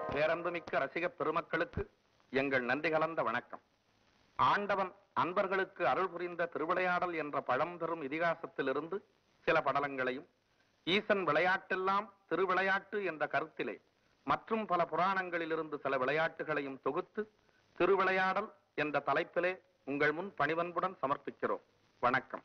பேரன்புமிக்க ரசிக பெருமக்களுக்கு எங்கள் நன்றி கலந்த வணக்கம் ஆண்டவன் அன்பர்களுக்கு அருள் புரிந்த திருவிளையாடல் என்ற பழம்பெரும் இதிகாசத்திலிருந்து சில படலங்களையும் ஈசன் விளையாட்டெல்லாம் திருவிளையாட்டு என்ற கருத்திலே மற்றும் பல புராணங்களிலிருந்து சில விளையாட்டுகளையும் தொகுத்து திருவிளையாடல் என்ற தலைப்பிலே உங்கள் முன் பணிவன்புடன் சமர்ப்பிக்கிறோம் வணக்கம்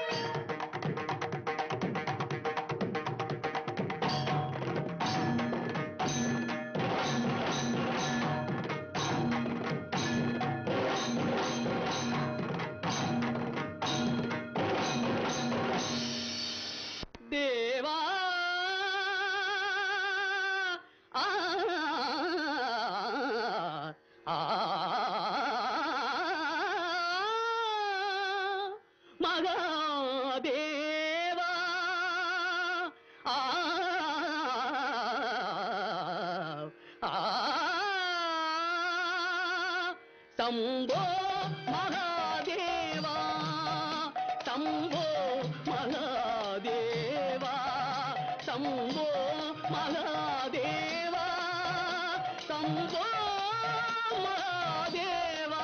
தேவா ஆ, ஆ, மகாதேவா ஆ, ஆ, சம்போ மகாதேவா சம்போ மகாதேவா சம்போ மகாதேவா சம்போ மகாதேவா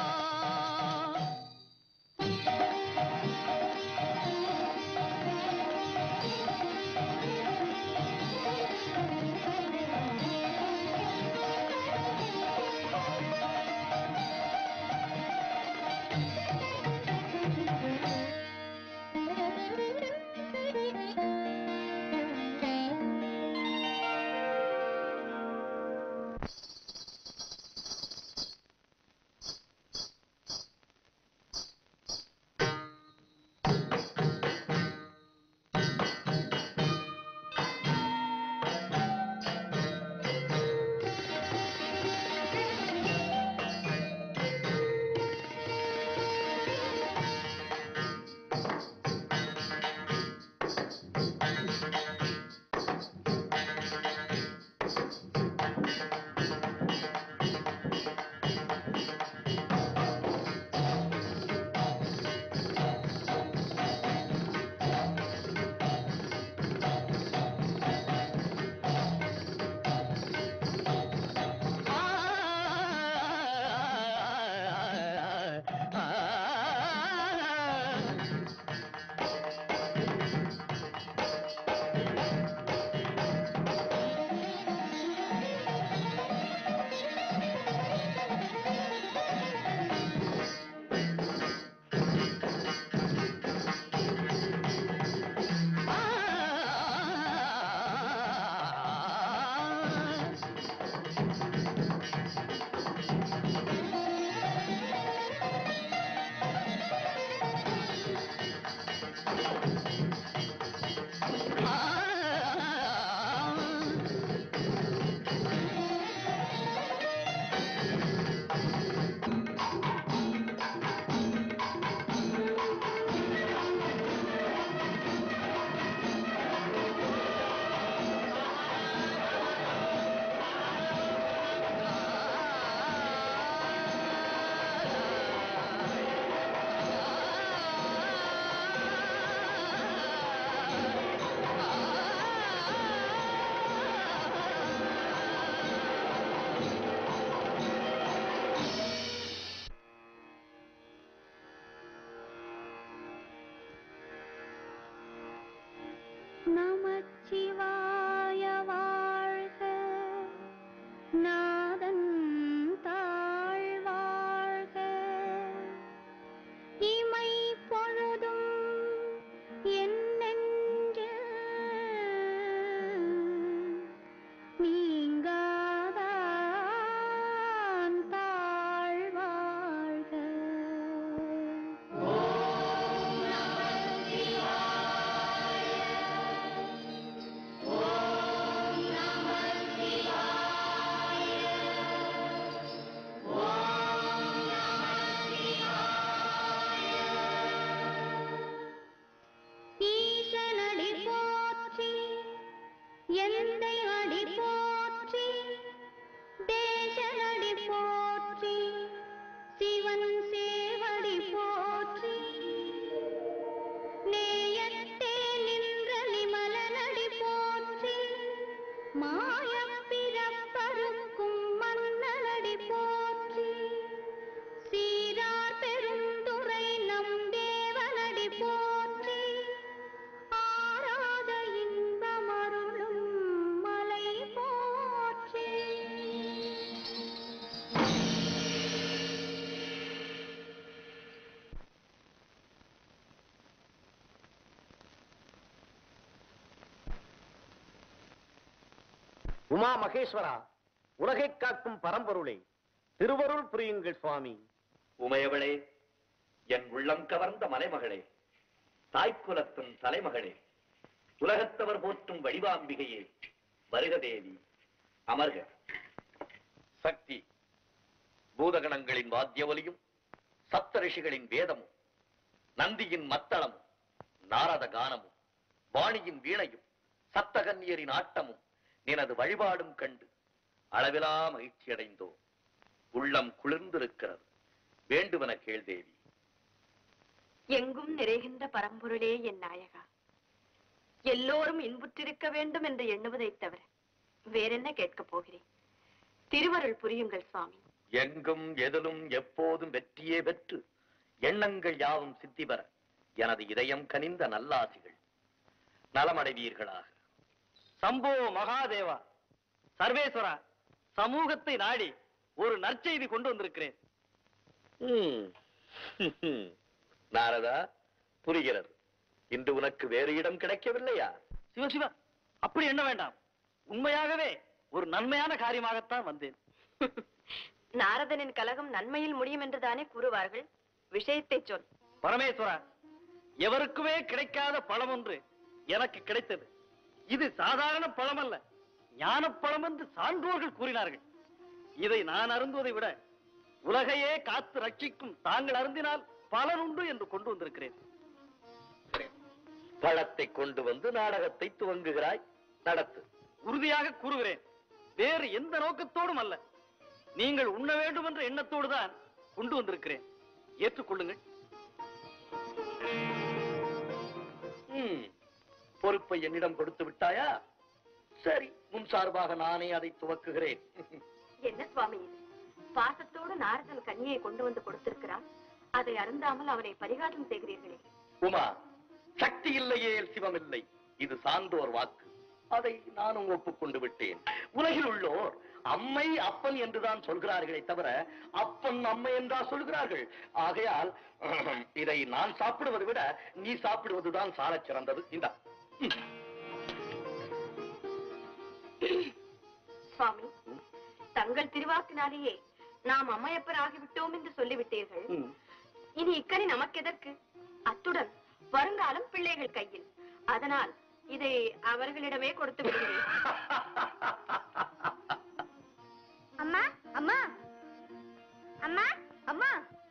நமச்சிவாய வாழ்க நாதன் தாழ் வாழ்க இமை பொழுதும் என் நெஞ்சில் நீங்காதான் தாழ் வாழ்க ஈசனடி போற்றி எந்தை அடி போற்றி தேசனடி போற்றி சிவன் சேவடி போற்றி நேயத்தே நின்ற நிமலனடி போற்றி மாயப் பிறப்பருக்கும் மன்னனடி போற்றி சீரார் பெருந்துரை நம் தேவனடி போற்றி ஆராத இன்பமருளும் மலை போ உமா மகேஸ்வரா உலகை காக்கும் பரம்பொருளே திருவருள் புரியுங்கள் சுவாமி உமையவளே என் உள்ளம் கவர்ந்த மலைமகளே தாய்க்குலத்தின் தலைமகளே உலகத்தவர் போற்றும் வடிவாம்பிகையே வருக தேவி அமர்க சக்தி பூதகணங்களின் வாத்திய ஒலியும் சப்த ரிஷிகளின் வேதமும் நந்தியின் மத்தளமும் நாரத கானமும் வாணியின் வீணையும் சப்தகன்னியரின் ஆட்டமும் நினது வழிபாடும் கண்டு அளவிலா மகிழ்ச்சி அடைந்தோம் உள்ளம் குளிர்ந்திருக்கிறது வேண்டுவன கேள் தேவி எங்கும் நிறைகின்ற பரம்பொருளே என் நாயகா எல்லோரும் இன்புற்றிருக்க வேண்டும் என்று எண்ணுவதைத் தவிர வேறென்ன கேட்கப் போகிறேன் திருவருள் புரியுங்கள் சுவாமி எங்கும் எதிலும் எப்போதும் வெற்றியே பெற்று எண்ணங்கள் யாவும் சித்தி பெற எனது இதயம் கனிந்த நல்லாசிகள் நலமடைவீர்களாக சம்போ மகாதேவா சர்வேஸ்வரா சமூகத்தை நாடி ஒரு நற்செய்தி கொண்டு வந்திருக்கிறேன் ம். நாரதா புரிகிறது இன்று உனக்கு வேறு இடம் கிடைக்கவில்லையா சிவசிவா அப்படி எண்ண வேண்டாம் உண்மையாகவே ஒரு நன்மையான காரியமாகத்தான் வந்தேன் நாரதனின் கலகம் நன்மையில் முடியும் என்றுதானே கூறுவார்கள் விஷயத்தை சொல் பரமேஸ்வரா எவருக்குமே கிடைக்காத பழம் ஒன்று எனக்கு கிடைத்தது இது சாதாரண பழம் அல்ல ஞானப்பழம் என்று சான்றோர்கள் கூறினார்கள் இதை நான் அருந்துவதை விட உலகையே காத்து ரட்சிக்கும் தாங்கள் அருந்தினால் பலன் உண்டு என்று கொண்டு வந்திருக்கிறேன் பழத்தை கொண்டு வந்து நாடகத்தை துவங்குகிறாய் நடத்து உறுதியாக கூறுகிறேன் வேறு எந்த நோக்கத்தோடும் அல்ல நீங்கள் உண்ண வேண்டும் என்ற எண்ணத்தோடு தான் கொண்டு வந்திருக்கிறேன் ஏற்றுக்கொள்ளுங்கள் ம். பொறுப்பை என்னிடம் கொடுத்து விட்டாயா சரி முன் சார்பாக நானே அதை துவக்குகிறேன் என்ன சுவாமி இது பாசத்தோடு நாரதன் கன்னியை கொண்டு வந்து கொடுத்திருக்கிறான் அதை அருந்தாமல் அவனை பரிகாரம் செய்கிறீர்களே உமா சக்தி இல்லையே சிவம் இல்லை இது சான்றோர் வாக்கு அதை நானும் ஒப்புக்கொண்டு விட்டேன் உலகில் உள்ளோர் அம்மை அப்பன் என்றுதான் சொல்கிறார்களே தவிர அப்பன் அம்மை என்றா சொல்கிறார்கள் ஆகையால் இதை நான் சாப்பிடுவதை விட நீ சாப்பிடுவதுதான் சாலச் சிறந்தது இந்த சுவாமி தங்கள் திருவாக்கினாலேயே நாம் அம்மையப்பர் ஆகிவிட்டோம் என்று சொல்லிவிட்டீர்கள் இனி இக்கனி நமக்கு எதற்கு அத்துடன் வருங்காலம் பிள்ளைகள் கையில் அதனால் இதை அவர்களிடமே கொடுத்து விடுகிறேன் அம்மா அம்மா அம்மா அம்மா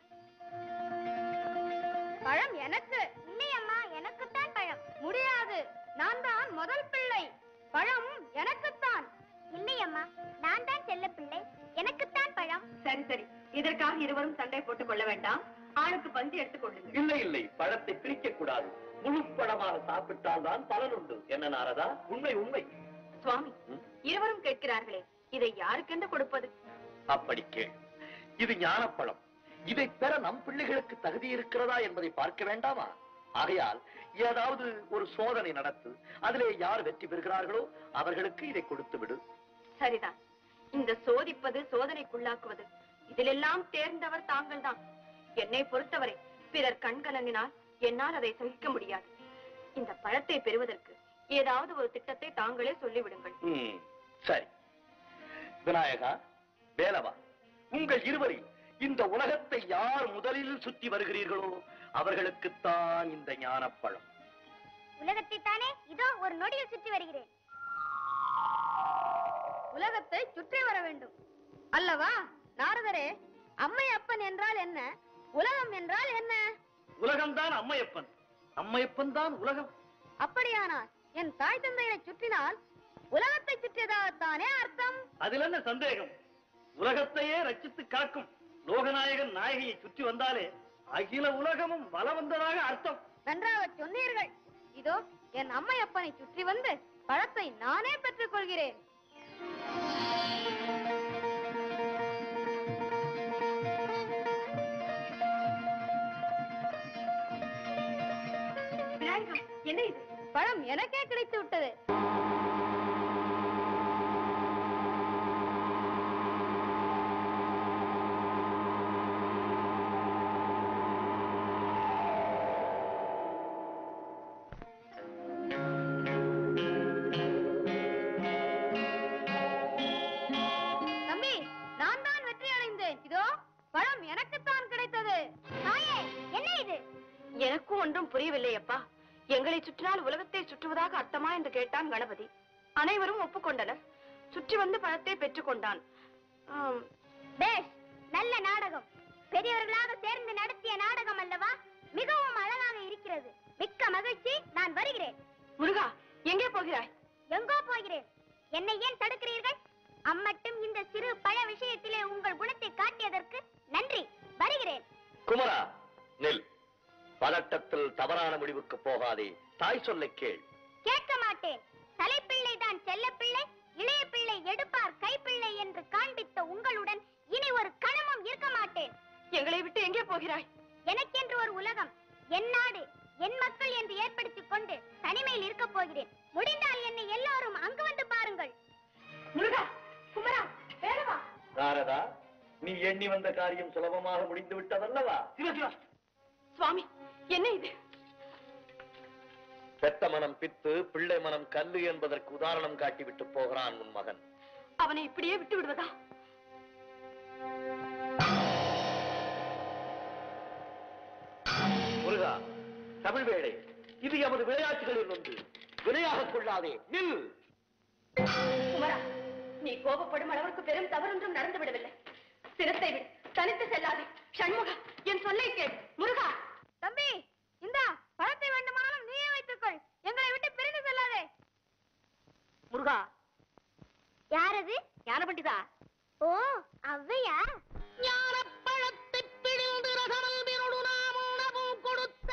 பழம் எனக்கு இல்லை அம்மா எனக்குத்தான் பழம் முடியாது நான் தான் முதல் பிள்ளை பழம் எனக்குத்தான் இல்லை அம்மா நான் தான் செல்ல பிள்ளை எனக்குத்தான் பழம் சரி சரி இதற்காக இருவரும் சண்டை போட்டுக் கொள்ள வேண்டாம் ஆளுக்கு பந்து எடுத்துக் கொள்ளுங்கள் இல்லை இல்லை பழத்தை பிரிக்க கூடாது முழு பழமாக சாப்பிட்டால் தான் பலன் உண்டு என்ன நாரதா உண்மை உண்மை சுவாமி ம்? இருவரும் கேட்கிறார்களே இதை யாருக்கென்று கொடுப்பது அப்படி கேள் இது ஞானப்பழம் இதை பெற நம் பிள்ளைகளுக்கு தகுதி இருக்கிறதா என்பதை பார்க்க வேண்டாமா ஆகையால் ஏதாவது ஒரு சோதனை நடத்து அதிலே யார் வெற்றி பெறுகிறார்களோ அவர்களுக்கு இதை கொடுத்து விடு சரிதான் இந்த சோதிப்பது சோதனைக்குள்ளாக்குவது இதிலெல்லாம் தேர்ந்தவர் தாங்கள்தான் என்னை பொறுத்தவரை பிறர் கண்கலங்கினால் என்னால் அதை சகிக்க முடியாது இந்த பழத்தை பெறுவதற்கு ஏதாவது ஒரு திட்டத்தை தாங்களே சொல்லிவிடுங்கள் ம், சரி விநாயகா வேலவா உங்கள் இருவரில் இந்த உலகத்தை யார் முதலில் சுற்றி வருகிறீர்களோ அவர்களுக்குத்தான் இந்த ஞானப்பழம் உலகத்தை தானே இதோ ஒரு நொடியில் சுற்றி வருகிறேன் உலகத்தை சுற்றி வர வேண்டும் அல்லவா நாரதரே அம்மை அப்பன் என்றால் என்ன உலகம் என்றால் என்ன உலகம்தான் அம்மையப்பன் அம்மையப்பன் தான் உலகம் அப்படியானால் என் தாய் தந்தையை சுற்றினால் உலகத்தை சுற்றியதாகத்தானே அர்த்தம் அதில் என்ன சந்தேகம் உலகத்தையே ரட்சித்து காக்கும் லோகநாயகன் நாயகியை சுற்றி வந்தாலே அகில உலகமும் வல வந்ததாக அர்த்தம் நன்றாக சொன்னீர்கள் இதோ என் அம்மை அப்பனை சுற்றி வந்து பழத்தை நானே பெற்றுக் கொள்கிறேன் விநாயகா என்ன இது பழம் எனக்கே கிடைத்து விட்டது புரியவில்லை அப்பா எங்களை சுற்றினால் உலகத்தை சுற்றுவதாக அர்த்தமா என்று கேட்டான் கணபதி அனைவரும் ஒப்புக்கொண்டனர் சுற்றி வந்து பழத்தை பெற்றுக்கொண்டான் ஆம், பேஷ் நல்ல நாடகம் பெரியவர்களாக சேர்ந்து நடத்திய நாடகம் அல்லவா மிகவும் அழகாக இருக்கிறது மிக்க மகிழ்ச்சி நான் வருகிறேன் முருகா எங்கே போகிறாய் எங்கோ போகிறேன் என்னை ஏன் தடுக்கிறீர்கள் அம்மட்டும் இந்த சிறு பழ விஷயத்திலே உங்கள் குணத்தை காட்டியதற்கு நன்றி வருகிறேன் குமரா நெல் பதட்டத்தில் தவறான முடிவுக்கு போகாதே தாய் சொல்லை கேள் கேட்க மாட்டேன் தலைப்பிள்ளை தான் செல்லப்பிள்ளை இளைய பிள்ளை எடுப்பார் கைப்பிள்ளை என்று காண்பித்த உங்களுடன் இனி ஒரு கணமும் இருக்க மாட்டேன் எங்களை விட்டு எங்கே போகிறாய் எனக்கென்று ஒரு உலகம் என் நாடு என் மக்கள் என்று ஏற்படுத்திக் கொண்டு தனிமையில் இருக்க போகிறேன் முடிந்தால் என்னை எல்லாரும் அங்கு வந்து பாருங்கள் முருகா குமரா வேலவா நாரதா நீ எண்ணி வந்த காரியம் சுலபமாக முடிந்து விட்டதல்லவா சிவசிவா சுவாமி என்ன இது பெத்த மனம் பித்து பிள்ளை மனம் கல்லு என்பதற்கு உதாரணம் காட்டிவிட்டு போகிறான் உன் மகன் அவனை இப்படியே விட்டு விடுவதா முருகா தமிழ் வேளை இது எமது விளையாட்டுகளில் ஒன்று வினையாக கொள்ளாதே நில் குமரா நீ கோபப்படும் அளவுக்கு பெரும் தவறொன்றும் நடந்து விடவில்லை சிரத்தை விடு தனித்து செல்லாதே சண்முகா என் சொல்லை கேள் முருகா தம்பி இந்தா பழத்தை வேண்டுமானாலும் நீயே வைத்துக்கொள் எங்களை விட்டு பிரிந்து செல்லாதே முருகா யாரது ஞான பண்டிதா ஓ அவ்வையா ஞானப்பழத்தை பிழிந்து ரசமல்பினொடு நாம் உணவும் கொடுத்த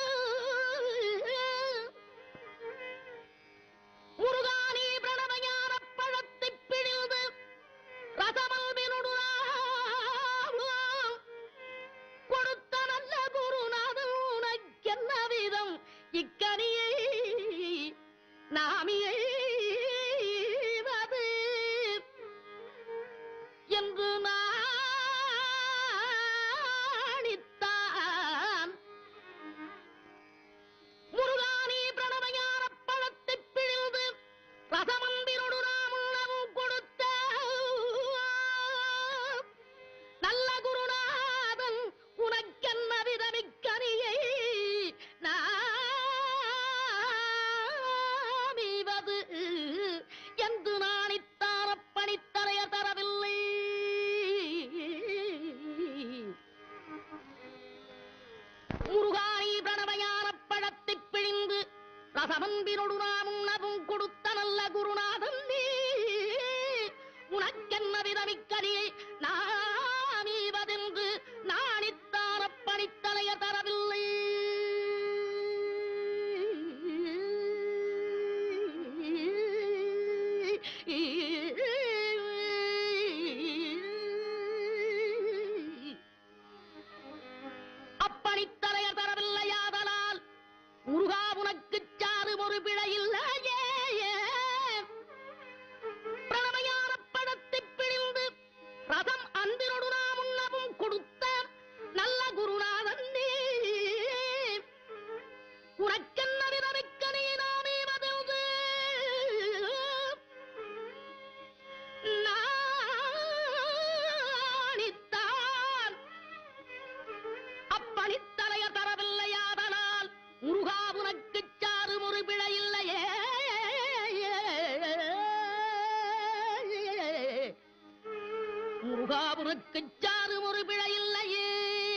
முருகானி பிரணவ ஞானப்பழத்தை பிழிந்து ரசமல்பினொடு நாம் கொடுத்த நல்ல குருநாதன் உனக்கென்ன விதம் இக்கனியை நாமியை என்று நாணித்தான் முருகானி பிரணவஞான பழத்தைப் பிழிந்து ரசமந்திரொடு நாம் உணவும் கொடுத்த நல்ல குருநாதன் உனக்கென்ன விதமிக்கனியை நாமிவது என்று நாணித்தார பணித்தரைய தரவில்லை முருகானி பிரணவஞான பழத்தைப் பிழிந்து ரசமந்திரொடு நாம் உணவும் கொடுத்த நல்ல குருநாதன் நீ உனக்கென்ன விதமிக்கனியை நாமீவதென்று நாணித்தார பணித்தலைய தரவில்லை அப்படித்தலையர் தரவில்லையாதலால் முருகா உனக்குச் சாறு ஒரு பிழையில்லையே பிரணவயான படத்தைப் பிழிந்து ரசம் அன்பினொடு நாம் உண்ணவும் கொடுத்த நல்ல குருநாதன் நீ உனக்கென்ன விதமிக்க நீ நாமீவதென்று நாணித்தான் அப்பணித்தலைய தரவில்லையாதலால் முருகா உனக்குச் சாறு ஒரு பிழையில்லையே முருகா உனக்குச் சாறு ஒரு பிழையில்லையே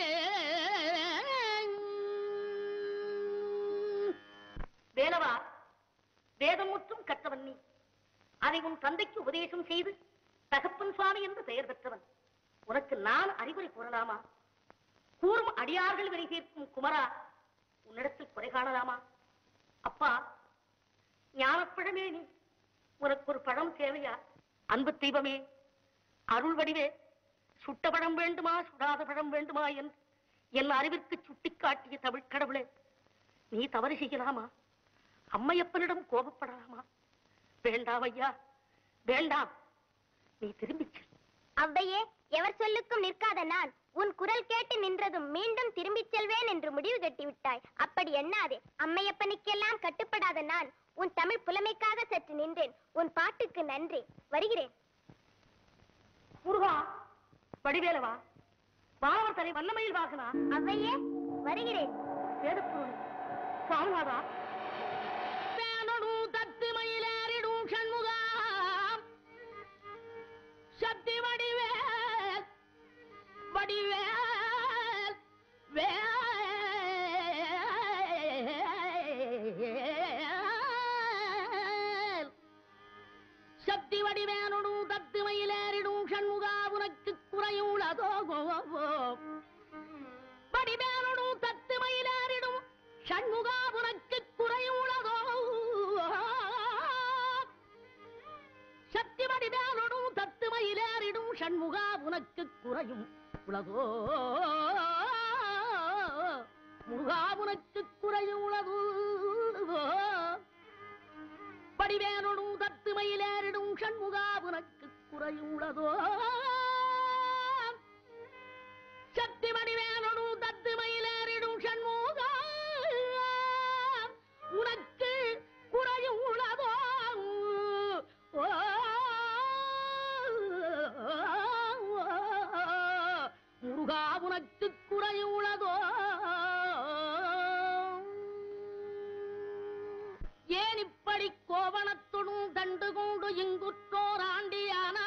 வேலவா வேதமுற்றும் கற்றவன் நீ அதை உன் தந்தைக்கு உபதேசம் செய்து தகப்பன் சுவாமி என்று பெயர் பெற்றவன் உனக்கு நான் அறிவுரை கூறலாமா கூறும் அடியார்கள் வினை தீர்க்கும் குமரா உன்னிடத்தில் குறை காணலாமா அப்பா ஞானப்பழமே நீ உனக்கு ஒரு பழம் தேவையா அன்பு தெய்வமே அருள் வடிவே சுட்ட பழம் வேண்டுமா சுடாத பழம் வேண்டுமா என்று என் அறிவிற்கு சுட்டிக்காட்டிய தமிழ் கடவுளே நீ தவறு செய்யலாமா அம்மையப்பனிடம் கோபப்படலாமா வேண்டாம் ஐயா வேண்டாம் நீ திரும்பிச் செல் அவ்வையே எவர் சொல்லுக்கும் நிற்காத நான் உன் குரல் கேட்டு நின்றதும் மீண்டும் திரும்பிச் செல்வேன் என்று முடிவு கட்டிவிட்டாய் அப்படி எண்ணாதே அம்மையப்பனுக்கெல்லாம் கட்டுப்படாத நான் உன் தமிழ் புலமைக்காக சற்று நின்றேன் உன் பாட்டுக்கு நன்றி வருகிறேன் முருகா வடிவேலவா வானவர் தலை வல்லமையில் வாகனா அவ்வையே வருகிறேன் வேதப்பொருள் சுவாமிநாதா வேணனும் தத்து மயிலேறிடும் சண்முகாம் சக்தி வடிவேல் வடிவேல் வேல் சக்தி வடிவேனுடும் தத்து மயிலேறிடும் சண்முகா உனக்கு குறையுள்ளதோ வடிவேனுடும் தத்து மயிலேறிடும் சண்முகா உனக்கு குறையுள்ளதோ சக்தி வடிவேனுடும் தத்து மயிலேறிடும் சண்முகா உனக்கு குறையும் உலகோ முருகா உனக்கு குறையும் உலகோ படிவேனுடும் தத்து மயிலேறிடும் சண்முகா உனக்கு குறையுள்ளதோ சக்தி வடிவேனுடும் தத்து மயிலேறிடும் சண்முகா உனக்கு குறையும் உள்ளதோ ஓ, முருகா உனக்கு குறையும் உள்ளதோ ஏன் இப்படி கோவணத்துடன் கண்டு கொண்டு இங்குற்றோர் ஆண்டியானா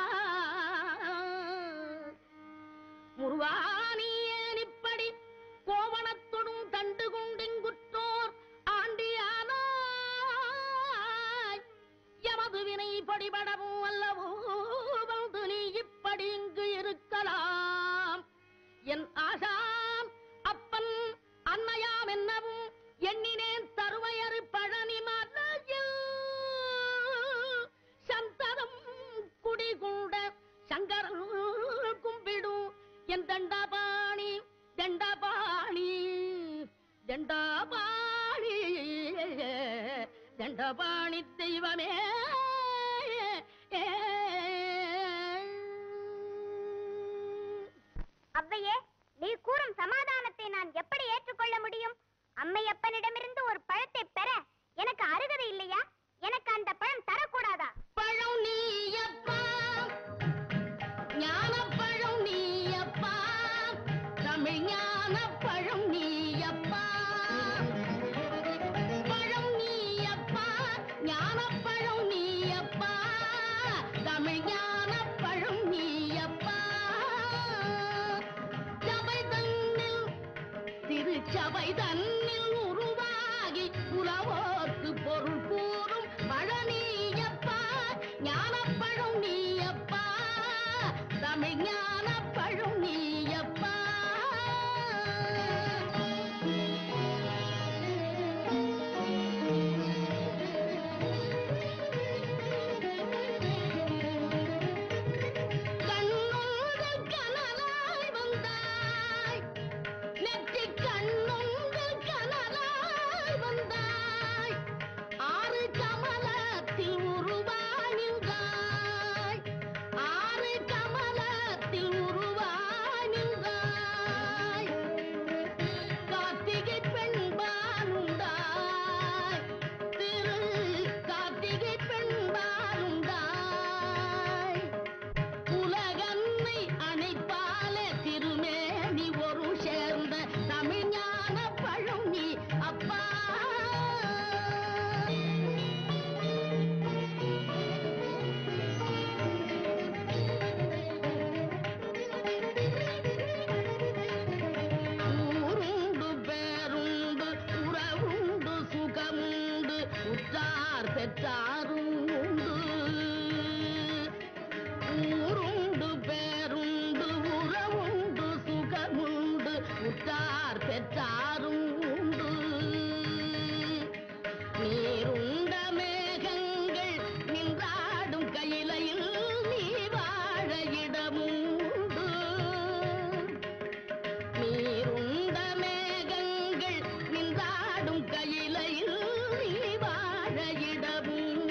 முருகானி ஏன் இப்படி கோவணத்துடன் கண்டு கொண்டு இங்குற்றோர் ஆண்டியானா எமது வினை படிபடவும் அல்லவோ வந்து நீ இப்படி இங்கு இருக்கலாம் என் ஆசாம் அப்பன் அன்னையாம் என்னவும் எண்ணினேன் தருவையறு பழனி மலையில் சந்ததம் குடிகூட சங்கரன் கும்பிடும் என் தண்டபாணி தண்டபாணி தண்டபாணி தண்டபாணி தெய்வமே அவ்வையே நீ கூறும் சமாதானத்தை நான் எப்படி ஏற்றுக்கொள்ள முடியும் அம்மையப்பனிடமிருந்து ஒரு பழத்தை பெற எனக்கு அருகதை இல்லையா எனக்கு அந்த பழம் தரக்கூடாதா பழம் நீயப்பா ஞானப்பழம் நீயப்பா தமிழ் ஞானப்பழம் நீயப்பா பழம் நீயப்பா ஞானப்பழம் நீயப்பா தமிழ் ஞானப்பழம் நீயப்பா சபை தன்னில் திருச்சபை தன்னில் உருவாகி உலவோர்க்கு பொருள் கூறும் பழனியப்பா ஞானப்பழம் நீயப்பா தமிழ் ஞானப்பழம் நீயப்பா கண்ணுங்கள் கனலாய் வந்தாய் நெற்றி கண்ணுங்கள் கனலாய் வந்தாய் ஆறு கமலத்தில் உருவானின்றாய் ஆறு கமலத்தில் உருவானின்றாய் கார்த்திகை பெண்பாலுண்டாய் திரு கார்த்திகை பெண்பாலுண்டாய் உலகன்னை அணைப்பால திருமேனி ஒரு சேர்ந்த தமிழ்ஞான பழம் நீ அப்பா ஊருண்டு பேருண்டு உறவுண்டு சுகமுண்டு உற்றார் பெற்றாரும் உண்டு ஊருண்டு பேருண்டு உறவுண்டு சுகமுண்டு உற்றார் பெற்றாரும் உண்டு நீருண்ட மேகங்கள் நின்றாடும் கையிலையில் நீ வாழ இடமுண்டு நீருண்ட மேகங்கள் நின்றாடும் கையிலையில் நீ வாழ இடமுண்டு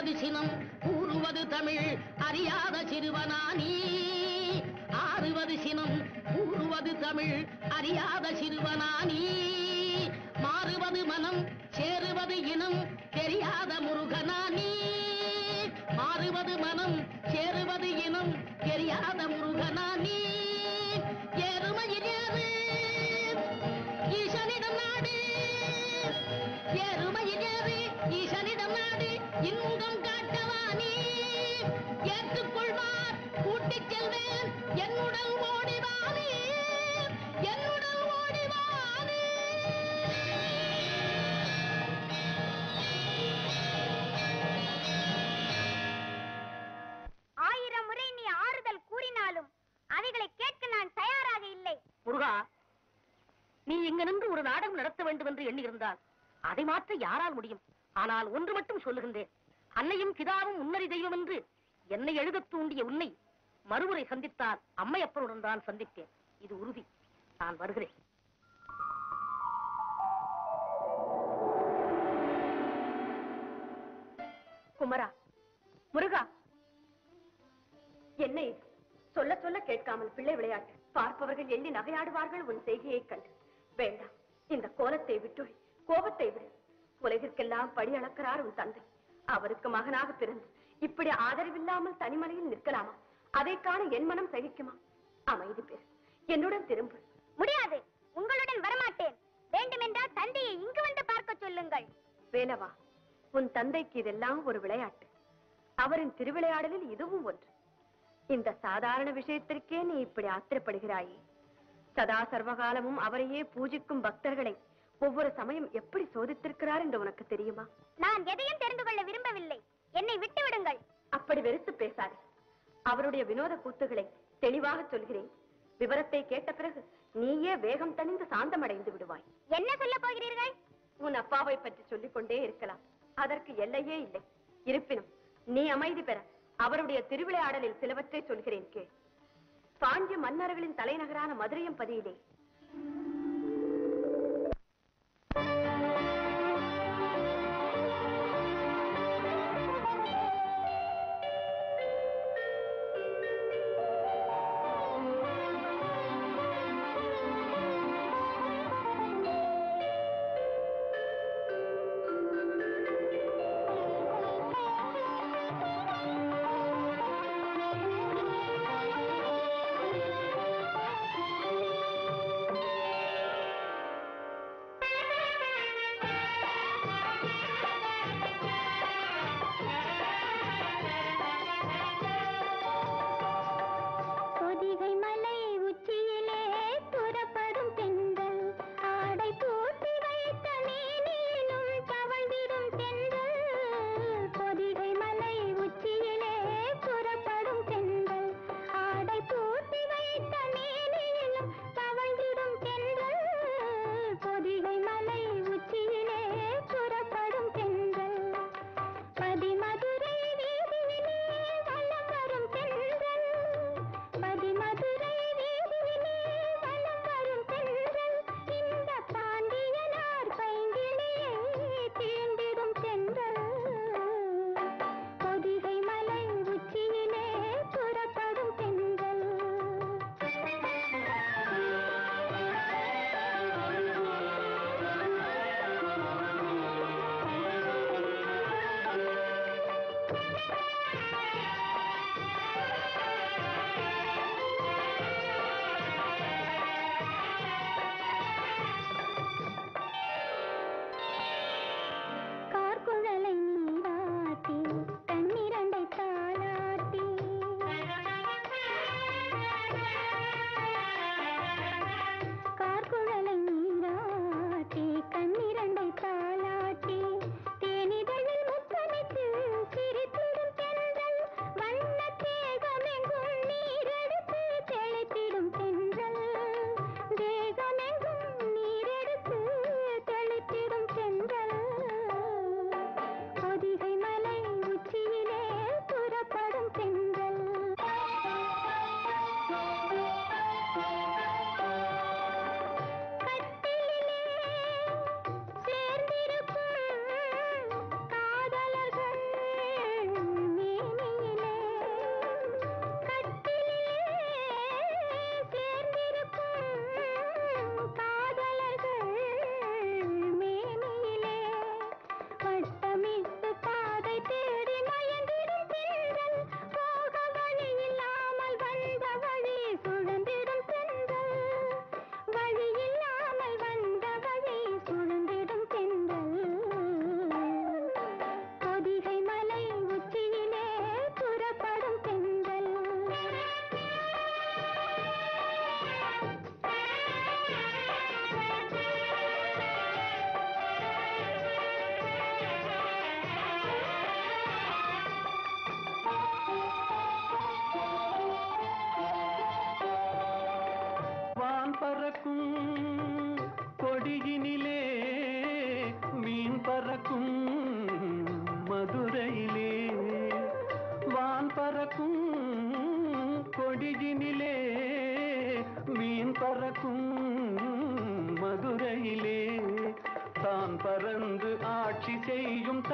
ஆறுவது சினம் கூறுவது தமிழ் அறியாத சிறுவனானி ஆறுவது சினம் கூறுவது தமிழ் அறியாத சிறுவனானி மாறுவது மனம் சேருவது இனம் தெரியாத முருகனானி மாறுவது மனம் சேருவது இனம் தெரியாத முருகனானி எருமையில் ஏறு ஈசனிடம் நாடு எருமையில் ஏறு ஈசனிடம் நாடு இன்பம் காட்டவானி ஏற்றுக்கொள்வார் கூட்டிச் செல்வேன் என்னுடன் ஓடிவானே என்னுடன் ஓடிவானே ஆயிரம் முறை நீ ஆறுதல் கூறினாலும் அவைகளை கேட்க நான் தயாராக இல்லை முருகா நீ இங்க நின்று ஒரு நாடகம் நடத்த வேண்டும் என்று எண்ணியிருந்தால் அதை மாற்ற யாரால் முடியும் ஆனால் ஒன்று மட்டும் சொல்லுகின்றேன் அன்னையும் பிதாவும் உன்னறி தெய்வம் என்று என்னை எழுதத் தூண்டிய உன்னை மறுமுறை சந்தித்தால் அம்மையப்பனுடன் தான் சந்திப்பேன் இது உறுதி நான் வருகிறேன் குமரா முருகா என்ன இது சொல்ல சொல்ல கேட்காமல் பிள்ளை விளையாட்டு பார்ப்பவர்கள் எண்ணி நகையாடுவார்கள் உன் செய்கையைக் கண்டு வேண்டாம் இந்த கோலத்தை விட்டொழி கோபத்தை விடு உலகிற்கெல்லாம் படி அளக்கிறார் உன் தந்தை அவருக்கு மகனாக பிறந்து இப்படி ஆதரவில்லாமல் தனிமலையில் நிற்கலாமா அதை காண என் மனம் சகிக்குமா அமைதி பேர் என்னுடன் திரும்பு முடியாது உங்களுடன் வரமாட்டேன் வேண்டுமென்றால் தந்தையை இங்கு வந்து பார்க்க சொல்லுங்கள் வேலவா உன் தந்தைக்கு இதெல்லாம் ஒரு விளையாட்டு அவரின் திருவிளையாடலில் இதுவும் ஒன்று இந்த சாதாரண விஷயத்திற்கே நீ இப்படி ஆத்திரப்படுகிறாயே சதா சர்வகாலமும் அவரையே பூஜிக்கும் பக்தர்களை ஒவ்வொரு சமயம் எப்படி சோதித்திருக்கிறார் என்று உனக்கு தெரியுமா நான் எதையும் தெரிந்து கொள்ள விரும்பவில்லை என்னை விட்டு விடுங்கள் அப்படி வெறுத்து பேசாதே அவருடைய வினோத கூத்துகளை தெளிவாக சொல்கிறேன் விவரத்தை கேட்ட பிறகு நீயே வேகம் தணிந்து சாந்தமடைந்து விடுவாய் என்ன சொல்ல போகிறீர்கள் உன் அப்பாவை பற்றி சொல்லிக் கொண்டே இருக்கலாம் அதற்கு எல்லையே இல்லை இருப்பினும் நீ அமைதி பெற அவருடைய திருவிளையாடலில் சிலவற்றை சொல்கிறேன் கேள் பாண்டிய மன்னர்களின் தலைநகரான மதுரையம்பதியிலே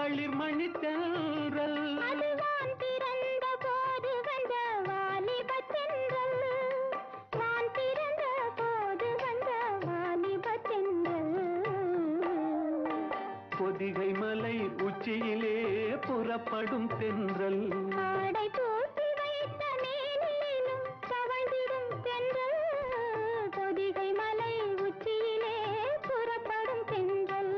களிர் மணித்தென்றல் அதுவான் பிறந்த போது வந்த வாலிபத் தென்றல். வான் பிறந்த போது வந்த வாலிபத் தென்றல். பொதிகை மலை உச்சியிலே புறப்படும் தென்றல் ஆடை போர்த்தி வைத்த மேனியிலும் தவழ்ந்திடும் தென்றல். பொதிகை மலை உச்சியிலே புறப்படும் தென்றல்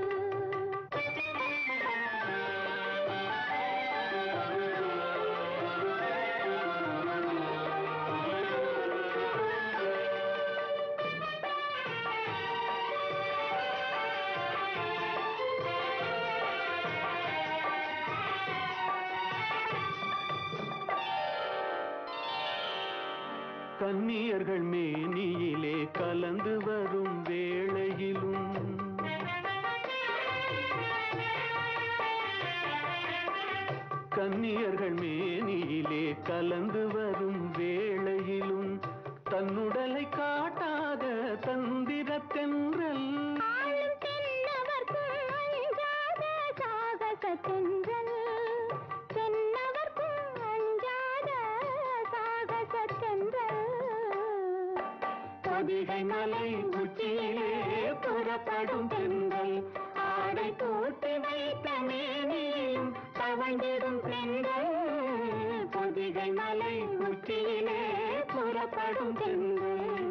கன்னியர்கள் மேனியிலே கலந்து வரும் வேளையிலும் கன்னியர்கள் மேனியிலே கலந்து வரும் வேளையிலும் தன்னுடலை காட்டாத தந்திர தென்றல் ஆளும் தென்னவர்க்கும் அஞ்சாத சாகசத் தென்றல். தென்னவர்க்கும் அஞ்சாத சாகசத் தென்றல். பொதிகை மலை உச்சியிலே புறப்படும் தென்றல் ஆடை போட்டு வைத்த மேனியும் தவழ்ந்திடும் தென்றல் பொதிகை மலை உச்சியிலே புறப்படும் தென்றல்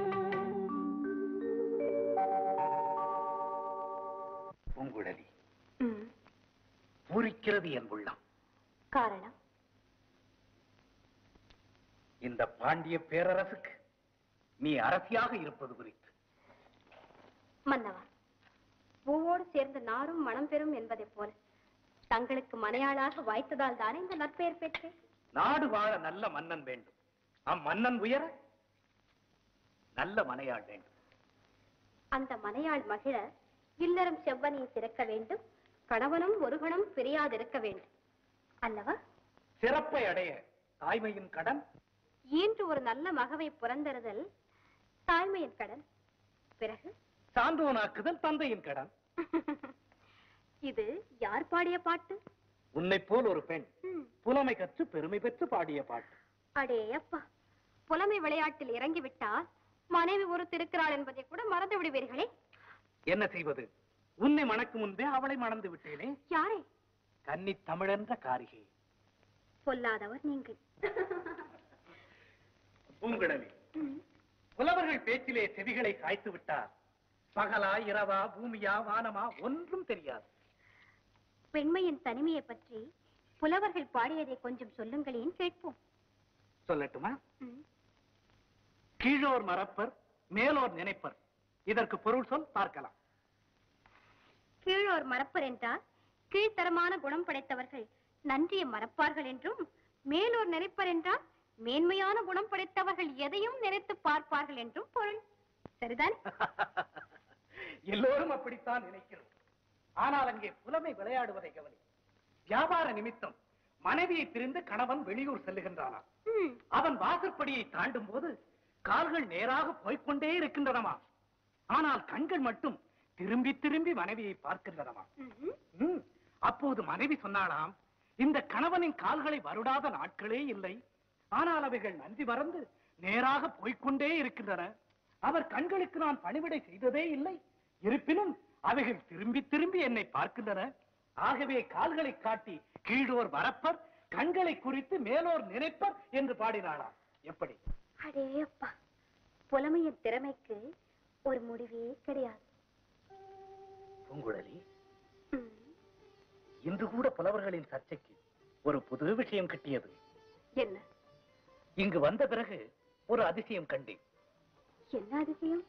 பூங்குழலி பூரிக்கிறது என் உள்ளம் காரணம் இந்த பாண்டிய பேரரசுக்கு நீ அரசியாக இருப்பது குறித்து மன்னவா பூவோடு சேர்ந்த நாரும் மனம் பெறும் என்பதைப் போல தங்களுக்கு மனையாளாக வாய்த்ததால் தானே இந்த நற்பெயர் பெற்றேன் நாடு வாழ நல்ல மன்னன் வேண்டும் அம்மன்னன் உயர நல்ல மனையாள் வேண்டும் அந்த மனையாள் மகிழ இல்லறம் செவ்வனியை திறக்க வேண்டும் கணவனும் ஒரு கணம் பிரியாதிருக்க வேண்டும் அல்லவா சிறப்பை அடைய தாய்மையின் கடன் ஈன்று ஒரு நல்ல மகவை புறந்தறுதல் தாய்மையின் கடன் பிறகு சான்றோனாக்குதல் தந்தையின் கடன் இது யார் பாடிய பாட்டு உன்னை போல் ஒரு பெண் ம், புலமை கற்று பெருமை பெற்று பாடிய பாட்டு அடே அப்பா புலமை விளையாட்டில் இறங்கிவிட்டால் மனைவி ஒரு திருக்கிறாள் என்பதை கூட மறந்து விடுவீர்களே என்ன செய்வது உன்னை மணக்கும் முன்பே அவளை மணந்து விட்டேனே யாரே கன்னி தமிழென்ற காரிகை பொல்லாதவர் நீங்கள் பூங்குழலி புலவர்கள் பேச்சிலே செவிகளை சாய்த்து விட்டார் பகலா இரவா பூமியா வானமா ஒன்றும் தெரியாது பெண்மையின் தனிமையை பற்றி புலவர்கள் பாடியதை கொஞ்சம் சொல்லுங்களேன் கேட்போம் சொல்லட்டுமா ம். கீழோர் மறப்பர் மேலோர் நினைப்பர் இதற்கு பொருள் சொல் பார்க்கலாம் கீழோர் மறப்பர் என்றால் கீழ்த்தரமான குணம் படைத்தவர்கள் நன்றியை மறப்பார்கள் என்றும் மேலோர் நினைப்பர் என்றால் மேன்மையான குணம் படைத்தவர்கள் எதையும் நினைத்து பார்ப்பார்கள் என்றும் பொருள் சரிதான் எல்லோரும் அப்படித்தான் நினைக்கிறோம் ஆனால் அங்கே புலமை விளையாடுவதை கவனி வியாபார நிமித்தம் மனைவியை பிரிந்து கணவன் வெளியூர் செல்லுகின்றானாம் ம், அவன் வாசற்படியை தாண்டும் போது கால்கள் நேராக போய்க்கொண்டே இருக்கின்றனமா ஆனால் கண்கள் மட்டும் திரும்பி திரும்பி மனைவியை பார்க்கின்றனமா ம்ஹும். ம், அப்போது மனைவி சொன்னாளாம் இந்த கணவனின் கால்களை வருடாத நாட்களே இல்லை ஆனால் அவைகள் நன்றி மறந்து நேராக போய்க்கொண்டே இருக்கின்றன அவர் கண்களுக்கு நான் பணிவிடை செய்ததே இல்லை இருப்பினும் அவைகள் திரும்பி திரும்பி என்னை பார்க்கின்றன ஆகவே கால்களை காட்டி கீழோர் வரப்பர் கண்களை குறித்து மேலோர் நினைப்பர் என்று பாடினாளாம் எப்படி அடே அப்பா புலமையின் திறமைக்கு ஒரு முடிவே கிடையாது பூங்குழலி ம், இன்று கூட புலவர்களின் சர்ச்சைக்கு ஒரு புது விஷயம் கிட்டியது என்ன இங்கு வந்த பிறகு ஒரு அதிசயம் கண்டேன் என்ன அதிசயம்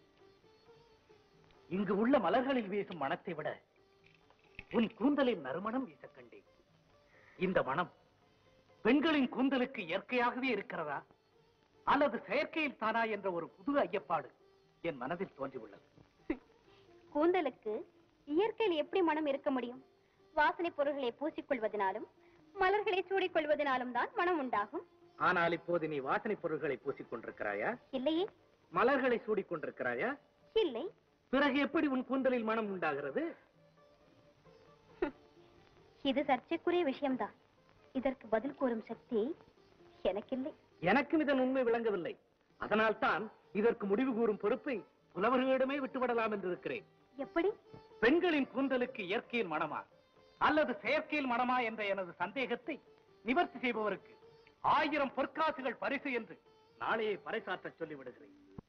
இங்கு உள்ள மலர்களில் வீசும் மனத்தை விட உன் கூந்தலின் நறுமணம் வீச கண்டேன் இந்த மனம் பெண்களின் கூந்தலுக்கு இயற்கையாகவே இருக்கிறதா அல்லது செயற்கையில் தானா என்ற ஒரு புது ஐயப்பாடு என் மனதில் தோன்றியுள்ளது கூந்தலுக்கு இயற்கையில் எப்படி மனம் இருக்க முடியும் வாசனை பொருள்களை பூசிக்கொள்வதனாலும் மலர்களை சூடிக்கொள்வதனாலும் தான் மனம் உண்டாகும் ஆனால் இப்போது நீ வாசனை பொருள்களை பூசிக் கொண்டிருக்கிறாயா இல்லையே மலர்களை சூடிக் கொண்டிருக்கிறாயா இல்லை பிறகு எப்படி உன் கூந்தலில் மனம் உண்டாகிறது இது சர்ச்சைக்குரிய விஷயம்தான் இதற்கு பதில் கூறும் சக்தி எனக்கில்லை எனக்கும் இதன் உண்மை விளங்கவில்லை அதனால்தான் இதற்கு முடிவு கூறும் பொறுப்பை புலவர்களிடமே விட்டுவிடலாம் என்று இருக்கிறேன் எப்படி பெண்களின் கூந்தலுக்கு இயற்கையில் மனமா அல்லது செயற்கையில் மனமா என்ற எனது சந்தேகத்தை நிவர்த்தி செய்பவருக்கு ஆயிரம் பொற்காசுகள் பரிசு என்று நாளையே பறைசாற்ற சொல்லிவிடுகிறேன்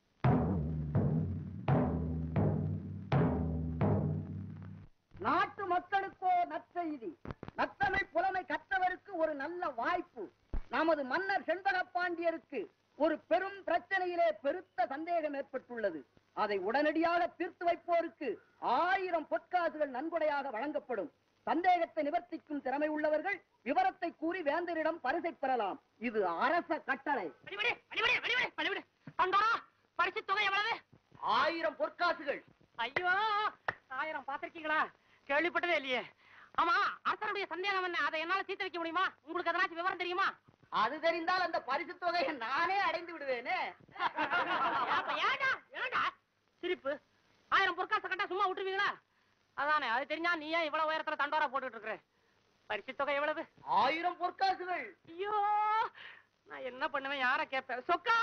நாட்டு மக்களுக்கோ நற்செய்தி நத்தமை புலமை கற்றவருக்கு ஒரு நல்ல வாய்ப்பு நமது மன்னர் செண்பக பாண்டியருக்கு ஒரு பெரும் பிரச்சனையிலே பெருத்த சந்தேகம் ஏற்பட்டுள்ளது அதை உடனடியாக தீர்த்து வைப்போருக்கு ஆயிரம் பொற்காசுகள் நன்கொடையாக வழங்கப்படும் சந்தேகத்தை நிவர்த்திக்கும் திறமை உள்ளவர்கள் விவரத்தை கூறி வேந்தரிடம் பரிசை பெறலாம் இது அரச கட்டளை வழிவிடு வழிவிடு வழிவிடு வழிவிடு தண்டோரா பரிசு தொகை எவ்வளவு ஆயிரம் பொற்காசுகள் ஐயோ ஆயிரம் பாத்திருக்கீங்களா கேள்விப்பட்டதே இல்லையே ஆமா அரசனுடைய சந்தேகம் என்ன அதை என்னால தீர்த்து வைக்க முடியுமா உங்களுக்கு எதனாச்சும் விவரம் தெரியுமா அது தெரிந்தால் அந்த பரிசு தொகையை நானே அடைந்து விடுவேனே ஏப்பா, ஏன்டா ஏன்டா சிரிப்பு ஆயிரம் பொற்காசை கட்டா சும்மா விட்டுருவீங்களா அதானே அது தெரிஞ்சா நீ ஏன் இவ்வளவு உயரத்துல தண்டோரா போட்டுட்டு இருக்கிற பரிசு தொகை எவ்வளவு ஆயிரம் பொற்காசுகள் ஐயோ நான் என்ன பண்ணுவேன் யார கேட்பேன் சொக்கா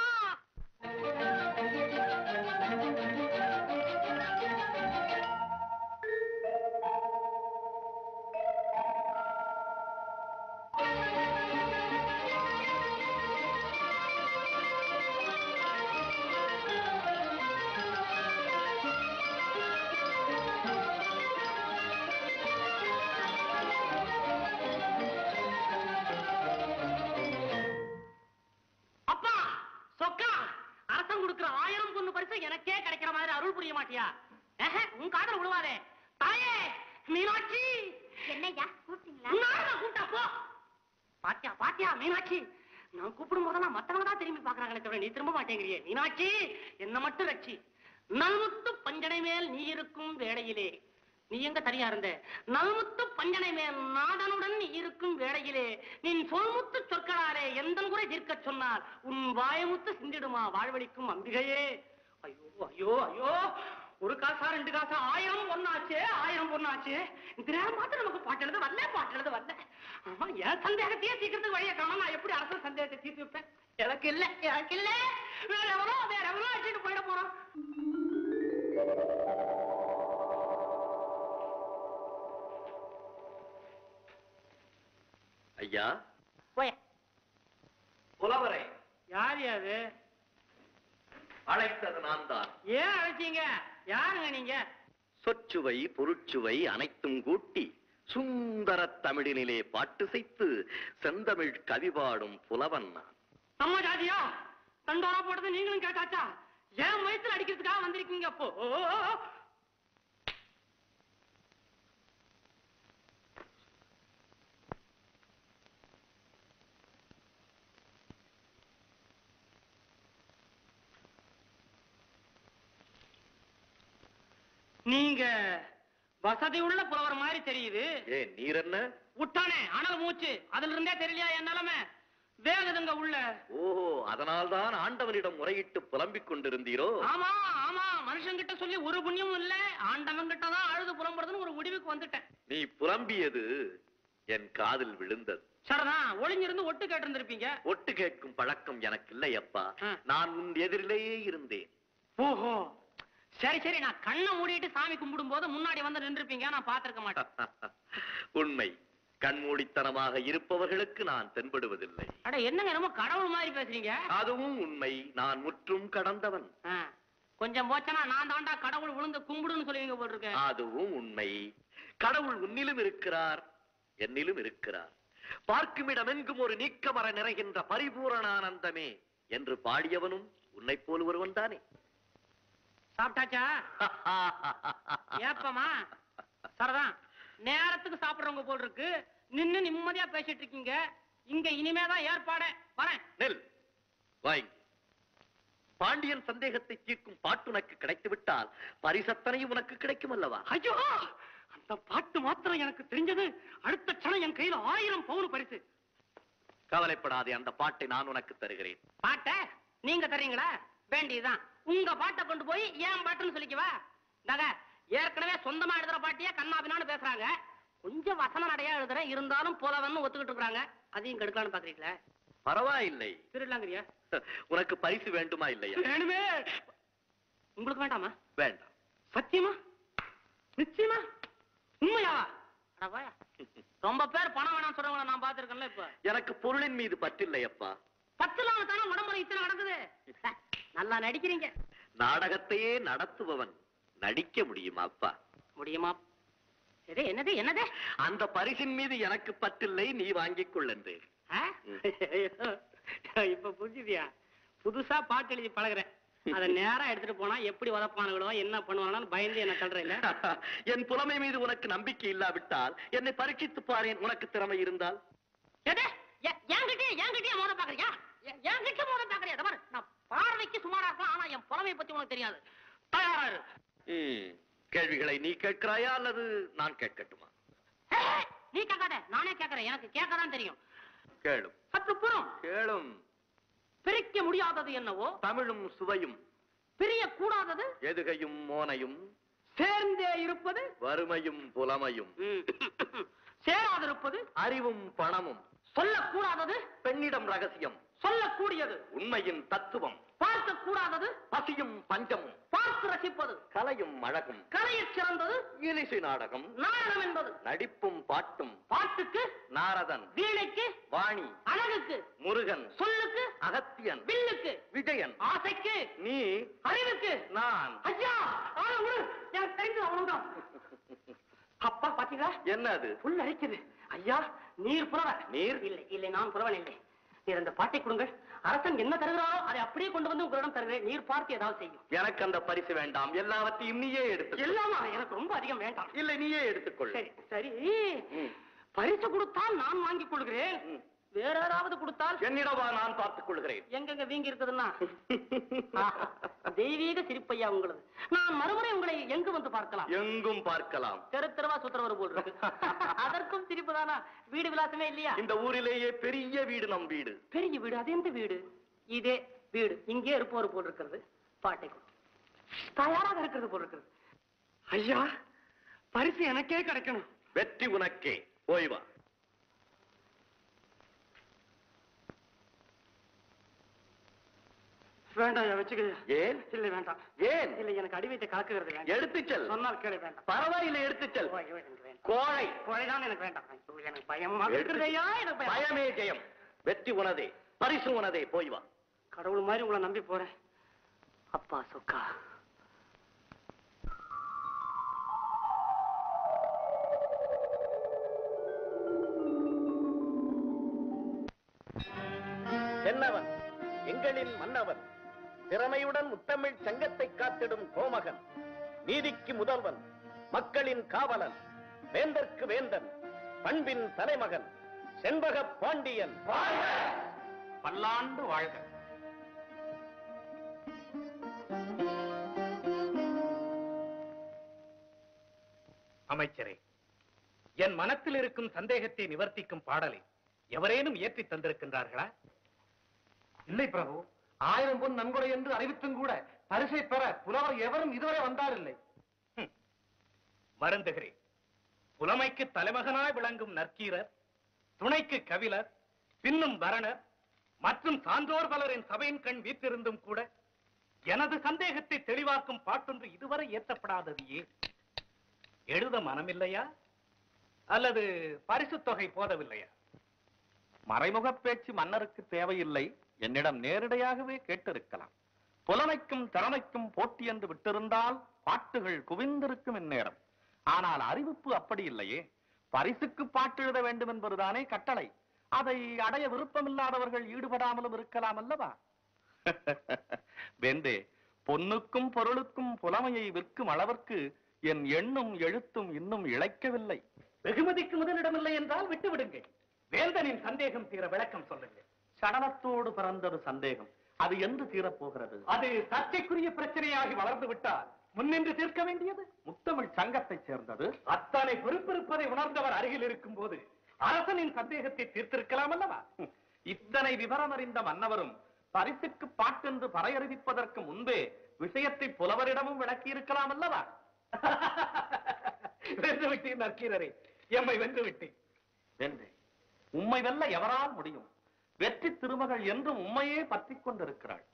அப்பா சொக்கா அரசன் கொடுக்கிற ஆயிரம் பொண்ணு பரிசு எனக்கே கிடைக்கிற மாதிரி அருள் புரிய மாட்டியா ஆஹா, உன் காதல விழுவாதே தாயே மீனாட்சி என்னையா கூப்பிட்டீங்களா உன்னால நான் கூப்பிட்டா போ பாத்தியா பாத்தியா மீனாட்சி நான் கூப்பிடும் போதெல்லாம் மத்தவங்க தான் திரும்பி பாக்குறாங்களே தவிர நீ திரும்ப மாட்டேங்கிறியே மீனாட்சி என்ன மட்டும் ரட்சி நல்முத்து பஞ்சனை மேல் நீ இருக்கும் வேளையிலே நீ எங்க தனியா இருந்த நல்முத்து பஞ்சனை மேல் நாதனுடன் நீ இருக்கும் வேளையிலே நின் சொல்முத்து சொற்களாலே எந்த குறை தீர்க்கச் சொன்னால் உன் வாயமுத்து சிந்திடுமா வாழ்வழிக்கும் அம்பிகையே ஐயோ ஐயோ ஐயோ ஒரு காசா ரெண்டு காசா ஆயிரம் பொண்ணாச்சு ஆயிரம் பொண்ணாச்சு இந்த நேரம் பார்த்து நமக்கு பாட்டு எழுத வரல பாட்டு எழுத வரல ஆமா என் சந்தேகத்தையே சீக்கிரத்துக்கு வழியை காணும் நான் எப்படி அரசு சந்தேகத்தை தீர்த்து வைப்பேன் எனக்கு இல்ல எனக்கு இல்ல வேற எவனோ வேற எவனோ அடிச்சுட்டு போயிட போறோம் ஐயா போய புலவரை யார் அது அழைத்தது நான் தான் ஏன் அழைச்சீங்க யாருங்க நீங்க சொற்சுவை பொருட்சுவை அனைத்தும் கூட்டி சுந்தர தமிழினிலே பாட்டு செய்து செந்தமிழ் கவி பாடும் புலவன் நான் நம்ம ஜாதியா தண்டோரா போட்டது நீங்களும் கேட்டாச்சா ஏன் வயித்துல அடிக்கிறதுக்காக வந்திருக்கீங்க அப்போ நீங்க வசதி உள்ள புலவர் மாதிரி தெரியுது ஏன் நீர் என்ன விட்டானே அனல் மூச்சு அதுல இருந்தே தெரியலையா என் நிலைமை வேகுதுங்க உள்ள ஓஹோ அதனால்தான் ஆண்டவனிடம் முறையிட்டு புலம்பிக் கொண்டிருந்தீரோ ஆமா ஆமா மனுஷங்கிட்ட சொல்லி ஒரு புண்ணியமும் இல்ல ஆண்டவன் கிட்ட தான் அழுது புலம்புறதுன்னு ஒரு முடிவுக்கு வந்துட்டேன் நீ புலம்பியது என் காதில் விழுந்தது சரிதான் ஒளிஞ்சிருந்து ஒட்டு கேட்டிருந்திருப்பீங்க ஒட்டு கேட்கும் பழக்கம் எனக்கு இல்லை அப்பா ஆ. நான் உன் எதிரிலேயே இருந்தேன் ஓஹோ சரி சரி நான் கண்ணை மூடிட்டு சாமி கும்பிடும் போது முன்னாடி வந்து நின்றுப்பீங்க நான் பார்த்திருக்க மாட்டேன் உண்மை கண்மூடித்தனமாக இருப்பவர்களுக்கு நான் தென்படுவதில்லை அட என்னங்க என்னமோ கடவுள் மாதிரி பேசுறீங்க அதுவும் உண்மை நான் முற்றும் கடந்தவன் ஆ, கொஞ்சம் போச்சனா நான் தாண்டா கடவுள் விழுந்து கும்பிடுன்னு சொல்லுவீங்க போல் இருக்கு அதுவும் உண்மை கடவுள் உன்னிலும் இருக்கிறார் என்னிலும் இருக்கிறார் பார்க்குமிடமெங்கும் ஒரு நீக்கமர நிறைகின்ற பரிபூரணானந்தமே என்று பாடியவனும் உன்னைப் போல் ஒருவன் தானே சாப்பிட்டாச்சா ஏப்பமா சரிதான் நேரத்துக்கு சாப்பிடுறவங்க போல் இருக்கு நின்னு நிம்மதியா பேசிட்டு இருக்கீங்க இங்க இனிமேதான் ஏற்பாடு வரேன் நெல் வாய் பாண்டியன் சந்தேகத்தை தீர்க்கும் பாட்டுனக்கு கிடைத்து விட்டால் பரிசத்தனையும் உனக்கு கிடைக்கும் அல்லவா ஐயோ அந்த பாட்டு மாத்திரம் எனக்கு தெரிஞ்சது அடுத்த க்ஷணம் என் கையில ஆயிரம் பவுன் பரிசு கவலைப்படாதே அந்த பாட்டை நான் உனக்கு தருகிறேன் பாட்ட நீங்க தர்றீங்களா வேண்டியதுதான் உங்க பாட்டை கொண்டு போய் ஏன் பாட்டுன்னு சொல்லிக்கவா தாங்க ஏற்கனவே சொந்தமா எழுதுற பாட்டியே கண்ணாபினான்னு பேசுறாங்க கொஞ்சம் வசன நடையா எழுதுறேன் இருந்தாலும் போலவன்னு ஒத்துக்கிட்டு இருக்காங்க அதையும் கெடுக்கலாம்னு பாக்குறீங்களா பரவாயில்லை திருடலாங்கிறியா உனக்கு பரிசு வேண்டுமா இல்லையா வேணுமே உங்களுக்கு வேண்டாமா வேண்டாம் சத்தியமா நிச்சயமா உண்மையாவா அட வாயா. ரொம்ப பேர் பணம் வேணாம்னு சொல்றவங்கள நான் பாத்துருக்கேன்ல இப்ப எனக்கு பொருளின் மீது பற்றில்லை அப்பா பத்து இல்லாம தானே உடம்புல இத்தனை நடக்குது நல்லா நடிக்கிறீங்க நாடகத்தையே நடத்துபவன் நடிக்க முடியுமா அப்பா முடியுமா எது என்னது என்னது அந்த பரிசின் மீது எனக்கு பற்றில்லை நீ வாங்கிக் கொள்ளன்றேன் ஆ? இப்ப புரிஞ்சுதியா புதுசா பாட்டு எழுதி பழகுறேன் அத நேரா எடுத்துட்டு போனா எப்படி உதப்பானுங்களோ என்ன பண்ணுவானு பயந்து என்ன சொல்றேன் இல்ல என் புலமை மீது உனக்கு நம்பிக்கை இல்லாவிட்டால் என்னை பரீட்சித்து பாரேன் உனக்கு திறமை இருந்தால் எது? எ- என்கிட்டயே என்கிட்டயே மோத பாக்குறியா எ- என்கிட்ட மோத பாக்குறியா இதோ பாரு, நான் பார்வைக்கு சுமாரா இருக்கலாம் ஆனா என் புலமையை பத்தி உனக்கு தெரியாது தயாரா இரு. ம், கேள்விகளை நீ கேட்கிறாயா அல்லது நான் கேட்கட்டுமா ஏய், நீ கேட்காத நானே கேட்கறேன் எனக்கு கேட்கதான் தெரியும் கேளும் சற்று புறம் கேளும் பிரிக்க முடியாதது என்னவோ தமிழும் சுவையும் பிரிய கூடாதது எதுகையும் மோனையும் சேர்ந்தே இருப்பது வறுமையும் புலமையும் ம். சேராதிருப்பது அறிவும் பணமும் சொல்லக்கூடாதது பெண்ணிடம் ரகசியம் சொல்லக்கூடியது உண்மையின் தத்துவம் பார்க்க கூடாதது பசியும் பஞ்சமும் பார்த்து ரசிப்பது கலையும் அழகும் கலையைச் சிறந்தது இலிசை நாடகம் நாடகம் என்பது நடிப்பும் பாட்டும் பாட்டுக்கு நாரதன் வீணைக்கு வாணி அழகுக்கு முருகன் சொல்லுக்கு அகத்தியன் வில்லுக்கு விஜயன் ஆசைக்கு நீ அறிவுக்கு நான் ஐயா ஆனா விடு எனக்கு தெரிஞ்சது அவ்வளவுதான் அப்பா பாத்தீங்களா என்ன அது புல் அரிக்குது ஐயா நீர் புலவர் நீர்? இல்லை இல்லை நான் புலவன் இல்லை நீர் அந்த பாட்டை கொடுங்கள் அரசன் என்ன தருகிறாரோ அதை அப்படியே கொண்டு வந்து உங்களிடம் தருகிறேன் நீர் பார்த்து ஏதாவது செய்யும் எனக்கு அந்த பரிசு வேண்டாம் எல்லாவற்றையும் நீயே எடுத்து எல்லாமா எனக்கு ரொம்ப அதிகம் வேண்டாம் இல்லை நீயே எடுத்துக்கொள் சரி சரி ம். பரிசு கொடுத்தால் நான் வாங்கிக் கொள்கிறேன் ம். வேற யாராவது கொடுத்தால் என்னிடவா நான் பார்த்துக் கொள்கிறேன் எங்கெங்க வீங்கி இருக்குதுன்னா ஆஹா, தெய்வீக சிரிப்பையா உங்களது நான் மறுமுறை உங்களை எங்கு வந்து பார்க்கலாம் எங்கும் பார்க்கலாம் தெரு தெருவா சுத்துறவர் போல் இருக்கு அதற்கும் சிரிப்பு தானா வீடு விலாசமே இல்லையா இந்த ஊரிலேயே பெரிய வீடு நம் வீடு பெரிய வீடு அது எந்த வீடு இதே வீடு இங்கே இருப்பவர் போல் இருக்கிறது பாட்டை கொடு. தயாராக இருக்கிறது போல் இருக்கிறது ஐயா பரிசு எனக்கே கிடைக்கணும் வெற்றி உனக்கே போய் வா வேண்டாம் ஐயா வச்சுக்க ஏன் இல்லை வேண்டாம் ஏன் இல்லை எனக்கு அடிவைத்தை கலக்குகிறது வேண்டாம் எடுத்துச் செல் சொன்னால் கேளு வேண்டாம் பரவாயில்லை எடுத்துச் செல் ஐயோ, எனக்கு வேண்டாம் கோழை கொலைதான் எனக்கு வேண்டாம் ஐயோ, எனக்கு பயமா இருக்குது ஐயா எனக்கு பயம். பயமே ஜெயம் வெற்றி உனதே பரிசு உனதே போய் வா கடவுள் மாதிரி உங்களை நம்பி போறேன் அப்பா சொக்கா என்னவன் எங்களின் மன்னவன் திறமையுடன் முத்தமிழ் சங்கத்தை காத்திடும் கோமகன் நீதிக்கு முதல்வன் மக்களின் காவலன் வேந்தற்கு வேந்தன் பண்பின் தலைமகன் செண்பக பாண்டியன் பல்லாண்டு வாழ்க அமைச்சரே என் மனத்தில் இருக்கும் சந்தேகத்தை நிவர்த்திக்கும் பாடலை எவரேனும் ஏற்றி தந்திருக்கின்றார்களா இல்லை பிரபு ஆயிரம் பொன் நன்கொடை என்று அறிவித்தும் கூட பரிசை பெற புலவர் எவரும் இதுவரை வந்தாரில்லை வருந்துகிறேன் புலமைக்கு தலைமகனாய் விளங்கும் நற்கீரர் துணைக்கு கவிலர் பின்னும் வரணர் மற்றும் சான்றோர் பலரின் சபையின் கண் வீற்றிருந்தும் கூட எனது சந்தேகத்தை தெளிவாக்கும் பாட்டொன்று இதுவரை ஏற்றப்படாதது ஏன் எழுத மனமில்லையா அல்லது பரிசுத் தொகை போதவில்லையா மறைமுக பேச்சு மன்னருக்கு தேவையில்லை என்னிடம் நேரடியாகவே கேட்டிருக்கலாம் புலமைக்கும் திறமைக்கும் போட்டி என்று விட்டிருந்தால் பாட்டுகள் குவிந்திருக்கும் இந்நேரம் ஆனால் அறிவிப்பு அப்படி இல்லையே பரிசுக்கு பாட்டு எழுத வேண்டும் என்பதுதானே கட்டளை அதை அடைய விருப்பமில்லாதவர்கள் ஈடுபடாமலும் இருக்கலாம் அல்லவா வேந்தே பொன்னுக்கும் பொருளுக்கும் புலமையை விற்கும் அளவிற்கு என் எண்ணும் எழுத்தும் இன்னும் இழைக்கவில்லை வெகுமதிக்கு முதலிடமில்லை என்றால் விட்டு விடுங்கள் வேந்தனின் சந்தேகம் தீர விளக்கம் சொல்லுங்கள் சடலத்தோடு பிறந்தது சந்தேகம் அது என்று தீரப் போகிறது அது சர்ச்சைக்குரிய பிரச்சனையாகி வளர்ந்து விட்டால் முன்னின்று தீர்க்க வேண்டியது முத்தமிழ் சங்கத்தைச் சேர்ந்தது அத்தனை பொறுப்பிருப்பதை உணர்ந்தவர் அருகில் இருக்கும் போது அரசனின் சந்தேகத்தை தீர்த்திருக்கலாம் அல்லவா இத்தனை விவரம் அறிந்த மன்னவரும் பரிசுக்கு பாட்டென்று பறையறிவிப்பதற்கு முன்பே விஷயத்தை புலவரிடமும் விளக்கி இருக்கலாம் அல்லவா வேண்டுவிட்டீர் நற்கீரரே எம்மை வென்று விட்டேன் வென்றேன் உம்மை வெல்ல எவரால் முடியும் வெற்றி திருமகள் என்றும் உம்மையே பற்றிக் கொண்டிருக்கிறாள்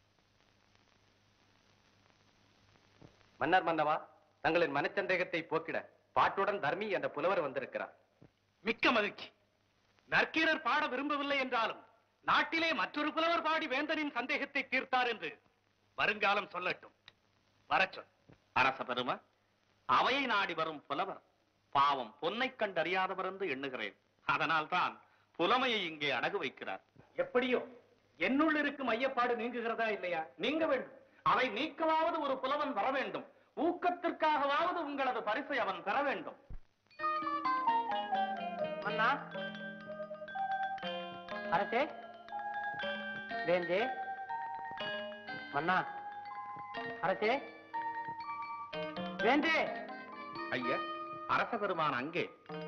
மன்னர் மன்னவா தங்களின் மனச்சந்தேகத்தை போக்கிட பாட்டுடன் தர்மி என்ற புலவர் வந்திருக்கிறார் மிக்க மகிழ்ச்சி நற்கீரர் பாட விரும்பவில்லை என்றாலும் நாட்டிலே மற்றொரு புலவர் பாடி வேந்தனின் சந்தேகத்தை தீர்த்தார் என்று வருங்காலம் சொல்லட்டும் வரச் சொல் அரச பெரும அவையை நாடி வரும் புலவர் பாவம் பொன்னை கண்டறியாதவர் என்று எண்ணுகிறேன் அதனால் தான் புலமையை இங்கே அடகு வைக்கிறார் எப்படியோ என்னுள் இருக்கும் ஐயப்பாடு நீங்குகிறதா இல்லையா நீங்க வேண்டும் அவை நீக்கவாவது ஒரு புலவன் வர வேண்டும் ஊக்கத்திற்காகவாவது உங்களது பரிசை அவன் பெற வேண்டும் மன்னா அரசே வேந்தே மன்னா அரசே வேந்தே ஐயா அரச பெருமான் அங்கே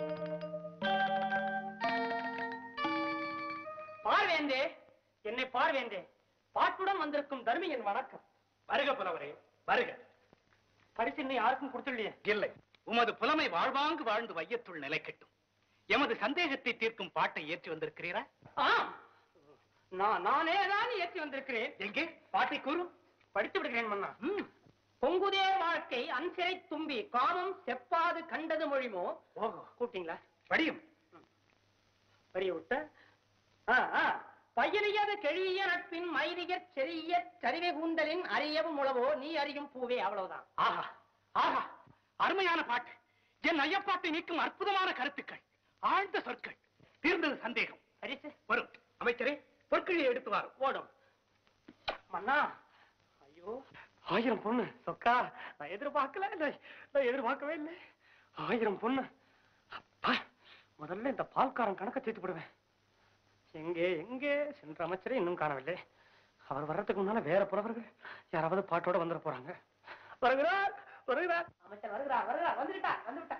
பார்வேந்தே என்னை பார்வேந்தே பாட்டுடன் வந்திருக்கும் தர்மி என் வணக்கம் வருக புலவரே வருக பரிசு இன்னும் யாருக்கும் கொடுத்துள்ளையே இல்லை உமது புலமை வாழ்வாங்கு வாழ்ந்து வையத்துள் நிலைக்கட்டும் எமது சந்தேகத்தை தீர்க்கும் பாட்டை ஏற்றி வந்திருக்கிறீரா ஆம் நான் நானே தான் ஏற்றி வந்திருக்கிறேன் எங்கே பாட்டை கூறு படித்து விடுகிறேன் மன்னா பொங்குதே வாழ்க்கை அன்சிறை தும்பி காமம் செப்பாது கண்டது மொழிமோ ஓஹோ கூப்பிட்டீங்களா படியும் வரிய விட்ட ஆ, ஆ. பயிரியது கெழிய நட்பின் மைதியற் செறிய சரிவை கூந்தலின் அறியவும் உளவோ நீ அறியும் பூவே அவ்வளவுதான் ஆஹா ஆஹா அருமையான பாட்டு என் ஐயப்பாட்டை நீக்கும் அற்புதமான கருத்துக்கள் ஆழ்ந்த சொற்கள் தீர்ந்தது சந்தேகம் பரிசு வரும் அமைச்சரே பொற்களை எடுத்து வாரும் ஓடும் மன்னா ஐயோ ஆயிரம் பொண்ணு சொக்கா நான் எதிர்பார்க்கல இல்லை நான் எதிர்பார்க்கவே இல்லை ஆயிரம் பொண்ணு அப்பா முதல்ல இந்த பால்காரன் கணக்க சேர்த்து விடுவேன் எங்கே எங்கே சென்ற அமைச்சரே இன்னும் காணவில்லை அவர் வர்றதுக்கு முன்னால வேற புறவர்கள் யாராவது பாட்டோட வந்துட போறாங்க வருகிறார் வருகிறார் அமைச்சர் வருகிறார் வருகிறார் வந்துவிட்டார் வந்துவிட்டார்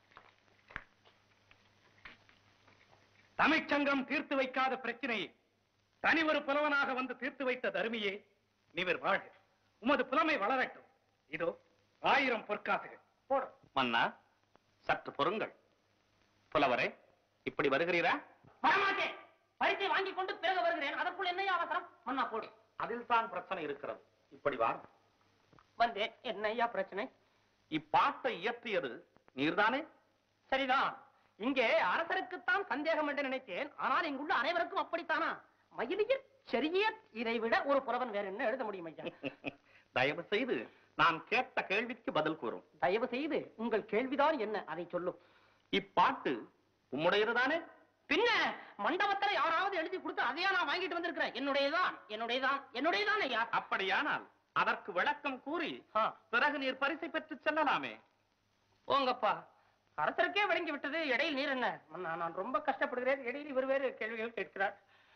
தமிழ்ச்சங்கம் தீர்த்து வைக்காத பிரச்சனையை தனி ஒரு புலவனாக வந்து தீர்த்து வைத்த தருமியே நீவர் வாழ்க உமது புலமை வளரட்டும் இதோ ஆயிரம் பொற்காசுகள் போடும் மன்னா சற்று பொறுங்கள் புலவரே இப்படி வருகிறீரா வரமாட்டேன் பரிசை வாங்கி கொண்டு பிறகு வருகிறேன் அதற்குள் என்னையா அவசரம் மன்னா போடு அதில் தான் பிரச்சனை இருக்கிறது இப்படி வாரும் வந்தேன் என்னையா பிரச்சனை இப்பாட்டை இயற்றியது நீர்தானே சரிதான் இங்கே அரசருக்குத்தான் சந்தேகம் என்று நினைத்தேன் ஆனால் இங்குள்ள அனைவருக்கும் அப்படித்தானா மயிலியர் செறிய இதைவிட ஒரு புலவன் வேற என்ன எழுத முடியும் ஐயா தயவு செய்து நான் கேட்ட கேள்விக்கு பதில் கூறும் தயவு செய்து உங்கள் கேள்விதான் என்ன அதை சொல்லும் இப்பாட்டு உம்முடையதுதானே பின்ன மண்டபத்துல யாராவது எழுதி கொடுத்து அதையா நான் வாங்கிட்டு வந்திருக்கிறேன் என்னுடையதான் என்னுடையதான் என்னுடையதான் ஐயா அப்படியானால் அதற்கு விளக்கம் கூறி ஆ, பிறகு நீர் பரிசை பெற்று செல்லலாமே போங்கப்பா அரசருக்கே விளங்கி விட்டது இடையில் நீர் என்ன மன்னா, நான் ரொம்ப கஷ்டப்படுகிறேன் இடையில் இவர் வேறு கேள்விகள் கேட்கிறார்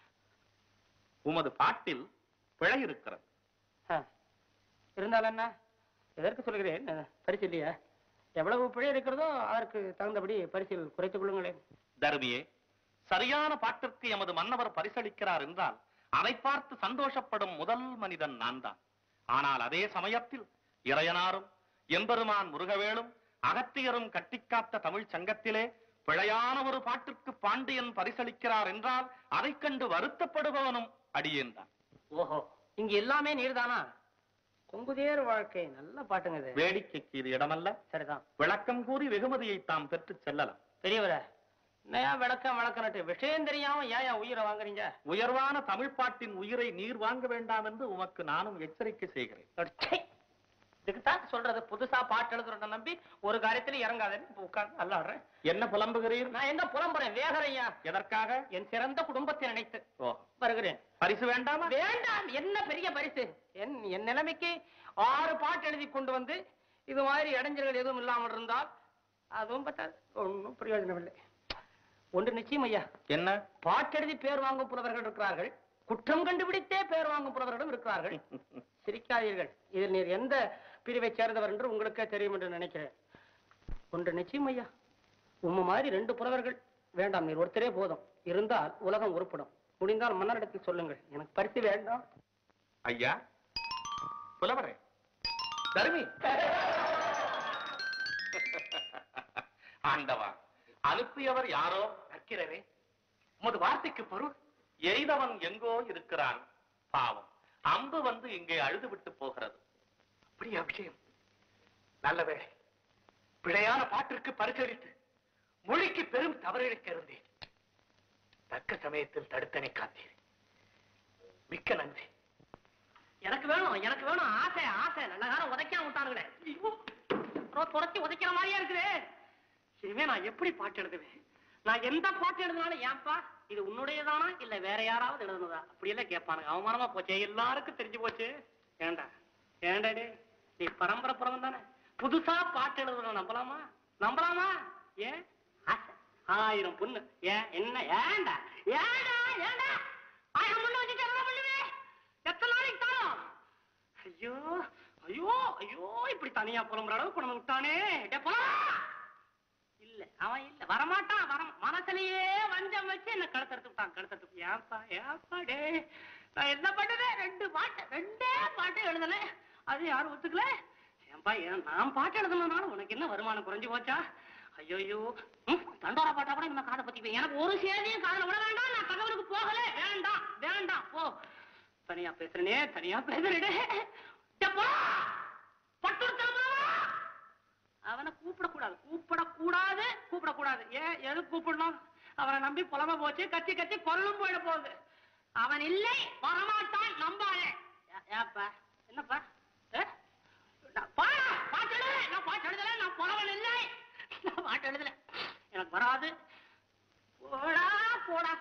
உமது பாட்டில் பிழை இருக்கிறது ஆ, இருந்தால் என்ன எதற்கு சொல்கிறேன் அஹ், பரிசு இல்லையா எவ்வளவு பிழை இருக்கிறதோ அதற்கு தகுந்தபடி பரிசில் குறைத்துக் கொள்ளுங்களேன் தருமியே சரியான பாட்டிற்கு எமது மன்னவர் பரிசளிக்கிறார் என்றால் அதை பார்த்து சந்தோஷப்படும் முதல் மனிதன் நான் தான் ஆனால் அதே சமயத்தில் இறையனாரும் எம்பெருமான் முருகவேளும் அகத்தியரும் கட்டிக்காத்த தமிழ் சங்கத்திலே பிழையான ஒரு பாட்டிற்கு பாண்டியன் பரிசளிக்கிறார் என்றால் அதைக் கண்டு வருத்தப்படுபவனும் அடியேன் தான் ஓஹோ இங்க எல்லாமே நீர்தானா கொங்குதேர் வாழ்க்கை நல்ல பாட்டுங்க இது வேடிக்கைக்கு இது இடமல்ல சரிதான் விளக்கம் கூறி வெகுமதியை தாம் பெற்றுச் செல்லலாம் பெரியவரே என்னையா விளக்கம் விளக்கணட்டு விஷயம் தெரியாம ஏன் என் உயிரை வாங்குறீங்க உயர்வான தமிழ் பாட்டின் உயிரை நீர் வாங்க வேண்டாம் என்று உமக்கு நானும் எச்சரிக்கை செய்கிறேன் ச்சை! இதுக்குத்தான் சொல்றது புதுசா பாட்டு எழுதுறத நம்பி ஒரு காரியத்துல இறங்காதேன்னு இப்ப உட்கார்ந்து அல்லாடுறேன் என்ன புலம்புகிறீர் நான் எங்க புலம்புறேன் வேகரையா எதற்காக என் சிறந்த குடும்பத்தை நினைத்து ஓ வருகிறேன் பரிசு வேண்டாமா வேண்டாம் என்ன பெரிய பரிசு என் என் நிலைமைக்கு ஆறு பாட்டு எழுதி கொண்டு வந்து இது மாதிரி இடைஞ்சல்கள் எதுவும் இல்லாமல் இருந்தால் அதுவும் பத்தாது ஒன்றும் பிரயோஜனம் இல்லை ஒன்று நிச்சயம் ஐயா என்ன பாட்டெழுதி பேர் வாங்கும் புலவர்கள் இருக்கிறார்கள் குற்றம் கண்டுபிடித்தே பேர் வாங்கும் புலவர்களும் இருக்கிறார்கள் சிரிக்காதீர்கள் இதில் நீர் எந்த பிரிவை சேர்ந்தவர் என்று உங்களுக்கே தெரியும் என்று நினைக்கிறேன் ஒன்று நிச்சயம் ஐயா உம்ம மாதிரி ரெண்டு புலவர்கள் வேண்டாம் நீர் ஒருத்தரே போதும் இருந்தால் உலகம் உருப்படும் முடிந்தால் மன்னரிடத்தில் சொல்லுங்கள் எனக்கு பரிசு வேண்டாம் ஐயா புலவரே தருமி ஆண்டவா அனுப்பியவர் யாரோ நற்கிறரே உமது வார்த்தைக்கு பொருள் எய்தவன் எங்கோ இருக்கிறான் பாவம் அம்பு வந்து இங்கே அழுது விட்டு போகிறது அப்படியா விஷயம் நல்ல வேளை பிழையான பாட்டிற்கு பரிசளித்து மொழிக்கு பெரும் தவறிழைக்க இருந்தேன் தக்க சமயத்தில் தடுத்தனை காத்தீர் மிக்க நன்றி எனக்கு வேணும் எனக்கு வேணும் ஆசை ஆசை நல்ல காலம் உதைக்காம விட்டானுங்களே ஐயோ, அப்புறம் துரத்தி உதைக்கிற மாதிரியா இருக்குது இனிமே நான் எப்படி பாட்டு எழுதுவேன் நான் எந்த பாட்டு எழுதினாலும் ஏன்பா இது உன்னுடையதானா இல்ல வேற யாராவது எழுதுனதா அப்படியெல்லாம் கேட்பானுங்க அவமானமா போச்சே எல்லாருக்கும் தெரிஞ்சு போச்சு ஏண்டா ஏண்டா டே நீ பரம்பரை புறவன் தானே புதுசா பாட்டு எழுதுன நம்பலாமா நம்பலாமா ஏன் ஆசை ஆயிரம் பொண்ணு ஏன் என்ன ஏண்டா ஏண்டா ஏண்டா ஆயிரம் பொண்ணு வச்சுட்டு என்ன பண்ணுவேன் எத்தனை நாளைக்கு தானோ ஐயோ ஐயோ ஐயோ இப்படி தனியா புலம்புற அளவுக்கு கொண்டு வந்து விட்டானே டே போடா. இல்ல அவன் இல்ல வரமாட்டான் வர மனசுலயே வஞ்சம் வச்சு என்ன கழுத்தறுத்து விட்டான் கழுத்தறுத்து ஏன்பா ஏன்பா டே நான் என்ன பண்ணது ரெண்டு பாட்டு ரெண்டே பாட்டு எழுதல அது யாரும் ஒத்துக்கல ஏன்பா ஏன் நான் பாட்டு எழுதுனதுனால உனக்கு என்ன வருமானம் குறைஞ்சு போச்சா ஐயோ தண்டோரா பாட்டா கூட இந்த காதை பத்தி எனக்கு ஒரு சேதியும் காதுல விட வேண்டாம் நான் கதவுக்கு போகல வேண்டாம் வேண்டாம் போ தனியா பேசுறனே தனியா பேசுறேனே டே போ பட்டு அவனை கூப்பிடக்கூடாது கூப்பிடக்கூடாது கூப்பிடக்கூடாது ஏன் எது கூப்பிடணும் அவனை நம்பி புலம போச்சு கத்தி கத்தி கொல்லும் போயிட போகுது அவன் இல்லை வரமாட்டான் நம்பாதே ஏ- ஏப்பா என்னப்பா ஏ? நான் பா- பாட்டு எழுதல நான் பாட்டு எழுதல நான் புலவன் இல்லை நான் பாட்டு எழுதல எனக்கு வராது போடா போடா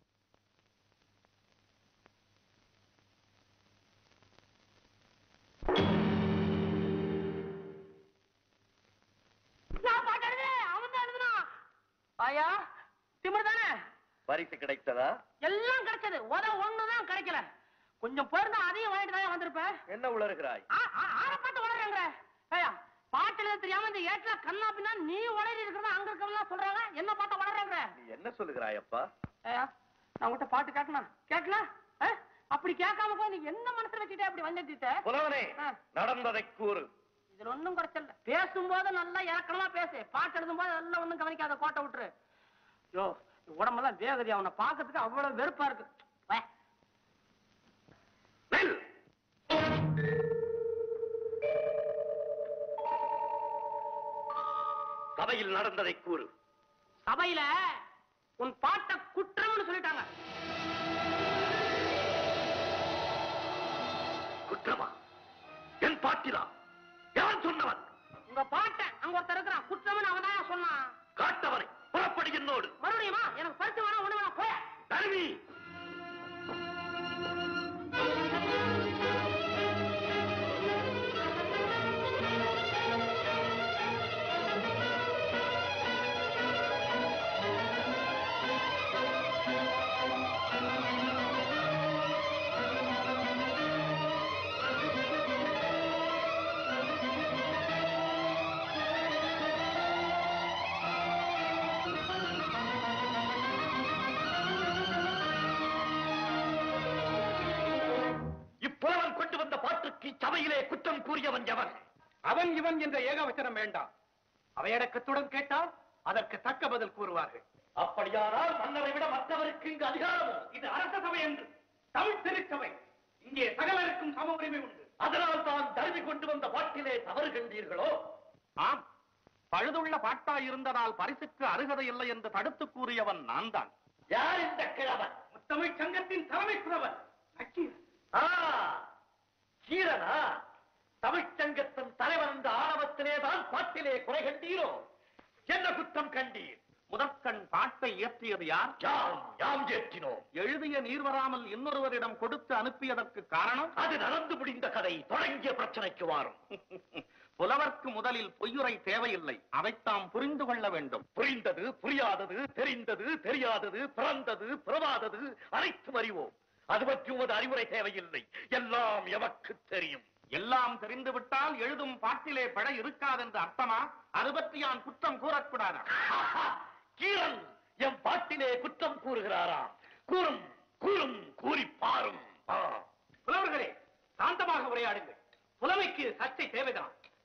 நான் பாட்டு எழுதுறேன் அவன் தான் எழுதுனான் ஐயா திமிர் தானே பரிசு கிடைத்ததா எல்லாம் கிடைச்சது உத ஒண்ணுதான் கிடைக்கல கொஞ்சம் போயிருந்தா அதையும் வாங்கிட்டு தான் வந்திருப்பேன் என்ன உளறுகிறாய் ஆ- ஆ- ஆற பார்த்து வளர்றேங்க ஐயா பாட்டு எழுத தெரியாம இந்த ஏட்ல கண்ணா பின்னா நீ உளறி இருக்கிறதா அங்க இருக்கவங்க சொல்றாங்க என்ன பார்த்து வளர்றேங்க நீ என்ன சொல்லுகிறாய் அப்பா ஐயா நான் உன்கிட்ட பாட்டு கேட்கணும் கேட்கலாம் ஆ? அப்படி கேட்காம போய் நீ என்ன மனசுல வச்சுட்டே அப்படி வந்தீட்ட புலவனே ஆ. நடந்ததை கூறு இதுல ஒண்ணும் குறைச்சல பேசும்போது நல்லா இறக்கமா பேசு பாட்டு எழுதும் போது எல்லாம் ஒண்ணும் கவனிக்காத கோட்டை விட்டுரு யோ உடம்பெல்லாம் வேகதி அவனை பார்க்கறதுக்கு அவ்வளவு வெறுப்பா இருக்கு வே. நெல் சபையில் நடந்ததை கூறு சபையில உன் பாட்ட குற்றம்னு சொல்லிட்டாங்க குற்றமா என் பாட்டிலா யார் சொன்னவன் உங்க பாட்ட அங்க ஒருத்தர் இருக்கிறான் குற்றம்னு அவன் தான் சொன்னான் காட்டவனை புறப்படி என்னோடு மறுபடியுமா எனக்கு பரிசு வேணா ஒண்ணு வேணா போய தருவி இப்புலவன் கொண்டு வந்த பாட்டுக்கு சபையிலே குற்றம் கூறியவன் எவன் அவன் இவன் என்ற ஏகவச்சனம் வேண்டாம் அவையடக்கத்துடன் கேட்டால் அதற்கு தக்க பதில் கூறுவார்கள் அப்படியானால் மன்னரை விட மற்றவருக்கு இங்கு அதிகாரமோ இது அரச சபை என்று தமிழ் திருச்சபை இங்கே சகலருக்கும் சம உரிமை உண்டு அதனால் தான் தருவி கொண்டு வந்த பாட்டிலே தவறு கண்டீர்களோ ஆம் பழுதுள்ள பாட்டா இருந்ததால் பரிசுக்கு அருகதை இல்லை என்று தடுத்து கூறியவன் நான் தான் யார் இந்த கிழவன் முத்தமிழ் சங்கத்தின் தலைமை புலவர் நக்கீரன் ஆ, கீரனா தமிழ்ச்சங்கத்தின் தலைவர் என்ற ஆணவத்திலே தான் பாட்டிலே குறை கண்டீரோ என்ன குற்றம் கண்டீர் முதற்கண் பாட்டை இயற்றியது யார் யாம் யாம் ஏற்றினோம் எழுதிய நீர் வராமல் இன்னொருவரிடம் கொடுத்து அனுப்பியதற்கு காரணம் அது நடந்து முடிந்த கதை தொடங்கிய பிரச்சனைக்கு வாரும் புலவர்க்கு முதலில் பொய்யுரை தேவையில்லை அதைத்தாம் புரிந்து கொள்ள வேண்டும் புரிந்தது புரியாதது தெரிந்தது தெரியாதது பிறந்தது பிறவாதது அனைத்தும் அறிவோம் அது பற்றி உமது அறிவுரை தேவையில்லை எல்லாம் எமக்கு தெரியும் எல்லாம் தெரிந்துவிட்டால் எழுதும் பாட்டிலே பட இருக்காதென்று அர்த்தமா அது பற்றி யான் குற்றம் கூறக்கூடாதா கீரன் என் பாட்டிலே குற்றம் கூறுகிறாராம் கூறும் கூறும் கூறி பாரும் ஆ. புலவர்களே சாந்தமாக உரையாடுங்கள் புலமைக்கு சர்ச்சை தேவைதான்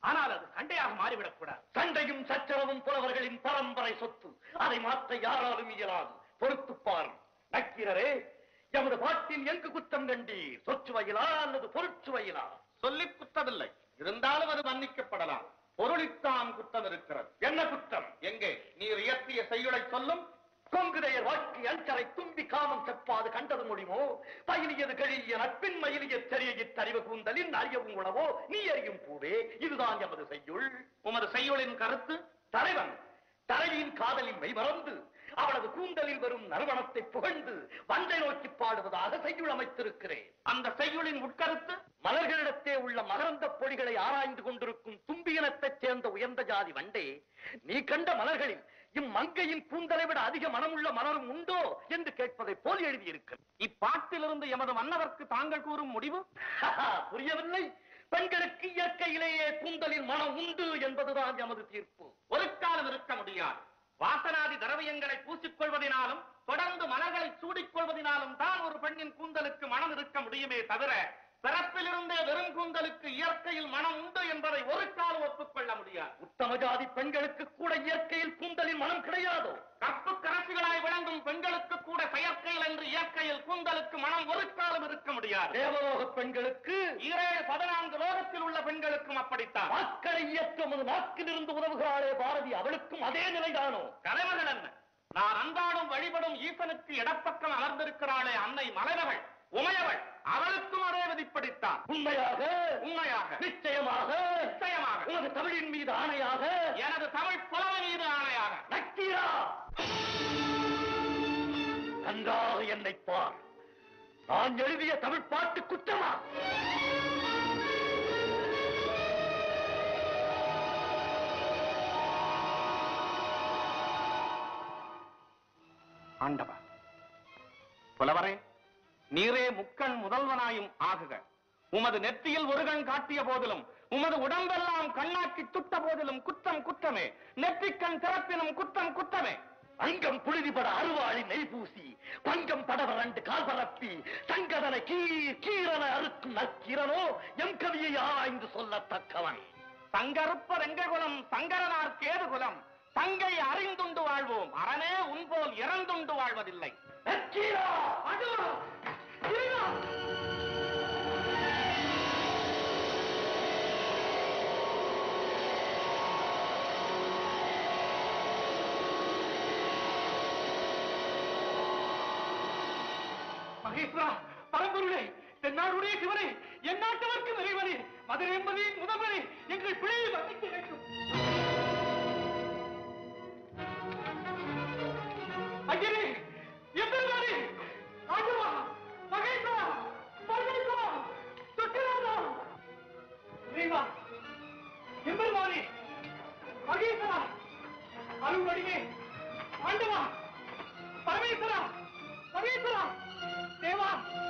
ஆனால் அது சண்டையாக மாறிவிடக் கூடாது சண்டையும் சச்சரவும் புலவர்களின் பரம்பரை சொத்து அதை மாற்ற யாராலும் இயலாது பொறுத்துப் பார் நக்கீரரே எமது பாட்டின் எங்கு குற்றம் கண்டீர் சொற்சுவையிலா அல்லது பொருட்சுவையிலா சொல்லிக் குற்றமில்லை இருந்தாலும் அது மன்னிக்கப்படலாம் பொருளித்தான் குற்றம் இருக்கிறது என்ன குற்றம் எங்கே நீர் இயற்றிய செய்யுளை சொல்லும் கொங்குதையர் வாழ்க்கை அஞ்சரை தும்பி காமம் செப்பாது கண்டது முடியுமோ பயிலியது கழிய நட்பின் மயிலிய தெரிய தறிவு கூந்தலின் அறியவும் உணவோ நீ அறியும் பூவே இதுதான் எமது செய்யுள் உமது செய்யுளின் கருத்து தலைவன் தலைவியின் காதலின் மெய் மறந்து அவளது கூந்தலில் வரும் நறுமணத்தை புகழ்ந்து வந்தை நோக்கி பாடுவதாக செய்யுள் அமைத்திருக்கிறேன் அந்த செய்யுளின் உட்கருத்து மலர்களிடத்தே உள்ள மகரந்த பொடிகளை ஆராய்ந்து கொண்டிருக்கும் தும்பி இனத்தைச் சேர்ந்த உயர்ந்த ஜாதி வண்டே நீ கண்ட மலர்களில் இம்மங்கையின் கூந்தலை விட அதிக மனமுள்ள மலரும் உண்டோ என்று கேட்பதைப் போல் எழுதியிருக்கிறது இப்பாட்டிலிருந்து எமது மன்னவர்க்கு தாங்கள் கூறும் முடிவு புரியவில்லை பெண்களுக்கு இயற்கையிலேயே கூந்தலில் மனம் உண்டு என்பதுதான் எமது தீர்ப்பு ஒரு காலம் இருக்க முடியாது வாசனாதி திரவியங்களை பூசிக்கொள்வதினாலும் தொடர்ந்து மலர்களை சூடிக்கொள்வதினாலும் தான் ஒரு பெண்ணின் கூந்தலுக்கு மனம் இருக்க முடியுமே தவிர பிறப்பிலிருந்தே வெறும் கூந்தலுக்கு இயற்கையில் மனம் உண்டு என்பதை ஒரு காலம் ஒப்புக்கொள்ள முடியாது உத்தம ஜாதி பெண்களுக்கு கூட இயற்கையில் கூந்தலின் மனம் கிடையாதோ கற்பு கரசிகளாய் விளங்கும் பெண்களுக்கு கூட செயற்கையில் என்று இயற்கையில் கூந்தலுக்கு மனம் ஒரு காலம் இருக்க முடியாது தேவலோக பெண்களுக்கு ஈரேழு பதினான்கு லோகத்தில் உள்ள பெண்களுக்கும் அப்படித்தான் வாக்களை இயற்றும் ஒரு நாக்கிலிருந்து உதவுகிறாளே பாரதி அவளுக்கும் அதே நிலைதானோ கலைவர்கள் என்ன நான் அன்றாடும் வழிபடும் ஈசனுக்கு இடப்பக்கம் அமர்ந்திருக்கிறாளே அன்னை மலைமகள் உமையவள் அவளுக்கும் அதே விதிப்படித்தான் உண்மையாக உண்மையாக நிச்சயமாக நிச்சயமாக உனது தமிழின் மீது ஆணையாக எனது தமிழ் புலமை மீது ஆணையாக நக்கீரா நன்றாக என்னை பார் நான் எழுதிய தமிழ் பாட்டு குற்றமா ஆண்டவா புலவரே நீரே முக்கண் முதல்வனாயும் ஆகுக உமது நெற்றியில் ஒரு கண் காட்டிய போதிலும் உமது உடம்பெல்லாம் கண்ணாக்கி சுட்ட போதிலும் குற்றம் குற்றமே நெற்றிக்கண் திறப்பினும் குற்றம் குற்றமே அங்கம் புழுதிபட அருவாளி நெய் பூசி பங்கம் படவரண்டு கால் பரப்பி சங்கதனை கீர் கீரன அறுக்கும் நக்கீரனோ எம் கவியை ஆய்ந்து சொல்லத்தக்கவன் சங்கருப்ப ரெங்ககுலம் சங்கரனார் கேது குலம் தங்கை அறிந்துண்டு வாழ்வோம் அரணே உன்போல் இறந்துண்டு வாழ்வதில்லை நக்கீரா அழுவா மகேஸ்வரா பரம்பொருளே தென்னாடுடைய சிவனே என் நாட்டவர்க்கு நிறைவனே மதுரை என்பதின் முதல்வனே எங்கள் பிழையை மன்னிக்க வேண்டும் ஐயனே எம்பெருமானே ஆண்டவா மகேஸ்வரா பரமேஸ்வரா சுக்கராதா இறைவா எம்பெருமானே மகேஸ்வரா அருள்வடிவே ஆண்டவா பரமேஸ்வரா மகேஸ்வரா தேவா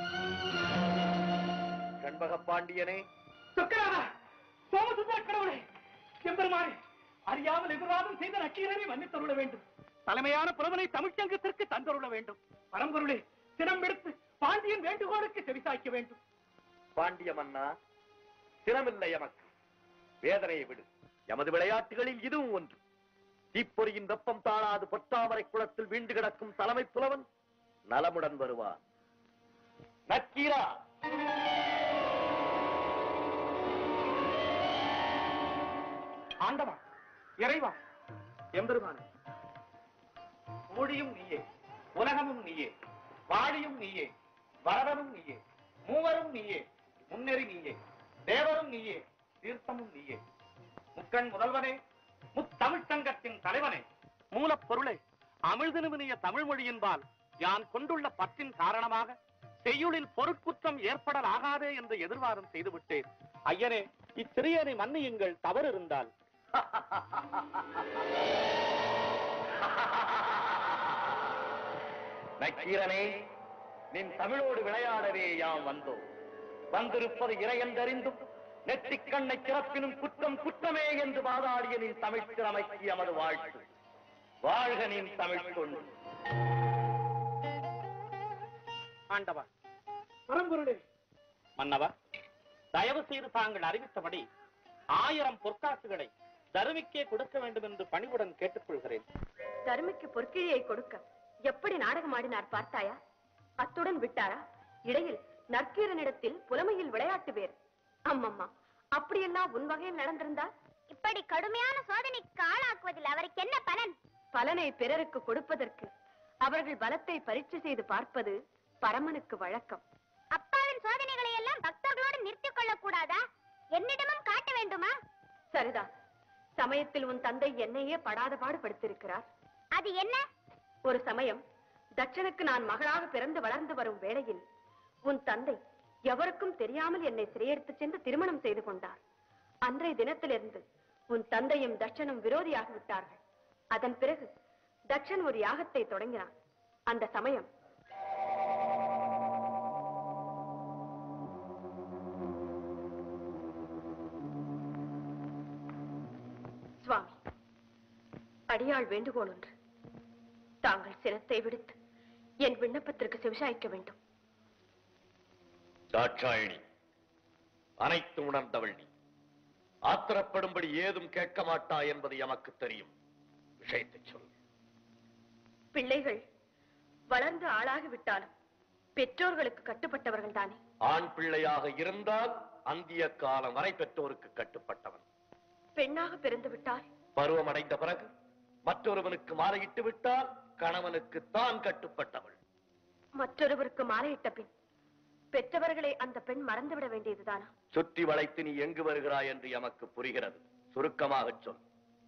கண்பக பாண்டியனே சுக்கராதா சோமசுந்தர கடவுளே எம்பெருமானே அறியாமல் எதிராதம் செய்த நக்கீரனை மன்னித்தருள வேண்டும் தலைமையான புலவனை தமிழ்ச்சங்கத்திற்கு தந்தருள வேண்டும் பரம்பொருளே சிரம் எடுத்து பாண்டியன் வேண்டுகோளுக்கு செவிசாய்க்க வேண்டும் பாண்டிய மன்னா சிரமில்லை எமக்கு வேதனையை விடு எமது விளையாட்டுகளில் இதுவும் ஒன்று தீப்பொறியின் வெப்பம் தாழாது பொற்றாமரை குளத்தில் வீண்டு கிடக்கும் தலைமை புலவன் நலமுடன் வருவான் நக்கீரா ஆண்டவா இறைவா எம்பெருமானே ஊழியும் நீயே உலகமும் நீயே வாழியும் நீயே வரதமும் நீயே மூவரும் நீயே முன்னெறி நீயே தேவரும் நீயே தீர்த்தமும் நீயே முக்கண் முதல்வனே முத்தமிழ்ச் சங்கத்தின் தலைவனே மூலப்பொருளே அமிழ்தினுவினிய தமிழ் மொழியின்பால் யான் கொண்டுள்ள பற்றின் காரணமாக செய்யுளில் பொருட்குற்றம் ஏற்படலாகாதே என்று எதிர்வாதம் செய்துவிட்டேன் ஐயனே இச்சிறியனை மன்னியுங்கள் தவறு இருந்தால் நக்கீரனே நின் தமிழோடு விளையாடவே யாம் வந்தோம் வந்திருப்பது இறையென்றறிந்தும் நெற்றிக் கண்ணை திறப்பினும் குற்றம் குற்றமே என்று வாதாடிய நின் தமிழ் திறமைக்கு எமது வாழ்த்து வாழ்க நின் தமிழ் கொண்டு ஆண்டவா பரம்பொருளே மன்னவா தயவு செய்து தாங்கள் அறிவித்தபடி ஆயிரம் பொற்காசுகளை தருமிக்கே கொடுக்க வேண்டும் என்று பணிவுடன் கேட்டுக்கொள்கிறேன் தருமிக்கு பொற்கிழியை கொடுக்க எப்படி நாடகம் ஆடினார் பார்த்தாயா அத்துடன் விட்டாரா இடையில் நற்கீரனிடத்தில் புலமையில் விளையாட்டு வேறு அம்மம்மா அப்படியெல்லாம் உன் வகையில் நடந்திருந்தா இப்படி கடுமையான சோதனைக்கு ஆளாக்குவதில் அவருக்கு என்ன பலன் பலனை பிறருக்கு கொடுப்பதற்கு அவர்கள் பலத்தை பரீட்சை செய்து பார்ப்பது பரமனுக்கு வழக்கம் அப்பாவின் சோதனைகளை எல்லாம் பக்தர்களோடு நிறுத்திக் கொள்ளக் கூடாதா என்னிடமும் காட்ட வேண்டுமா சரிதான் சமயத்தில் உன் தந்தை என்னையே படாத பாடு படுத்திருக்கிறார் அது என்ன ஒரு சமயம் தட்சனுக்கு நான் மகளாக பிறந்து வளர்ந்து வரும் வேளையில் உன் தந்தை எவருக்கும் தெரியாமல் என்னை சிறையெடுத்துச் சென்று திருமணம் செய்து கொண்டார் அன்றைய தினத்திலிருந்து உன் தந்தையும் தட்சனும் விரோதியாகி விட்டார்கள் அதன் பிறகு தட்சன் ஒரு யாகத்தை தொடங்கினான் அந்த சமயம் சுவாமி அடியாள் வேண்டுகோள் ஒன்று தாங்கள் சிரத்தை விடுத்து என் விண்ணப்பத்திற்கு செவிசாய்க்க வேண்டும் தாட்சாயணி அனைத்து உணர்ந்தவள் நீ ஆத்திரப்படும்படி ஏதும் கேட்க மாட்டா என்பது எமக்கு தெரியும் விஷயத்தை சொல் பிள்ளைகள் வளர்ந்து ஆளாகி விட்டாலும் பெற்றோர்களுக்கு கட்டுப்பட்டவர்கள் தானே ஆண் பிள்ளையாக இருந்தால் அந்திய காலம் வரை பெற்றோருக்கு கட்டுப்பட்டவன் பெண்ணாக பிறந்து விட்டால் பருவம் அடைந்த பிறகு மற்றொருவனுக்கு மாலையிட்டு விட்டால் கணவனுக்கு தான் கட்டுப்பட்டவள் மற்றொருவருக்கு மாலையிட்ட பின் பெற்றவர்களை அந்த பெண் மறந்துவிட வேண்டியதுதானா சுற்றி வளைத்து நீ எங்கு வருகிறாய் என்று எமக்கு புரிகிறது சுருக்கமாகச் சொல்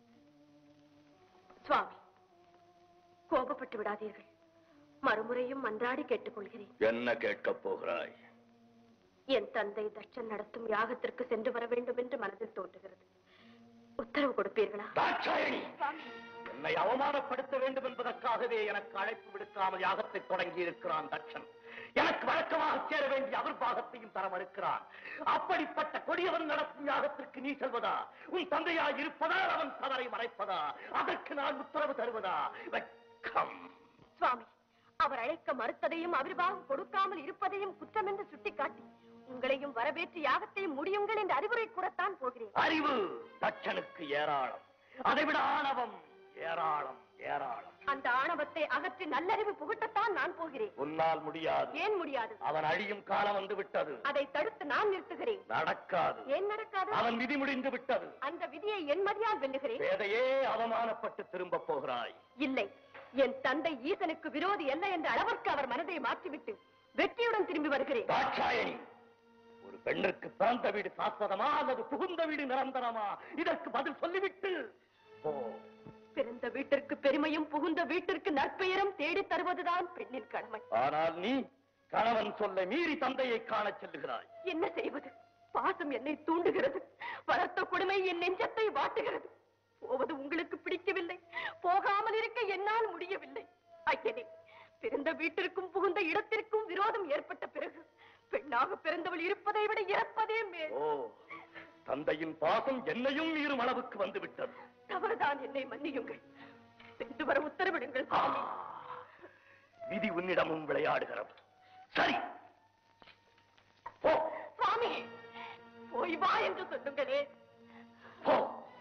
சுவாமி கோபப்பட்டு விடாதீர்கள் மறுமுறையும் மன்றாடி கேட்டுக்கொள்கிறேன் என்ன கேட்கப் போகிறாய் என் தந்தை தட்சன் நடத்தும் யாகத்திற்கு சென்று வர வேண்டும் என்று மனதில் தோன்றுகிறது உத்தரவு கொடுப்பீர்களா தாட்சாயணி என்னை அவமானப்படுத்த வேண்டும் என்பதற்காகவே எனக்கு அழைப்பு விடுக்காமல் யாகத்தை தொடங்கி இருக்கிறான் தட்சன் எனக்கு வழக்கமாக சேர வேண்டிய அவர் பாகத்தையும் தர மறுக்கிறான் அப்படிப்பட்ட கொடியவன் நடத்தும் யாகத்திற்கு நீ செல்வதா உன் தந்தையாய் இருப்பதால் அவன் தவறை மறைப்பதா அதற்கு நான் உத்தரவு தருவதா வெட்கம் சுவாமி அவர் அழைக்க மறுத்ததையும் அவிர்வாகம் கொடுக்காமல் இருப்பதையும் குற்றம் என்று சுட்டிக்காட்டி உங்களையும் வரவேற்று யாகத்தையும் முடியுங்கள் என்று அறிவுரை கூறத்தான் போகிறேன் அறிவு தட்சனுக்கு ஏராளம் அதைவிட ஆணவம் ஏராளம் ஏராளம் அந்த ஆணவத்தை அகற்றி நல்லறிவு புகட்டத்தான் நான் போகிறேன் உன்னால் முடியாது ஏன் முடியாது அவன் அழியும் காலம் வந்து விட்டது அதை தடுத்து நான் நிறுத்துகிறேன் நடக்காது ஏன் நடக்காது அவன் விதி முடிந்து விட்டது அந்த விதியை என் மதியால் வெல்லுகிறேன் வேதையே அவமானப்பட்டு திரும்ப போகிறாய் இல்லை என் தந்தை ஈசனுக்கு விரோதி அல்ல என்ற அளவிற்கு அவர் மனதை மாற்றிவிட்டு வெற்றியுடன் திரும்பி வருகிறேன் தாட்சாயணி ஒரு பெண்ணுக்கு பிறந்த வீடு சாஸ்வதமா அல்லது புகுந்த வீடு நிரந்தரமா இதற்கு பதில் சொல்லிவிட்டு போ பிறந்த வீட்டிற்கு பெருமையும் புகுந்த வீட்டிற்கு நற்பெயரும் தேடித் தருவதுதான் பெண்ணின் கடமை ஆனால் நீ கணவன் சொல்ல மீறி தந்தையை காணச் செல்லுகிறாய் என்ன செய்வது பாசம் என்னை தூண்டுகிறது வளர்த்த கொடுமை என் நெஞ்சத்தை வாட்டுகிறது போவது உங்களுக்கு பிடிக்கவில்லை போகாமல் இருக்க என்னால் முடியவில்லை ஐயனே பிறந்த வீட்டிற்கும் புகுந்த இடத்திற்கும் விரோதம் ஏற்பட்ட பிறகு பெண்ணாக பிறந்தவள் இருப்பதை விட இறப்பதே மேல் ஓ தந்தையின் பாசம் என்னையும் மீறும் அளவுக்கு வந்து விட்டது தவறுதான் என்னை மன்னியுங்கள் சென்று வர உத்தரவிடுங்கள் ஆ, சுவாமி. விதி உன்னிடமும் விளையாடுகிறது சரி போ சுவாமி போய் வா என்று சொல்லுங்களே போ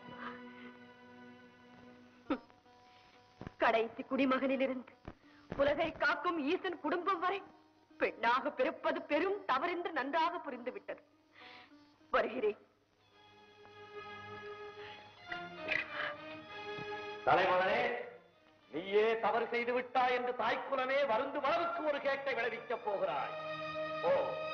கடைசி குடிமகனிலிருந்து உலகை காக்கும் ஈசன் குடும்பம் வரை பெண்ணாக பிறப்பது பெரும் தவறென்று நன்றாக புரிந்து விட்டது வருகிறேன் தலைமகனே நீயே தவறு செய்து விட்டாய் என்று தாய்க்குலமே வருந்து அளவுக்கு ஒரு கேட்டை விளைவிக்கப் போகிறாய் ஓ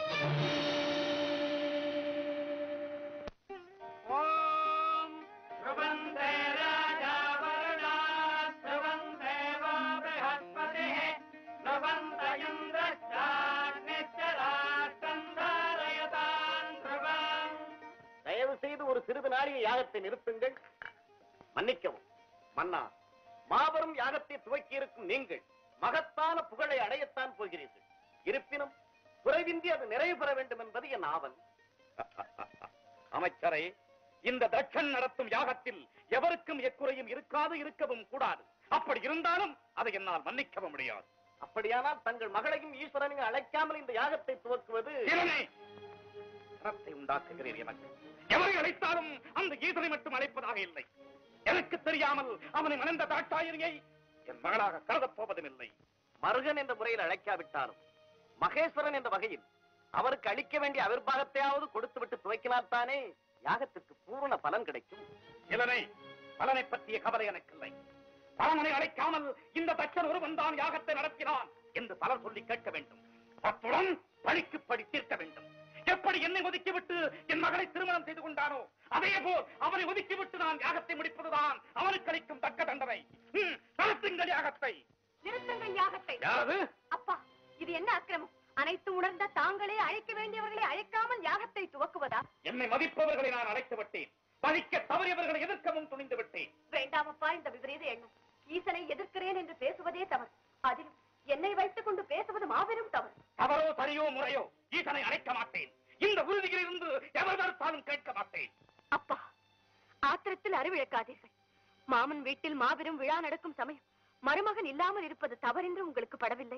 தயவு செய்து ஒரு சிறிது நாளிகை யாகத்தை நிறுத்துங்கள் மன்னிக்கவும் மன்னா மாபெரும் யாகத்தை துவக்கி இருக்கும் நீங்கள் மகத்தான புகழை அடையத்தான் போகிறீர்கள் இருப்பினும் குறைவின்றி அது நிறைவு பெற வேண்டும் என்பது என் ஆவல் அமைச்சரை இந்த தட்சன் நடத்தும் யாகத்தில் எவருக்கும் எக்குறையும் இருக்காது இருக்கவும் கூடாது அப்படி இருந்தாலும் அதை என்னால் மன்னிக்கவும் முடியாது அப்படியானால் தங்கள் மகளையும் ஈஸ்வரனையும் அழைக்காமல் இந்த யாகத்தை துவக்குவது இளனே, சிரத்தை உண்டாக்குகிறீர் எனக்கு எவரை அழைத்தாலும் அந்த ஈசனை மட்டும் அழைப்பதாக இல்லை எனக்கு தெரியாமல் அவனை மணந்த தாட்டாயிரியை என் மகளாக கருதப் போவதும் இல்லை மருகன் என்ற முறையில் அழைக்காவிட்டாலும் மகேஸ்வரன் என்ற வகையில் அவருக்கு அளிக்க வேண்டிய அவிர்வாகத்தையாவது கொடுத்துவிட்டு துவைக்கினால் தானே யாகத்திற்கு பூரண பலன் கிடைக்கும் இளனை பலனை பற்றிய கவலை எனக்கில்லை பலனை அழைக்காமல் இந்த தச்சன் ஒருவன் தான் யாகத்தை நடத்தினான் என்று பலர் சொல்லி கேட்க வேண்டும் அத்துடன் பழிக்கு படி தீர்க்க வேண்டும் எப்படி என்னை ஒதுக்கிவிட்டு என் மகளை திருமணம் செய்து கொண்டானோ அதே போல் அவனை ஒதுக்கிவிட்டு நான் யாகத்தை முடிப்பதுதான் அவனுக்கு அளிக்கும் தக்க தண்டனை ம், நடத்துங்கள் யாகத்தை நிறுத்துங்கள் யாகத்தை யாரது அப்பா இது என்ன அக்கிரமம் அனைத்து உணர்ந்த தாங்களே அழைக்க வேண்டியவர்களை அழைக்காமல் யாகத்தை துவக்குவதா என்னை மதிப்பவர்களை நான் அழைத்து விட்டேன் மதிக்க தவறியவர்களை எதிர்க்கவும் துணிந்து விட்டேன் வேண்டாமப்பா இந்த விபரீத எண்ணம் ஈசனை எதிர்க்கிறேன் என்று பேசுவதே தவறு அதிலும் என்னை வைத்துக் கொண்டு பேசுவது மாபெரும் தவறு தவறோ சரியோ முறையோ ஈசனை அழைக்க மாட்டேன் இந்த உறுதியில் இருந்து எவர் தடுத்தாலும் கேட்க மாட்டேன் அப்பா ஆத்திரத்தில் அறிவிழக்காதீர்கள் மாமன் வீட்டில் மாபெரும் விழா நடக்கும் சமயம் மருமகன் இல்லாமல் இருப்பது தவறென்று உங்களுக்கு படவில்லை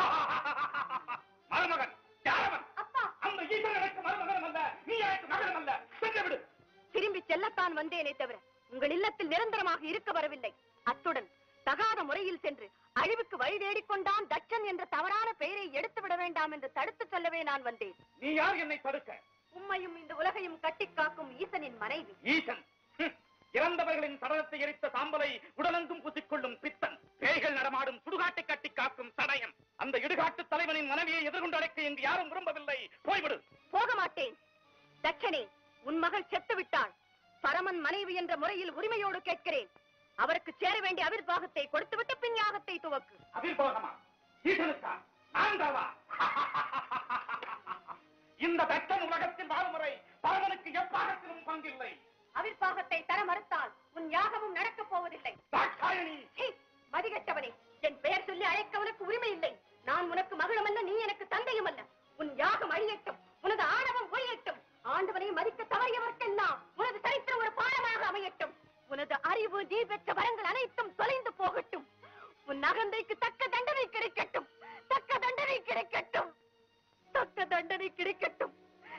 மருமகன் யாரவன் அப்பா அந்த ஈசன் எனக்கு மருமகனும் அல்ல நீ எனக்கு மகனும் அல்ல சென்று விடு திரும்பி செல்லத்தான் வந்தேனே தவிர உங்கள் இல்லத்தில் நிரந்தரமாக இருக்க வரவில்லை அத்துடன் தகாத முறையில் சென்று அழிவுக்கு வழி தேடிக்கொண்டான் தட்சன் என்ற தவறான பெயரை எடுத்து விட வேண்டாம் என்று தடுத்துச் சொல்லவே நான் வந்தேன் நீ யார் என்னை தடுக்க உம்மையும் இந்த உலகையும் கட்டிக் காக்கும் ஈசனின் மனைவி ஈசன் ஹம், இறந்தவர்களின் சடலத்தை எரித்த சாம்பலை உடலெங்கும் பூசிக்கொள்ளும் பித்தன் பேய்கள் நடமாடும் சுடுகாட்டை கட்டி காக்கும் சடையன் அந்த இடுகாட்டு தலைவனின் மனைவியை எதிர்கொண்டு அழைக்க இங்கு யாரும் விரும்பவில்லை போய்விடு போக மாட்டேன் தட்சனே உன் மகள் செத்து விட்டாள் பரமன் மனைவி என்ற முறையில் உரிமையோடு கேட்கிறேன் அவருக்கு சேர வேண்டிய அவிர்வாகத்தை கொடுத்துவிட்டு பின் யாகத்தை துவக்கு அபிர்போகமா ஈசனுக்கா நான்காவா இந்த தச்சன் உலகத்தில் வாழும் வரை பரவனுக்கு எப்பாகத்திலும் பங்கில்லை அவிர்வாகத்தை தர மறுத்தால் உன் யாகமும் நடக்கப் போவதில்லை தாட்சாயணி சீ, மதிகெட்டவனே என் பெயர் சொல்லி அழைக்க உனக்கு உரிமை இல்லை நான் உனக்கு மகளும் அல்ல நீ எனக்கு தந்தையும் அல்ல உன் யாகம் அழியட்டும் உனது ஆணவம் ஒழியட்டும் ஆண்டவனை மதிக்க தவறியவர்க்கெல்லாம் உனது சரித்திரம் ஒரு பாடமாக அமையட்டும் உனது அறிவு நீ பெற்ற வரங்கள் அனைத்தும் தொலைந்து போகட்டும் உன் அகந்தைக்கு தக்க தண்டனை கிடைக்கட்டும் தக்க தண்டனை கிடைக்கட்டும் தக்க தண்டனை கிடைக்கட்டும்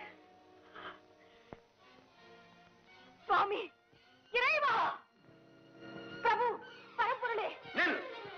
சுவாமி இறைவா பிரபு பரம்பொருளே நில்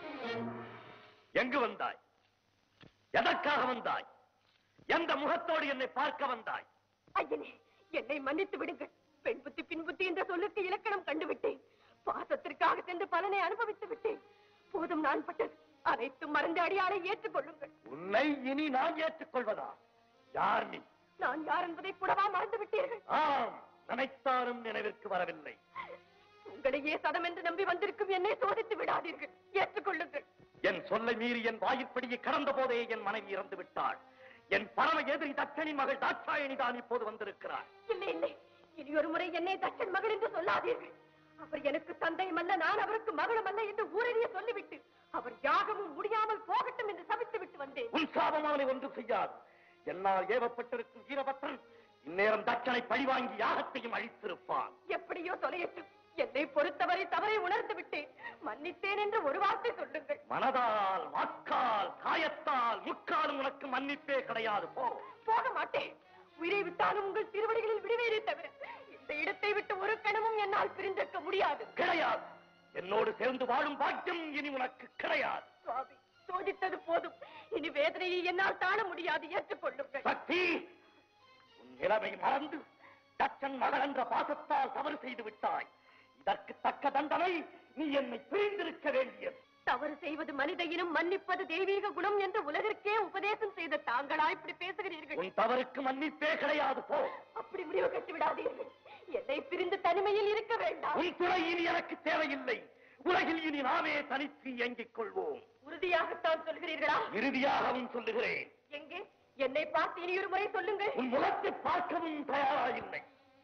எங்கு வந்தாய் எதற்காக வந்தாய் எந்த முகத்தோடு என்னை பார்க்க வந்தாய் ஐயனே என்னை மன்னித்து விடுங்கள் பெண் புத்தி பின் புத்தி என்ற சொல்லுக்கு இலக்கணம் கண்டுவிட்டேன் பாசத்திற்காக சென்று பலனை அனுபவித்து விட்டேன் போதும் நான் பட்டது அனைத்தும் மறந்து அடியாரை ஏற்றுக்கொள்ளுங்கள் உன்னை இனி நான் ஏற்றுக்கொள்வதா யார் நீ நான் யார் என்பதை கூடவா மறந்து விட்டீர்கள் ஆம் நினைத்தாலும் நினைவிற்கு வரவில்லை உங்களையே சதம் என்று நம்பி வந்திருக்கும் என்னை சோதித்து விடாதீர்கள் ஏற்றுக்கொள்ளுங்கள் என் சொல்லை மீறி என் வாயிற்படியை கடந்த போதே என் மனைவி இறந்து விட்டாள் என் பரம எதிரி தச்சனின் மகள் தாட்சாயணி தான் இப்போது வந்திருக்கிறாள் இல்லை இல்லை இனி ஒரு முறை என்னை தச்சன் மகள் என்று சொல்லாதீர்கள் அவர் எனக்கு தந்தையும் அல்ல நான் அவருக்கு மகளும் அல்ல என்று ஊரறிய சொல்லிவிட்டு அவர் யாகமும் முடியாமல் போகட்டும் என்று சபித்து விட்டு வந்தேன் உன் சாபம் அவனை ஒன்று செய்யாது என்னால் ஏவப்பட்டிருக்கும் வீரபத்ரன் இந்நேரம் தச்சனை பழிவாங்கி யாகத்தையும் அழித்திருப்பான் எப்படியோ தொலையட்டும் என்னை பொறுத்தவரை தவறை உணர்ந்து விட்டேன் மன்னித்தேன் என்று ஒரு வார்த்தை சொல்லுங்கள் மனதால் வாக்கால் காயத்தால் முக்காலும் உனக்கு மன்னிப்பே கிடையாது போ போக மாட்டேன் உயிரை விட்டாலும் உங்கள் திருவடிகளில் விடுவேனே தவிர இந்த இடத்தை விட்டு ஒரு கணமும் என்னால் பிரிந்திருக்க முடியாது கிடையாது என்னோடு சேர்ந்து வாழும் பாக்கியம் இனி உனக்கு கிடையாது சுவாமி சோதித்தது போதும் இனி வேதனையை என்னால் தாழ முடியாது ஏற்றுக்கொள்ளுங்கள் சக்தி உன் நிலைமை மறந்து தச்சன் மகள் என்ற பாசத்தால் தவறு செய்து விட்டாய் இதற்கு தக்க தண்டனை நீ என்னை பிரிந்திருக்க வேண்டியது தவறு செய்வது மனித இனம் மன்னிப்பது தெய்வீக குணம் என்று உலகிற்கே உபதேசம் செய்த தாங்களா இப்படி பேசுகிறீர்கள் உன் தவறுக்கு மன்னிப்பே கிடையாது போ அப்படி முடிவு கட்டி விடாதீர்கள் என்னை பிரிந்து தனிமையில் இருக்க வேண்டாம் உன் துணை இனி எனக்கு தேவையில்லை உலகில் இனி நாமே தனித்து இயங்கிக் கொள்வோம் உறுதியாகத்தான் சொல்கிறீர்களா இறுதியாகவும் சொல்லுகிறேன் எங்கே என்னை பார்த்து இனி ஒரு முறை சொல்லுங்கள் உன் முகத்தை பார்க்கவும் தயாராயில்லை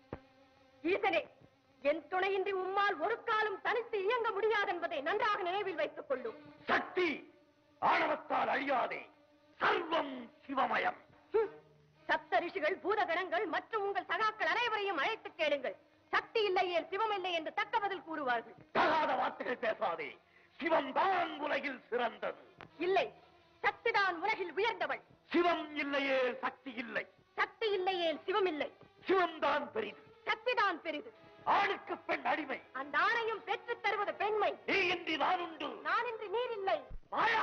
ஈசனே என் துணையின்றி உம்மால் ஒரு காலம் தனித்து இயங்க முடியாது என்பதை நன்றாக நினைவில் வைத்துக் கொள்ளும் சக்தி ஆணவத்தால் அழியாதே சர்வம் சிவமயம் ஹம். சப்த ரிஷிகள் பூதகணங்கள் மற்றும் உங்கள் சகாக்கள் அனைவரையும் அழைத்து கேளுங்கள் சக்தி இல்லையே சிவம் இல்லை என்று தக்க பதில் கூறுவார்கள் தகாத வார்த்தைகள் பேசாதே சிவம் தான் உலகில் சிறந்தது இல்லை சக்திதான் உலகில் உயர்ந்தவள் சிவம் இல்லையே சக்தி இல்லை சக்தி சக்தி இல்லையே சிவம் இல்லை சிவம்தான் பெரிது சக்திதான் பெரிது ஆணுக்கு பெண் அடிமை அந்த ஆணையும் பெற்றுத் தருவது பெண்மை நீ இன்றி நான் உண்டு நான் இன்று நீர் இல்லை மாயா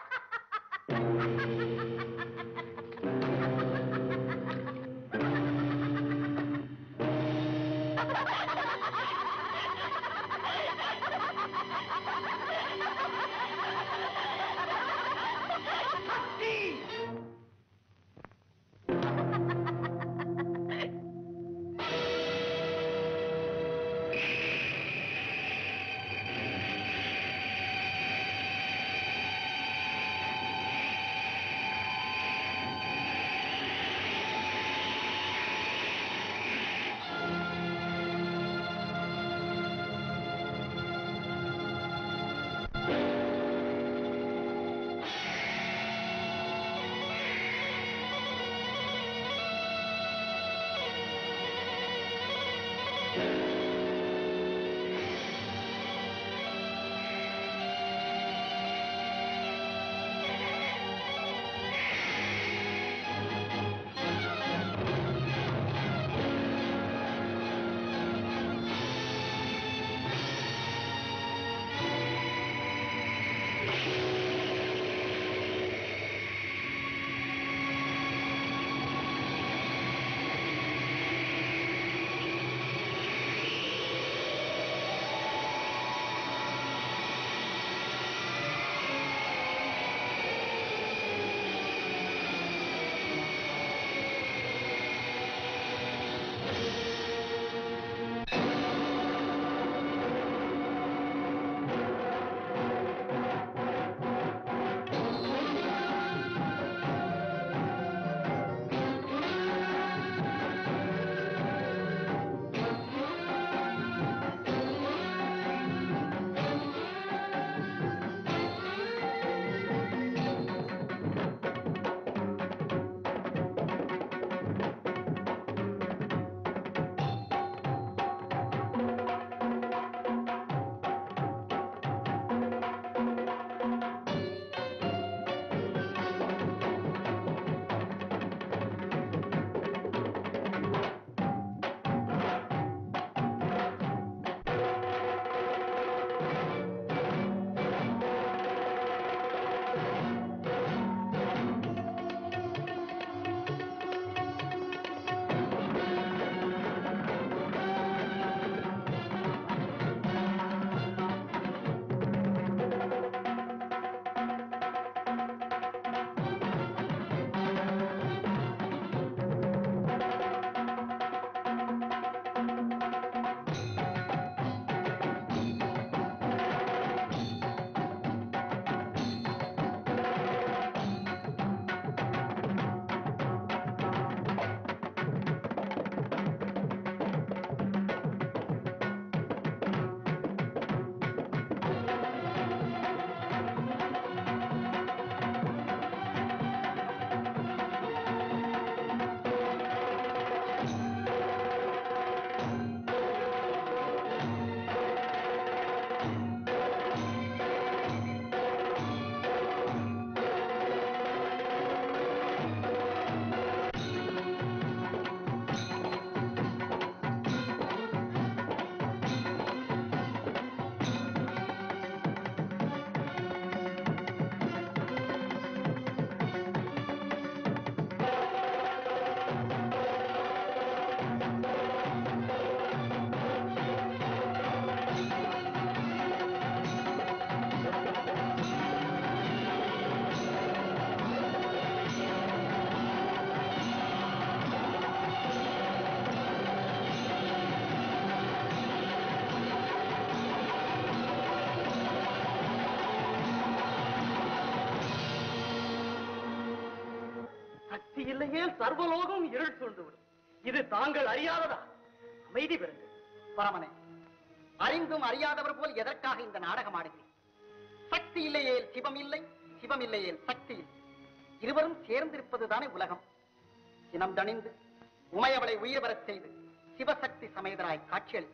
சக்தி இல்லையே சர்வலோகம் இருள் சூழ்ந்துவிடும் இது தாங்கள் அறியாததா அமைதி பெறுங்கள் பரமனே அறிந்தும் அறியாதவர் போல் எதற்காக இந்த நாடகம் ஆடுகிறேன் சக்தி இல்லையேல் சிவம் இல்லை சிவம் இல்லையேல் சக்தி இல்லை இருவரும் சேர்ந்திருப்பதுதானே உலகம் சினம் தணிந்து உமையவளை உயிர் வரச் செய்து சிவசக்தி சமேதராய் காட்சியளி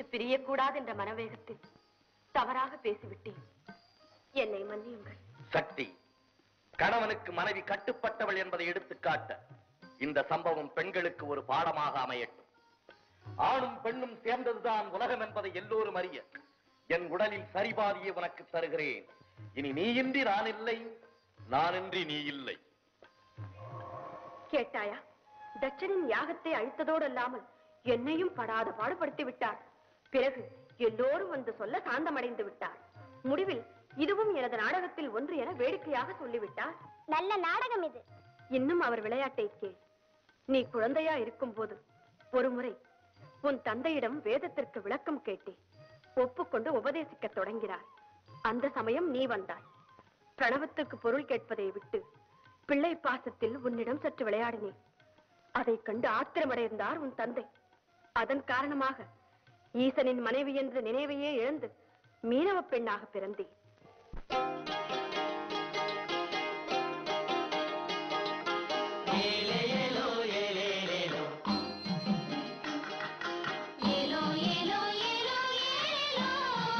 பிரியக்கூடாது என்ற மனவேகத்தில் தவறாக பேசிவிட்டேன் என்னை மன்னியுங்கள் சக்தி கணவனுக்கு மனைவி கட்டுப்பட்டவள் என்பதை எடுத்துக்காட்ட இந்த சம்பவம் பெண்களுக்கு ஒரு பாடமாக அமையட்டும் ஆணும் பெண்ணும் சேர்ந்ததுதான் உலகம் என்பதை எல்லோரும் அறிய என் உடலில் சரிபாதியை உனக்கு தருகிறேன் இனி நீ இன்றி நான் இல்லை நானின்றி நீ இல்லை கேட்டாயா தட்சனின் யாகத்தை அழித்ததோடு அல்லாமல் என்னையும் படாத பாடுபடுத்தி விட்டார் பிறகு எல்லோரும் வந்து சொல்ல சாந்தமடைந்து விட்டார் முடிவில் இதுவும் எனது நாடகத்தில் ஒன்று என வேடிக்கையாக சொல்லிவிட்டார் நல்ல நாடகம் இது இன்னும் அவர் விளையாட்டை கேள் நீ குழந்தையா இருக்கும்போது ஒருமுறை உன் தந்தையிடம் வேதத்திற்கு விளக்கம் கேட்டேன் ஒப்புக்கொண்டு உபதேசிக்கத் தொடங்கினார் அந்த சமயம் நீ வந்தாய் பிரணவத்துக்கு பொருள் கேட்பதை விட்டு பிள்ளை பாசத்தில் உன்னிடம் சற்று விளையாடினேன் அதைக் கண்டு ஆத்திரமடைந்தார் உன் தந்தை அதன் காரணமாக ஈசனின் மனைவி என்ற நினைவையே இழந்து மீனவ பெண்ணாக பிறந்தேன் ஏலோ ஏலோ ஏலோ ஏலோ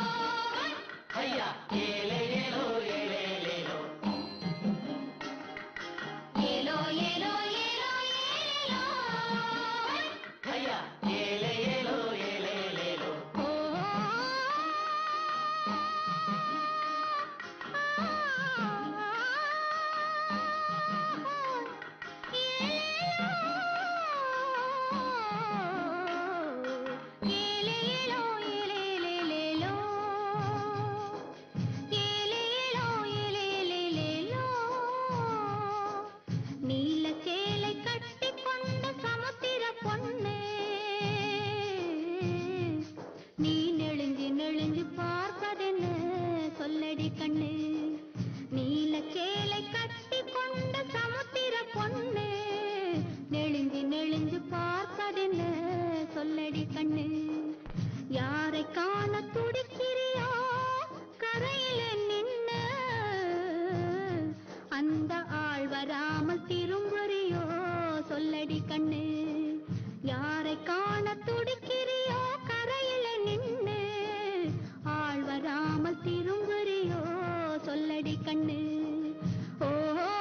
ஏலோ ஏலோ ஏலோ ஏலோ ஏலேலோ ஏலேலேலேலோ ஏலேலோ ஏலேலேலேலோ நீல சேலை கட்டிக் கொண்ட சமுத்திர பொண்ணு நீ நெளிஞ்சு நெளிஞ்சு பார்ப்பதென்ன சொல்லடி கண்ணு நீல சேலை கட்டிக் கொண்ட சமுத்திர பொண்ணு நெளிஞ்சு நெளிஞ்சு பார்ப்பதென்ன சொல்லடி கண்ணு யாரை காண துடிக்கிறியோ கரையில நின்ன அந்த ஆள் வராமல் திரும்புறியோ சொல்லடி கண்ணு யாரை காண துடிக்கிறியோ கரையில நின்னு ஆள் வராமல் திரும்புறியோ சொல்லடி கண்ணு ஓ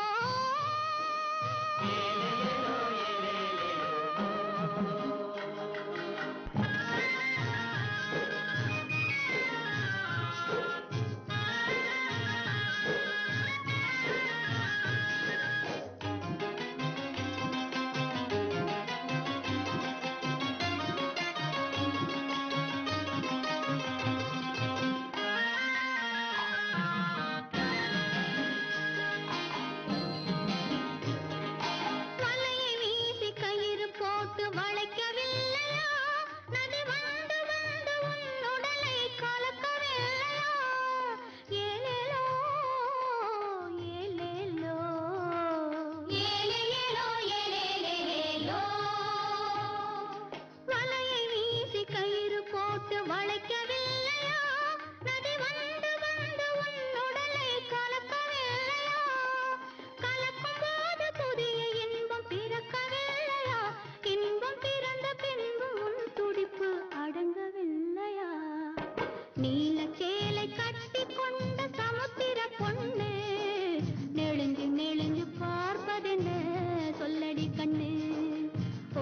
வலையை வீசி கயிறு போட்டு வளைக்கவில்லையா நதி வந்து வந்து உன் உடலை கலக்கவில்லையா ஏலேலோ ஏலேலோ ஏலேலோ ஏலேலேலோ வலையை வீசி கயிறு போட்டு வளைக்கவில்லையா நதி வந்து வந்து உன் உடலை கலக்கவில்லையா கலக்கும் போது புதிய இன்பம் பிறக்கவில்லையா இன்பம் பிறந்த பின்பும் உன் துடிப்பு அடங்கவில்லையா நீல சேலை கட்டி கொண்ட சமுத்திர பொண்ணு நெளிஞ்சு நெளிஞ்சு பார்ப்பதென்ன சொல்லடி கண்ணு ஓ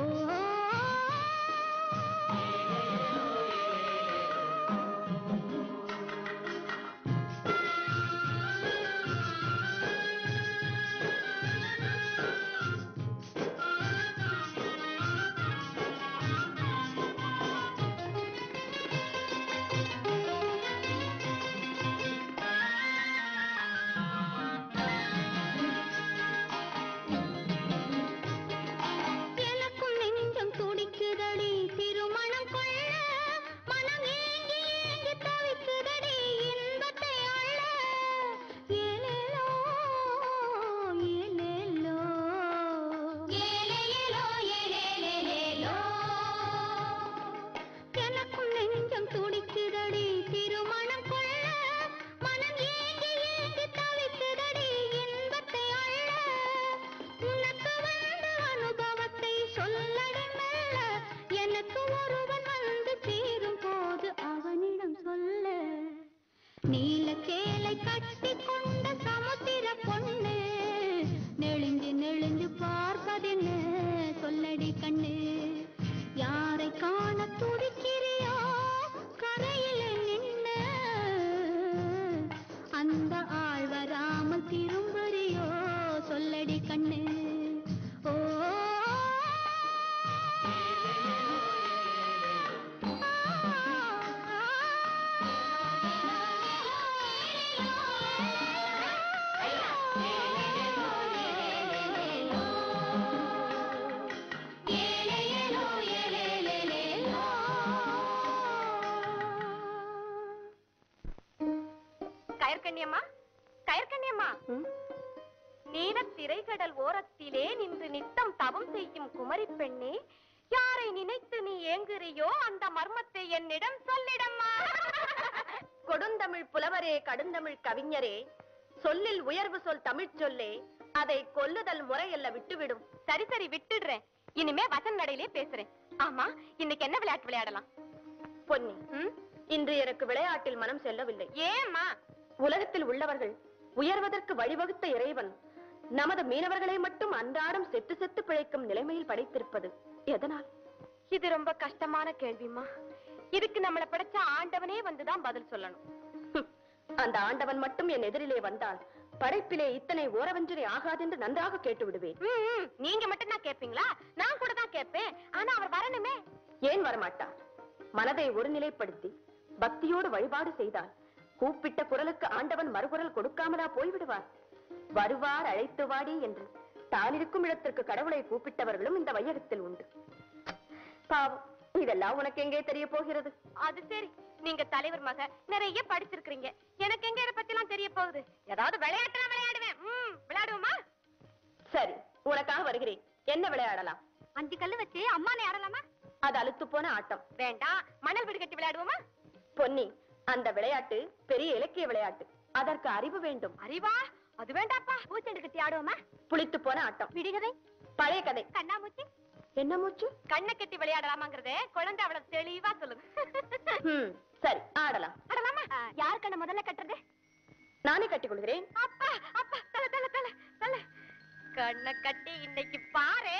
கயற்கண்ணியம்மா கயற்கண்ணியம்மா நீல திரைகடல் ஓரத்திலே நின்று நித்தம் தவம் செய்யும் குமரி பெண்ணே யாரை நினைத்து நீ ஏங்குறியோ அந்த மர்மத்தை என்னிடம் சொல்லிடம்மா கொடுந்தமிழ் புலவரே கடுந்தமிழ் கவிஞரே சொல்லில் உயர்வு சொல் தமிழ்ச் சொல்லே அதை கொல்லுதல் முறையல்ல விட்டுவிடும் சரி சரி விட்டுடுறேன் இனிமே வசன் நடையிலே பேசுறேன் ஆமா இன்னைக்கு என்ன விளையாட்டு விளையாடலாம் பொன்னி இன்று எனக்கு விளையாட்டில் மனம் செல்லவில்லை ஏம்மா உலகத்தில் உள்ளவர்கள் உயர்வதற்கு வழிவகுத்த இறைவன் நமது மீனவர்களை மட்டும் அன்றாடம் செத்து செத்து பிழைக்கும் நிலைமையில் படைத்திருப்பது எதனால் இது ரொம்ப கஷ்டமான கேள்விமா இதுக்கு நம்மளை படைச்ச ஆண்டவனே வந்துதான் பதில் சொல்லணும் அந்த ஆண்டவன் மட்டும் என் எதிரிலே வந்தால் படைப்பிலே இத்தனை ஓரவஞ்சனை ஆகாதென்று நன்றாக கேட்டு விடுவேன் நீங்க மட்டும் தான் கேட்பீங்களா நான் கூட தான் கேட்பேன் ஆனா அவர் வரணுமே ஏன் வரமாட்டார் மனதை ஒருநிலைப்படுத்தி பக்தியோடு வழிபாடு செய்தால் கூப்பிட்ட குரலுக்கு ஆண்டவன் மறுகுரல் கொடுக்காமலா போய்விடுவார் வருவார் அழைத்து வாடி என்று தான் இருக்கும் இடத்திற்கு கடவுளை கூப்பிட்டவர்களும் இந்த வையகத்தில் உண்டு பாவம் இதெல்லாம் உனக்கு எங்கே தெரிய போகிறது அது சரி நீங்க தலைவர் மக நிறைய படிச்சிருக்கீங்க எனக்கு எங்க இத பத்தி எல்லாம் தெரிய போகுது ஏதாவது விளையாட்டு விளையாடுவேன் ம், விளையாடுவோமா சரி உனக்காக வருகிறேன் என்ன விளையாடலாம் அஞ்சு கல்லு வச்சு அம்மானை ஆடலாமா அது அழுத்து போன ஆட்டம் வேண்டாம் மணல் வீடு கட்டி விளையாடுவோமா பொன்னி அந்த விளையாட்டு பெரிய இலக்கிய விளையாட்டு அதற்கு அறிவு வேண்டும் அறிவா அது வேண்டாப்பா பூச்செண்டு கட்டி ஆடுவோமா புளித்து போன ஆட்டம் விடுகதை பழைய கதை கண்ணாமூச்சி என்ன மூச்சு கண்ணை கட்டி விளையாடலாமாங்கிறதே குழந்தை அவ்வளவு தெளிவா சொல்லுது சரி ஆடலாம் ஆடலாமா யார் கண்ணை முதல்ல கட்டுறது நானே கட்டிக் கொள்கிறேன் அப்பா அப்பா தல தல தல தல கண்ணை கட்டி இன்னைக்கு பாரு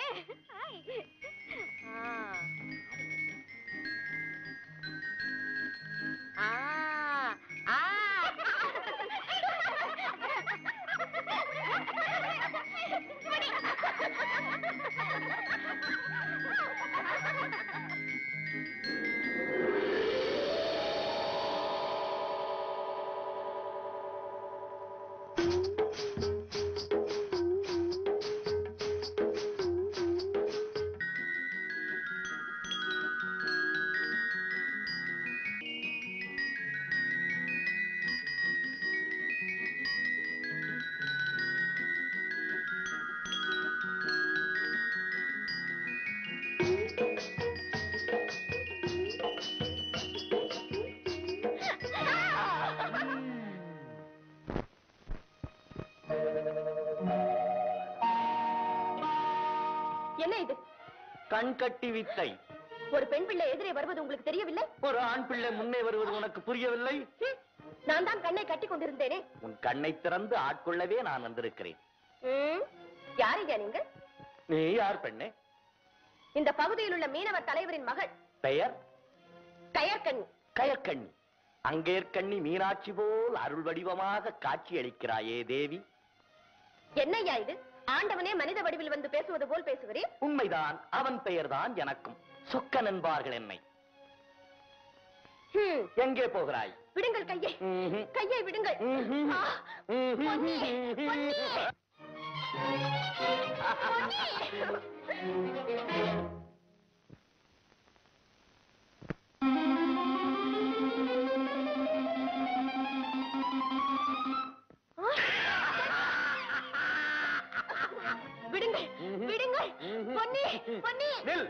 ஆ ஆ என்ன இது கண் கட்டி வித்தை ஒரு பெண் பிள்ளை எதிரே வருவது உங்களுக்கு தெரியவில்லை ஒரு ஆண் பிள்ளை முன்னே வருவது உனக்கு புரியவில்லை ஹம், நான் தான் கண்ணை கட்டி கொண்டிருந்தேனே உன் கண்ணை திறந்து ஆட்கொள்ளவே நான் வந்திருக்கிறேன் ம், யாரையா நீங்கள் நீ யார் பெண்ணே இந்த பகுதியில் உள்ள மீனவர் தலைவரின் மகள் பெயர் கயற்கண்ணி கயற்கண்ணி அங்கேற்கண்ணி மீனாட்சி போல் அருள் வடிவமாக காட்சியளிக்கிறாயே தேவி என்னய்யா இது ஆண்டவனே மனித வடிவில் வந்து பேசுவது போல் பேசுகிறேன் உண்மைதான் அவன் பெயர்தான் எனக்கும் சொக்கன் என்பார்கள் என்னை ஹம், எங்கே போகிறாய் விடுங்கள் கையை ம்ஹும். கையை விடுங்கள் ம்ஹும். ஆ, ம்ஹும். பொன்னி, பொன்னி. விடுங்கள் விடுங்கள் பொன்னி பொன்னி நில்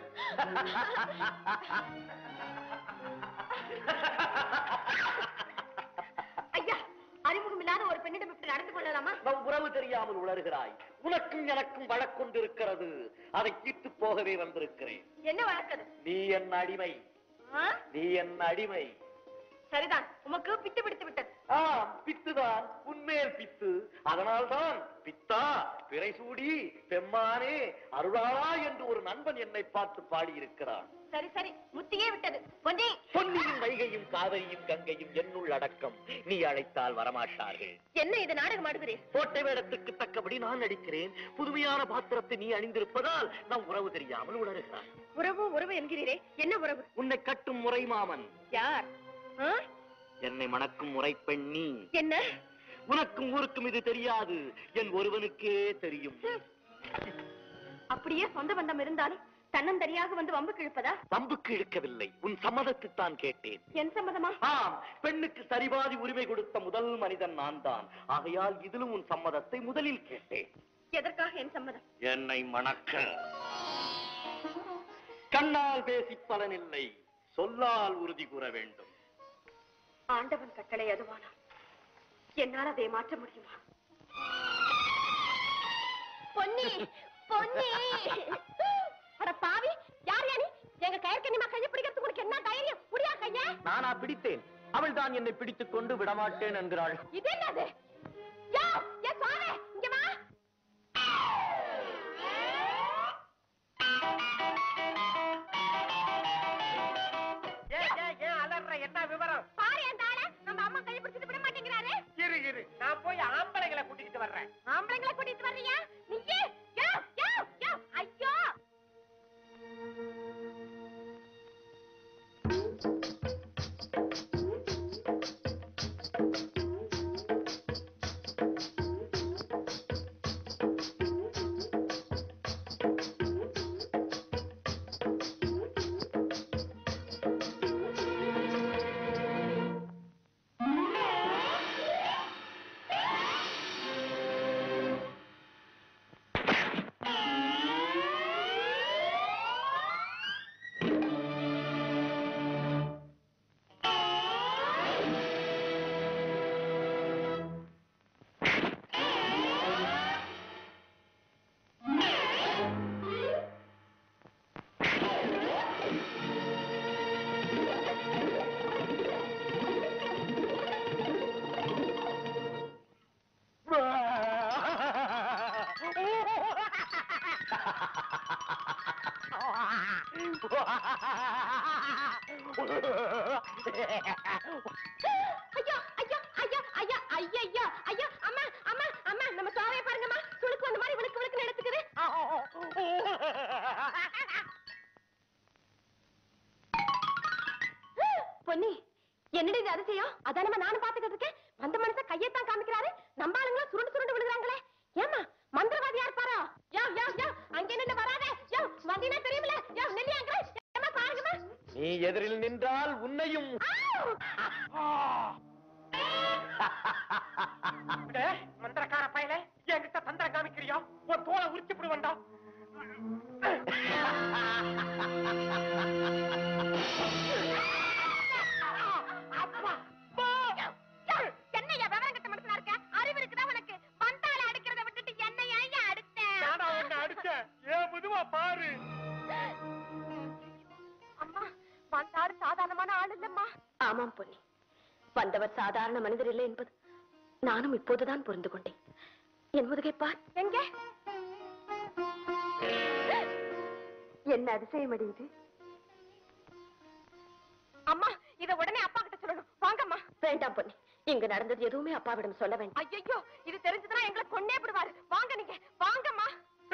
ஐயா அறிமுகம் இல்லாத ஒரு பெண்ணிடம் இப்படி நடந்து கொள்ளலாமா நம் உறவு தெரியாமல் உளறுகிறாய் உனக்கும் எனக்கும் வழக்கொண்டிருக்கிறது அதை தீர்த்து போகவே வந்திருக்கிறேன் என்ன வழக்கது நீ என் அடிமை ஆ? நீ என் அடிமை சரிதான் உமக்கு பித்து பிடித்து விட்டது ஆம் பித்துதான் உன்மேல் பித்து அதனால்தான் பித்தா பிறை சூடி பெம்மானே அருளாளா என்று ஒரு நண்பன் என்னை பார்த்து பாடியிருக்கிறான் சரி சரி முத்தியே விட்டது பொன்னி பொன்னியின் வைகையும் காவிரியும் கங்கையும் என்னுள் அடக்கம் நீ அழைத்தால் வரமாட்டார்கள் என்ன இது நாடகம் ஆடுகிறேன் கோட்டை வேடத்துக்கு தக்கபடி நான் நடிக்கிறேன் புதுமையான பாத்திரத்தை நீ அணிந்திருப்பதால் நம் உறவு தெரியாமல் உணர்கிறாய் உறவு உறவு என்கிறீரே என்ன உறவு உன்னை கட்டும் முறை மாமன் யார் ஆ? என்னை மணக்கும் முறை பெண் நீ என்ன உனக்கும் ஊருக்கும் இது தெரியாது என் ஒருவனுக்கே தெரியும் அப்படியே சொந்த பந்தம் இருந்தாலும் தன்னந்தனியாக வந்து வம்புக்கு இழுப்பதா பம்புக்கு இழுக்கவில்லை உன் சம்மதத்தை தான் கேட்டேன் என் சம்மதமா ஆம் பெண்ணுக்கு சரிபாதி உரிமை கொடுத்த முதல் மனிதன் நான் தான் ஆகையால் இதிலும் உன் சம்மதத்தை முதலில் கேட்டேன் எதற்காக என் சம்மதம் என்னை மணக்க கண்ணால் பேசி பலனில்லை சொல்லால் உறுதி கூற வேண்டும் ஆண்டவன் கட்டளை அதுவானால் என்னால் அதை மாற்ற முடியுமா பொன்னி பொன்னி அட பாவி யார் யானி எங்க கயற்கண்ணிமா கையை பிடிக்கிறதுக்கு உனக்கு என்ன தைரியம் முடியா கைய நானா பிடித்தேன் அவள் தான் என்னை பிடித்துக் கொண்டு விடமாட்டேன் என்கிறாள் இது என்னது யோ என் சுவாமி இங்க வா என்ன விவரம் பாரு அந்த ஆள நம்ம அம்மா கையை பிடிச்சிட்டு விட மாட்டேங்கிறாரு இரு இரு நான் போய் ஆம்பளைங்களை கூட்டிட்டு வர்றேன் ஆம்பளைங்களை கூட்டிட்டு வர்றியா நீயே யோ யோ யோ ஐயோ ஐயோ ஐயோ ஐயோ ஐயோ ஐயோ ஐயோ அம்மா அம்மா அம்மா நம்ம சோவைய பாருங்கம்மா சுளுக்கு வந்த மாதிரி விழுக்கு விழுக்கு நடத்துக்குது பொன்னி என்னடி இது அதிசயம் அதானமா நானும் பாத்துக்கிட்டு இருக்கேன் வந்த மனுஷன் கையத்தான் காமிக்கிறாரு நம்ம ஆளுங்களா சுருண்டு சுருண்டு விழுகிறாங்களே ஏமா மந்திரவாதி யார் பாரோ யோ யோ யோ அங்க நின்னு வராதே யோ வந்தீனா தெரியுமில யோ நெல்லியாங்க ஏமா பாருங்கம்மா நீ எதிரில் நின்றால் உன்னையும் மந்திரக்கார பயல என்கிட்ட தந்திர காமிக்கிறியா ஒரு தோலை உரிச்சு விடுவண்டா என்னையா விவரம் கட்ட மனுஷனா இருக்க அறிவு இருக்குதா உனக்கு வந்தால அடிக்கிறத விட்டுட்டு என்ன ஏன் அடிச்சேன் நானா உன்னை அடிச்சேன் ஏன் முதுவா பாரு அம்மா வந்தாரு சாதாரணமான ஆள் இல்லம்மா ஆமாம் பொன்னி வந்தவர் சாதாரண மனிதர் இல்லை என்பது நானும் இப்போதுதான் புரிந்து கொண்டேன் என் முதுகை பார் எங்க என்ன அதிசயம் அடையுது அம்மா இத உடனே அப்பா கிட்ட சொல்லணும் வாங்கம்மா வேண்டாம் பொன்னி இங்க நடந்தது எதுவுமே அப்பாவிடம் சொல்ல வேண்டாம் ஐயோ இது தெரிஞ்சதுன்னா எங்களை கொன்னே விடுவாரு வாங்க நீங்க வாங்கம்மா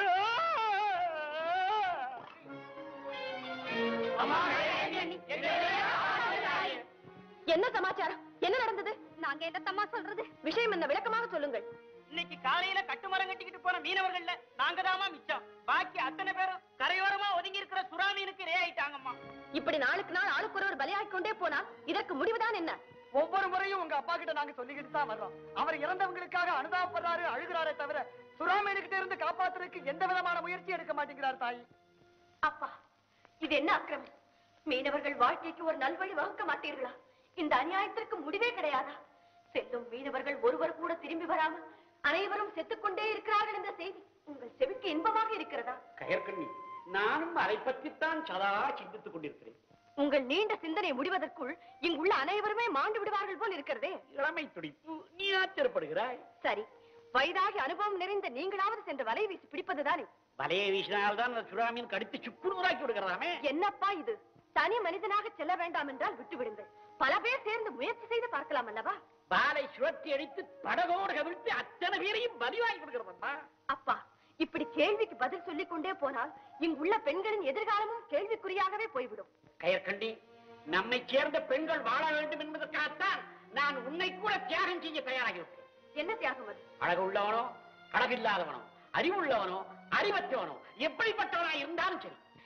என்ன சமாச்சாரம் என்ன நடந்தது நாங்க என்ன தம்மா சொல்றது விஷயம் என்ன விளக்கமாக சொல்லுங்கள் இன்னைக்கு காலையில கட்டுமரம் கட்டிக்கிட்டு போன மீனவர்கள்ல நாங்க தாமா மிச்சம் பாக்கி அத்தனை பேரும் கரையோரமா ஒதுங்கி இருக்கிற சுறா மீனுக்கு ரே ஆயிட்டாங்கம்மா இப்படி நாளுக்கு நாள் ஆளுக்கு ஒருவர் பலியாகிக் கொண்டே போனால் இதற்கு முடிவுதான் என்ன ஒவ்வொரு முறையும் உங்க அப்பா கிட்ட நாங்க சொல்லிக்கிட்டு தான் வர்றோம் அவர் இறந்தவங்களுக்காக அனுதாபப்படுறாரு அழுகிறாரே தவிர சுறாமீனுக்கிட்ட இருந்து காப்பாத்துறதுக்கு எந்த விதமான முயற்சி எடுக்க மாட்டேங்கிறார் தாய் அப்பா இது என்ன அக்கிரமம் மீனவர்கள் வாழ்க்கைக்கு ஒரு நல்வழி வகுக்க மாட்டீர்களா இந்த அநியாயத்திற்கு முடிவே கிடையாதா செல்லும் மீனவர்கள் ஒருவர் கூட திரும்பி வராமல் அனைவரும் செத்துக்கொண்டே இருக்கிறார்கள் என்ற செய்தி உங்கள் செவிக்கு இன்பமாக இருக்கிறதா கயற்கண்ணி நானும் அதை பற்றித்தான் சதா சிந்தித்துக் கொண்டிருக்கிறேன் உங்கள் நீண்ட சிந்தனை முடிவதற்குள் இங்குள்ள அனைவருமே மாண்டு விடுவார்கள் போல் இருக்கிறதே இளமை துடிப்பு நீ ஆச்சரியப்படுகிறாய் சரி வயதாகி அனுபவம் நிறைந்த நீங்களாவது சென்று வலை வீசி பிடிப்பதுதானே வலையை வீசினால்தான் அந்த சுறாமீன் கடித்து சுக்குநூறாக்கி விடுகிறதாமே என்னப்பா இது தனி மனிதனாக செல்ல வேண்டாம் என்றால் விட்டு விடுங்கள் பல பேர் சேர்ந்து முயற்சி செய்து பார்க்கலாம் அல்லவா வாளை சுழற்றி அடித்து படகோடு கவிழ்த்து அத்தனை பேரையும் பலி வாங்கி விடுகிறதம்மா அப்பா இப்படி கேள்விக்கு பதில் சொல்லிக் கொண்டே போனால் இங்குள்ள பெண்களின் எதிர்காலமும் கேள்விக்குறியாகவே போய்விடும் கயற்கண்டி நம்மை சேர்ந்த பெண்கள் வாழ வேண்டும் என்பதற்காகத்தான் நான் உன்னை கூட தியாகம் செய்ய தயாராகிவிட்டேன் என்ன தியாகம் அது அழகு உள்ளவனோ அழகில்லாதவனோ அறிவுள்ளவனோ அறிவற்றவனோ எப்படிப்பட்டவனா இருந்தாலும் சரி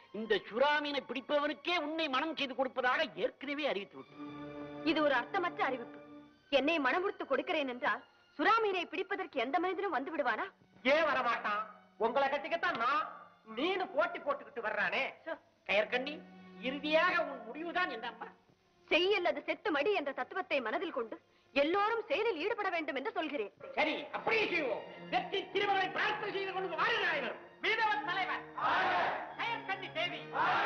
இந்த சுறாமீனை பிடிப்பவனுக்கே உன்னை மனம் செய்து கொடுப்பதாக ஏற்கனவே அறிவித்து விட்டேன் இது ஒரு அர்த்தமற்ற அறிவிப்பு என்னை மனமுடுத்து கொடுக்கிறேன் என்றால் சுறாமீனை பிடிப்பதற்கு எந்த மனிதனும் வந்து விடுவானா ஏன் வரமாட்டான் உங்களை கட்டிக்கத்தான் நான் மீன் போட்டி போட்டுக்கிட்டு வர்றானே கயற்கண்ணி இறுதியாக உன் முடிவுதான் என்னம்மா செய் அல்லது செத்து மடி என்ற தத்துவத்தை மனதில் கொண்டு எல்லோரும் செயலில் ஈடுபட வேண்டும் என்று சொல்கிறேன் சரி அப்படியே செய்வோம் வெற்றி திருமகளை பிரார்த்தனை செய்து கொண்டு வாருங்கள் மீனவன் தலைவர் கயற்கண்ணி தேவி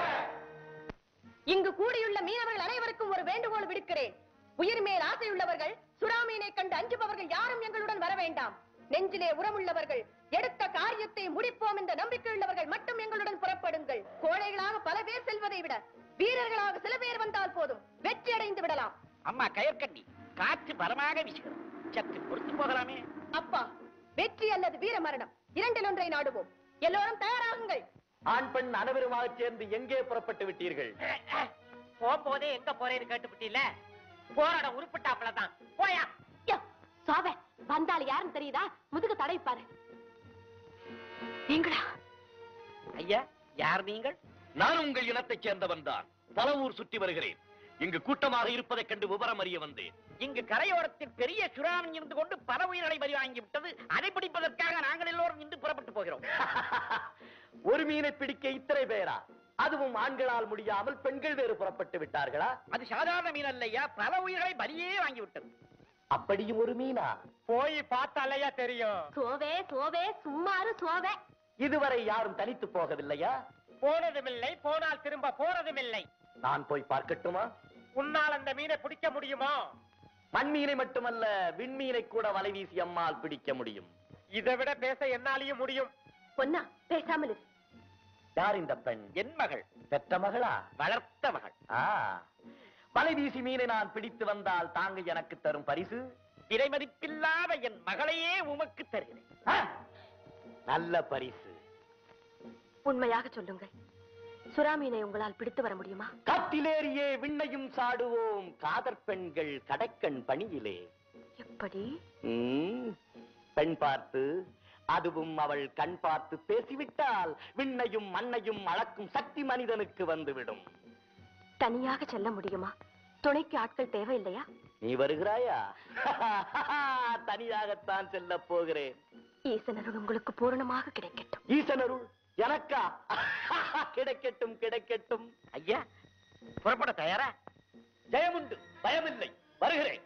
இங்கு கூடியுள்ள மீனவர்கள் அனைவருக்கும் ஒரு வேண்டுகோள் விடுக்கிறேன் உயிர் மேல் ஆசையுள்ளவர்கள் சுறாமீனை கண்டு அஞ்சுபவர்கள் யாரும் எங்களுடன் வர வேண்டாம் நெஞ்சிலே உரமுள்ளவர்கள் எடுத்த காரியத்தை முடிப்போம் என்ற நம்பிக்கை உள்ளவர்கள் மட்டும் எங்களுடன் புறப்படுங்கள் கோழைகளாக பல பேர் செல்வதை விட வீரர்களாக சில பேர் வந்தால் போதும் வெற்றி அடைந்து விடலாம் அம்மா கயற்கண்ணி காற்று பலமாக வீசுகிறது சற்று பொறுத்து போகலாமே அப்பா வெற்றி அல்லது வீர மரணம் இரண்டில் ஒன்றை நாடுவோம் எல்லோரும் தயாராகுங்கள் ஆண் பெண் அனைவருமாக சேர்ந்து எங்கே புறப்பட்டு விட்டீர்கள் போகும்போதே எங்க போறேன்னு கேட்டுவிட்டீல போராட உருப்பிட்டாப்புலதான் போயா சோப வந்தால் யாருன்னு தெரியுதா முதுகு தடைப்பாரு நீங்களா ஐயா யார் நீங்கள் நான் உங்கள் இனத்தைச் சேர்ந்தவன் தான் பல ஊர் சுற்றி வருகிறேன் இங்கு கூட்டமாக இருப்பதைக் கண்டு விவரம் அறிய வந்தேன் இங்கு கரையோரத்தில் பெரிய சுறாமி இருந்து கொண்டு பல உயிர்களை பறி வாங்கி விட்டது அதை பிடிப்பதற்காக நாங்கள் எல்லோரும் இன்று புறப்பட்டு போகிறோம் ஒரு மீனை பிடிக்க இத்தனை பேரா அதுவும் ஆண்களால் முடியாமல் பெண்கள் வேறு புறப்பட்டு விட்டார்களா அது சாதாரண மீன் அல்லையா பல உயிர்களை பலியே வாங்கி விட்டது அப்படியும் ஒரு மீனா போய் பார்த்தாலையா தெரியும் சோவே சோவே சும்மாரு சோவே இதுவரை யாரும் தனித்து போகவில்லையா போனதுமில்லை போனால் திரும்ப போறதுமில்லை நான் போய் பார்க்கட்டுமா உன்னால் அந்த மீனை பிடிக்க முடியுமோ மண்மீனை மட்டுமல்ல விண்மீனை கூட வலை வீசி அம்மால் பிடிக்க முடியும் இதை விட பேச என்னாலையும் முடியும் பொன்னா பேசாமல் இரு யார் இந்த பெண் என் மகள் பெற்ற மகளா வளர்த்த மகள் ஆ வலை வீசி மீனை நான் பிடித்து வந்தால் தாங்க எனக்கு தரும் பரிசு விலை மதிப்பில்லாத என் மகளையே உமக்கு தருகிறேன் ஆ, நல்ல பரிசு உண்மையாக சொல்லுங்கள் சுறாமீனை உங்களால் பிடித்து வர முடியுமா காட்டிலேறியே விண்ணையும் சாடுவோம் காதற் பெண்கள் கடக்கண் பணியிலே எப்படி ம், பெண் பார்த்து அதுவும் அவள் கண் பார்த்து பேசிவிட்டால் விண்ணையும் மண்ணையும் அளக்கும் சக்தி மனிதனுக்கு வந்துவிடும் தனியாக செல்ல முடியுமா துணைக்கு ஆட்கள் தேவையில்லையா நீ வருகிறாயா தனியாகத்தான் செல்ல போகிறேன் ஈசனருள் உங்களுக்கு பூரணமாக கிடைக்கட்டும் ஈசனருள் எனக்கா கிடைக்கட்டும் கிடைக்கட்டும் ஐயா புறப்பட தயாரா ஜெயமுண்டு பயமில்லை வருகிறேன்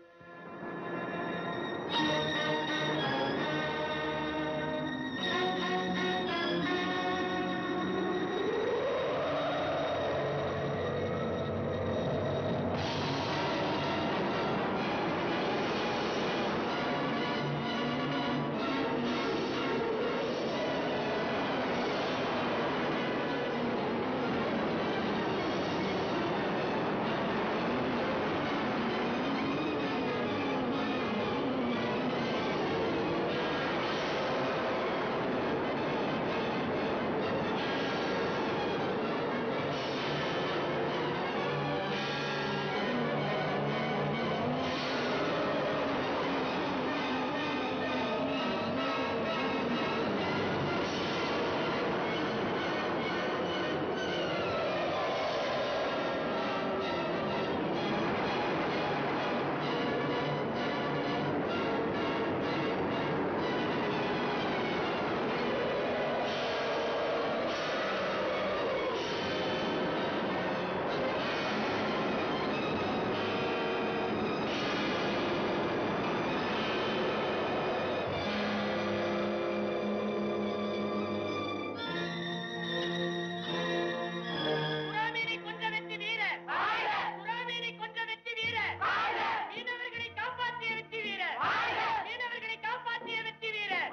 சுறாமீனை கொன்ற வெற்றி வீரர் சுறாமீனை கொன்ற வெற்றி வீரர் மீனவர்களை காப்பாற்றிய வெற்றி வீரர் மீனவர்களை காப்பாற்றிய வெற்றி வீரர்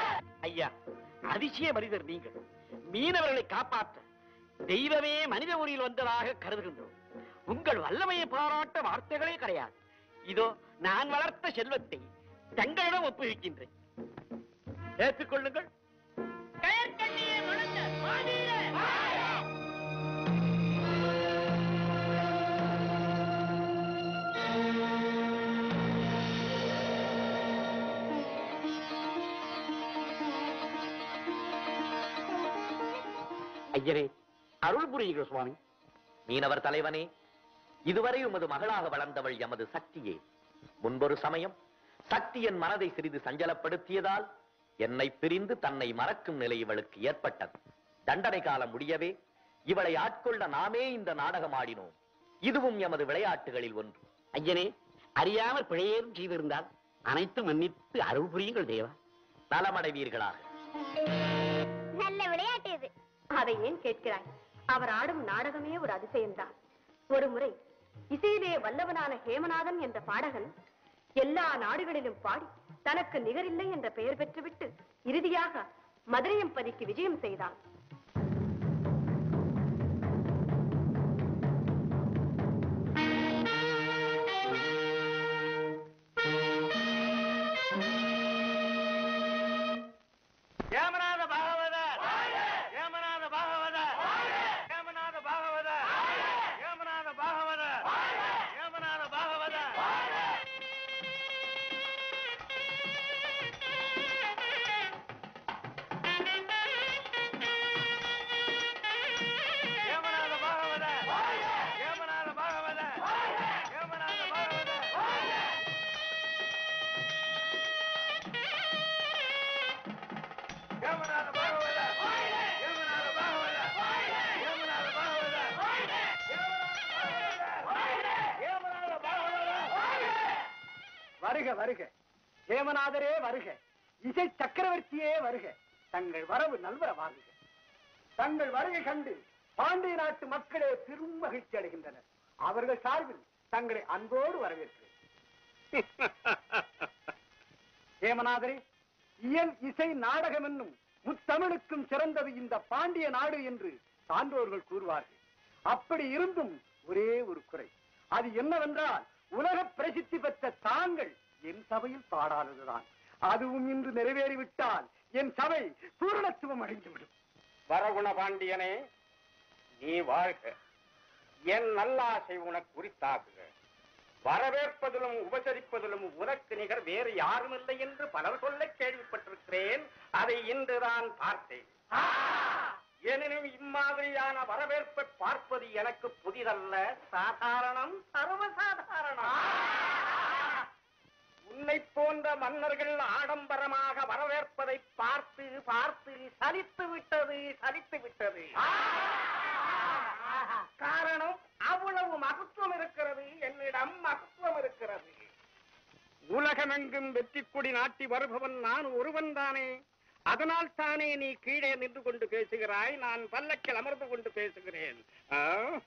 ஐயா அதிசய மனிதர் நீங்கள் மீனவர்களை காப்பாற்ற தெய்வமே மனித ஊரில் வந்ததாக கருதுகின்றோம் உங்கள் வல்லமையை பாராட்ட வார்த்தைகளே கிடையாது இதோ நான் வளர்த்த செல்வத்தை தங்களிடம் ஒப்புவிக்கின்றேன் ஏற்றுக்கொள்ளுங்கள் கயற்கண்ணியை மணந்த மாவீரர் ஐயரே அருள் புரியுங்க சுவாமி மீனவர் தலைவனே இதுவரை உமது மகளாக வளர்ந்தவள் எமது சக்தியே முன்பொரு சமயம் சக்தி என் மனதை சிறிது சஞ்சலப்படுத்தியதால் என்னை பிரிந்து தன்னை மறக்கும் நிலை இவளுக்கு ஏற்பட்டது தண்டனை காலம் முடியவே இவளை ஆட்கொள்ள நாமே இந்த நாடகம் ஆடினோம் இதுவும் எமது விளையாட்டுகளில் ஒன்று ஐயனே அறியாமல் பிழையேறும் செய்திருந்தால் அனைத்தும் மன்னித்து அருள் புரியுங்கள் தேவா நலமடைவீர்களாக நல்ல விளையாட்டு இது அதை ஏன் கேட்கிறாய் அவர் ஆடும் நாடகமே ஒரு அதிசயம்தான் ஒரு முறை இசையிலே வல்லவனான ஹேமநாதன் என்ற பாடகன் எல்லா நாடுகளிலும் பாடி தனக்கு நிகரில்லை என்ற பெயர் பெற்றுவிட்டு இறுதியாக மதுரையம்பதிக்கு விஜயம் செய்தான் ஏமநாத பாகவதர் ஏமநாத பாகவதர் ஏமநாத பாகவதர் ஏமநாத பாகவதர் ஏமநாத பாகவதர் ஏமநாத பாகவதர் ஏமநாத பாகவதர் ஏமநாத பாகவதர் ஏமநாத பாகவதர் ஏமநாத பாகவதர் ஏமநாத பாகவதர் ஏமநாத பாகவதர் வருக வருக ஹேமநாதரே வருக இசை சக்கரவர்த்தியே வருக தங்கள் வரவு நல்வரவாகுக தங்கள் வருகை கண்டு பாண்டிய நாட்டு மக்களே பெரும் மகிழ்ச்சி அடைகின்றனர் அவர்கள் சார்பில் தங்களை அன்போடு வரவேற்கிறேன் ஹேமநாதரே இயல் இசை நாடகம் என்னும் முத்தமிழுக்கும் சிறந்தது இந்த பாண்டிய நாடு என்று சான்றோர்கள் கூறுவார்கள் அப்படி இருந்தும் ஒரே ஒரு குறை அது என்னவென்றால் உலக பிரசித்தி பெற்ற தாங்கள் என் சபையில் பாடாததுதான் அதுவும் இன்று நிறைவேறிவிட்டால் என் சபை பூரணத்துவம் அடைந்துவிடும் வரகுண பாண்டியனே நீ வாழ்க என் நல்லாசை உனக்கு உரித்தாகுக வரவேற்பதிலும் உபசரிப்பதிலும் உனக்கு நிகர் வேறு யாரும் இல்லை என்று பலர் சொல்ல கேள்விப்பட்டிருக்கிறேன் அதை இன்றுதான் பார்த்தேன் எனினும் இம்மாதிரியான வரவேற்பை பார்ப்பது எனக்கு புதிதல்ல சாதாரணம் சர்வசாதாரணம் உன்னை போன்ற மன்னர்கள் ஆடம்பரமாக வரவேற்பதை பார்த்து பார்த்து சலித்து விட்டது சலித்து விட்டது காரணம் அவ்வளவு மகத்துவம் இருக்கிறது என்னிடம் மகத்துவம் இருக்கிறது உலகமெங்கும் வெற்றி கொடி நாட்டி வருபவன் நான் ஒருவன் தானே அதனால் தானே நீ கீழே நின்று கொண்டு பேசுகிறாய் நான் பல்லக்கில் அமர்ந்து கொண்டு பேசுகிறேன் ஆ?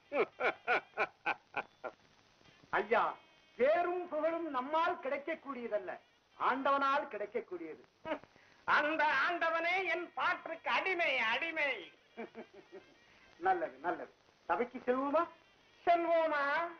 ஐயா பேரும் புகழும் நம்மால் கிடைக்கக்கூடியதல்ல ஆண்டவனால் கிடைக்கக்கூடியது அந்த ஆண்டவனே என் பாட்டுக்கு அடிமை அடிமை நல்லது நல்லது சபைக்கு செல்வோமா செல்வோமா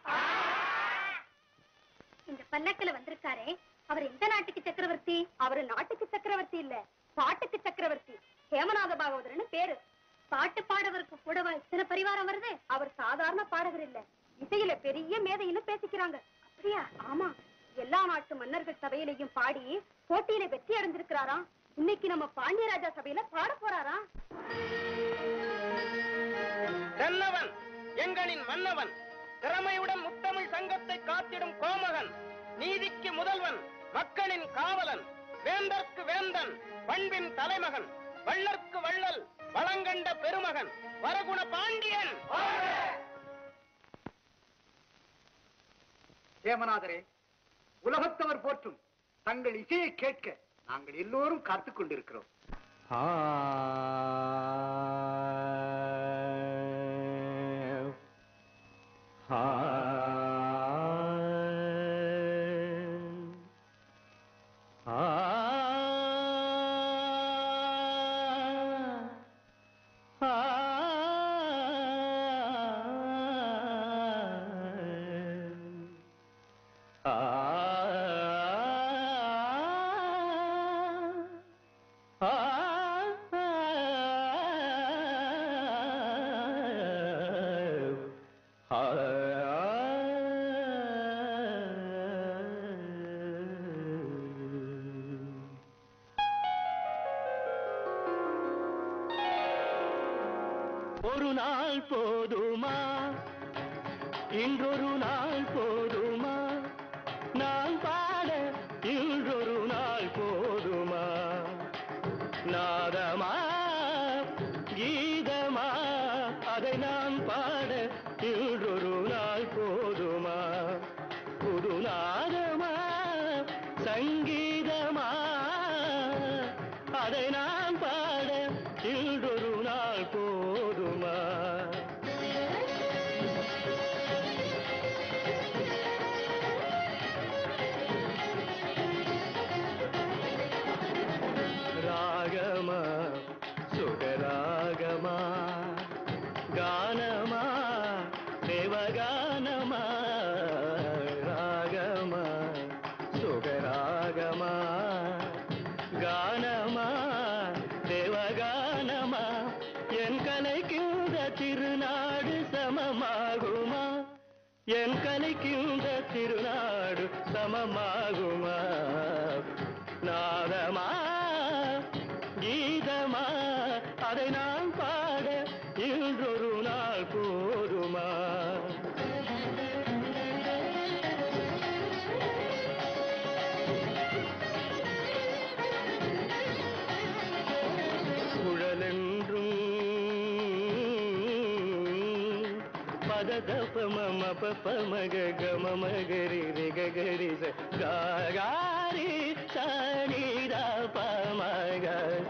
இந்த பல்லக்கில வந்திருக்காரே அவர் எந்த நாட்டுக்கு சக்கரவர்த்தி அவரு நாட்டுக்கு சக்கரவர்த்தி இல்ல பாட்டுக்கு சக்கரவர்த்தி ஹேமநாத பாகவதர்னு பேரு பாட்டு பாடவருக்கு கூடவா இத்தனை பரிவாரம் வருது அவர் சாதாரண பாடகர் இல்ல இசையில பெரிய மேதைன்னு பேசிக்கிறாங்க அப்படியா ஆமா எல்லா நாட்டு மன்னர்கள் சபையிலையும் பாடி போட்டியில வெற்றி அடைஞ்சிருக்கிறாராம் இன்னைக்கு நம்ம பாண்டியராஜா சபையில பாட போறாராம் தென்னவன் எங்களின் மன்னவன் திறமையுடன் முத்தமிழ் சங்கத்தை காத்திடும் கோமகன் நீதிக்கு முதல்வன் மக்களின் காவலன் வேந்தர்க்கு வேந்தன் பண்பின் தலைமகன் வள்ளற்கு வள்ளல் வளங்கண்ட பெருமகன் வரகுண பாண்டியன் ஹேமநாதரே உலகத்தவர் போற்றும் தங்கள் இசையை கேட்க நாங்கள் எல்லோரும் காத்துக் கொண்டிருக்கிறோம் ஆ ஒரு நாள் போதுமா இன்றொரு நாள் போதுமா நான் பாட இன்றொரு நாள் போதுமா நாதமா கீதமா அதை நான் பாட இன்றொரு நாள் போதுமா புது நாதமா சங்கீதமா அதை நான் பாட இன்றொரு நாள் போதுமா ராகமா சுகராகமா கானமா தேவகானமா ராகமா சுகராகமா கானமா தேவகானமா என் கலைக்கின்ற திருநாடு சமமாகுமா என் கலைக்கின்ற திருநாடு சமமாகுமா நாதமா கீதமா அதை நான் பாட இன்றொரு நாள் போதுமா குழலென்றும் பததப மம பப மக கம மகரி ரிகரி காரி சனித பமக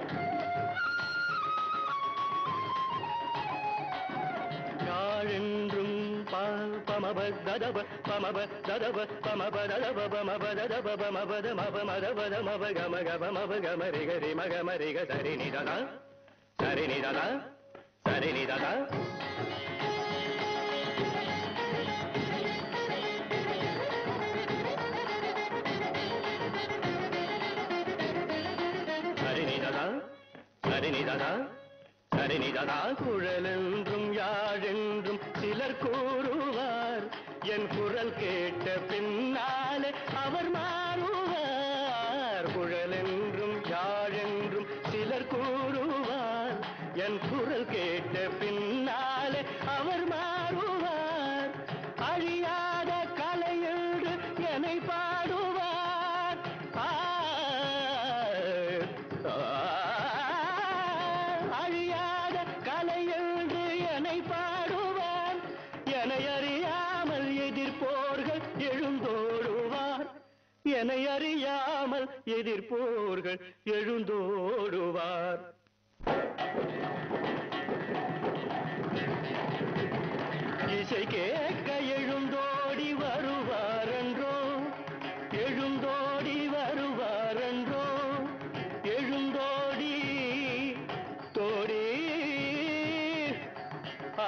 யாழென்றும் பால் பமப ததப பமப ததப பமப ததப பமப ததப பமபத மப மதபத மப கம கப மப கம ரிகரி மக மரிக சரி நிததா சரி நிததா சரி நிததா சரிநிததா சரிநிததா சரிநிததா குழலென்றும் யாழென்றும் சிலர் கூறுவார் என் குரல் கேட்ட பின்னாலே அவர் மாறுவார் குழலென்றும் யாழென்றும் சிலர் கூறுவார் என் குரல் கேட்ட பின்னாலே அவர் மாறுவார் அழியாத கலையென்று என்னை பாடுவார் ஆ, ஆ, அழியாத கலையென்று என்னை பாடுவார் என்னை அறியாமல் எதிர்ப்போர்கள் எழுந்தோடுவார் என்னை அறியாமல் எதிர்ப்போர்கள் எழுந்தோடுவார் இசை கேட்க எழுந்தோடி வருவாரென்றோ எழுந்தோடி வருவாரென்றோ எழுந்தோடி தோடி ஆ,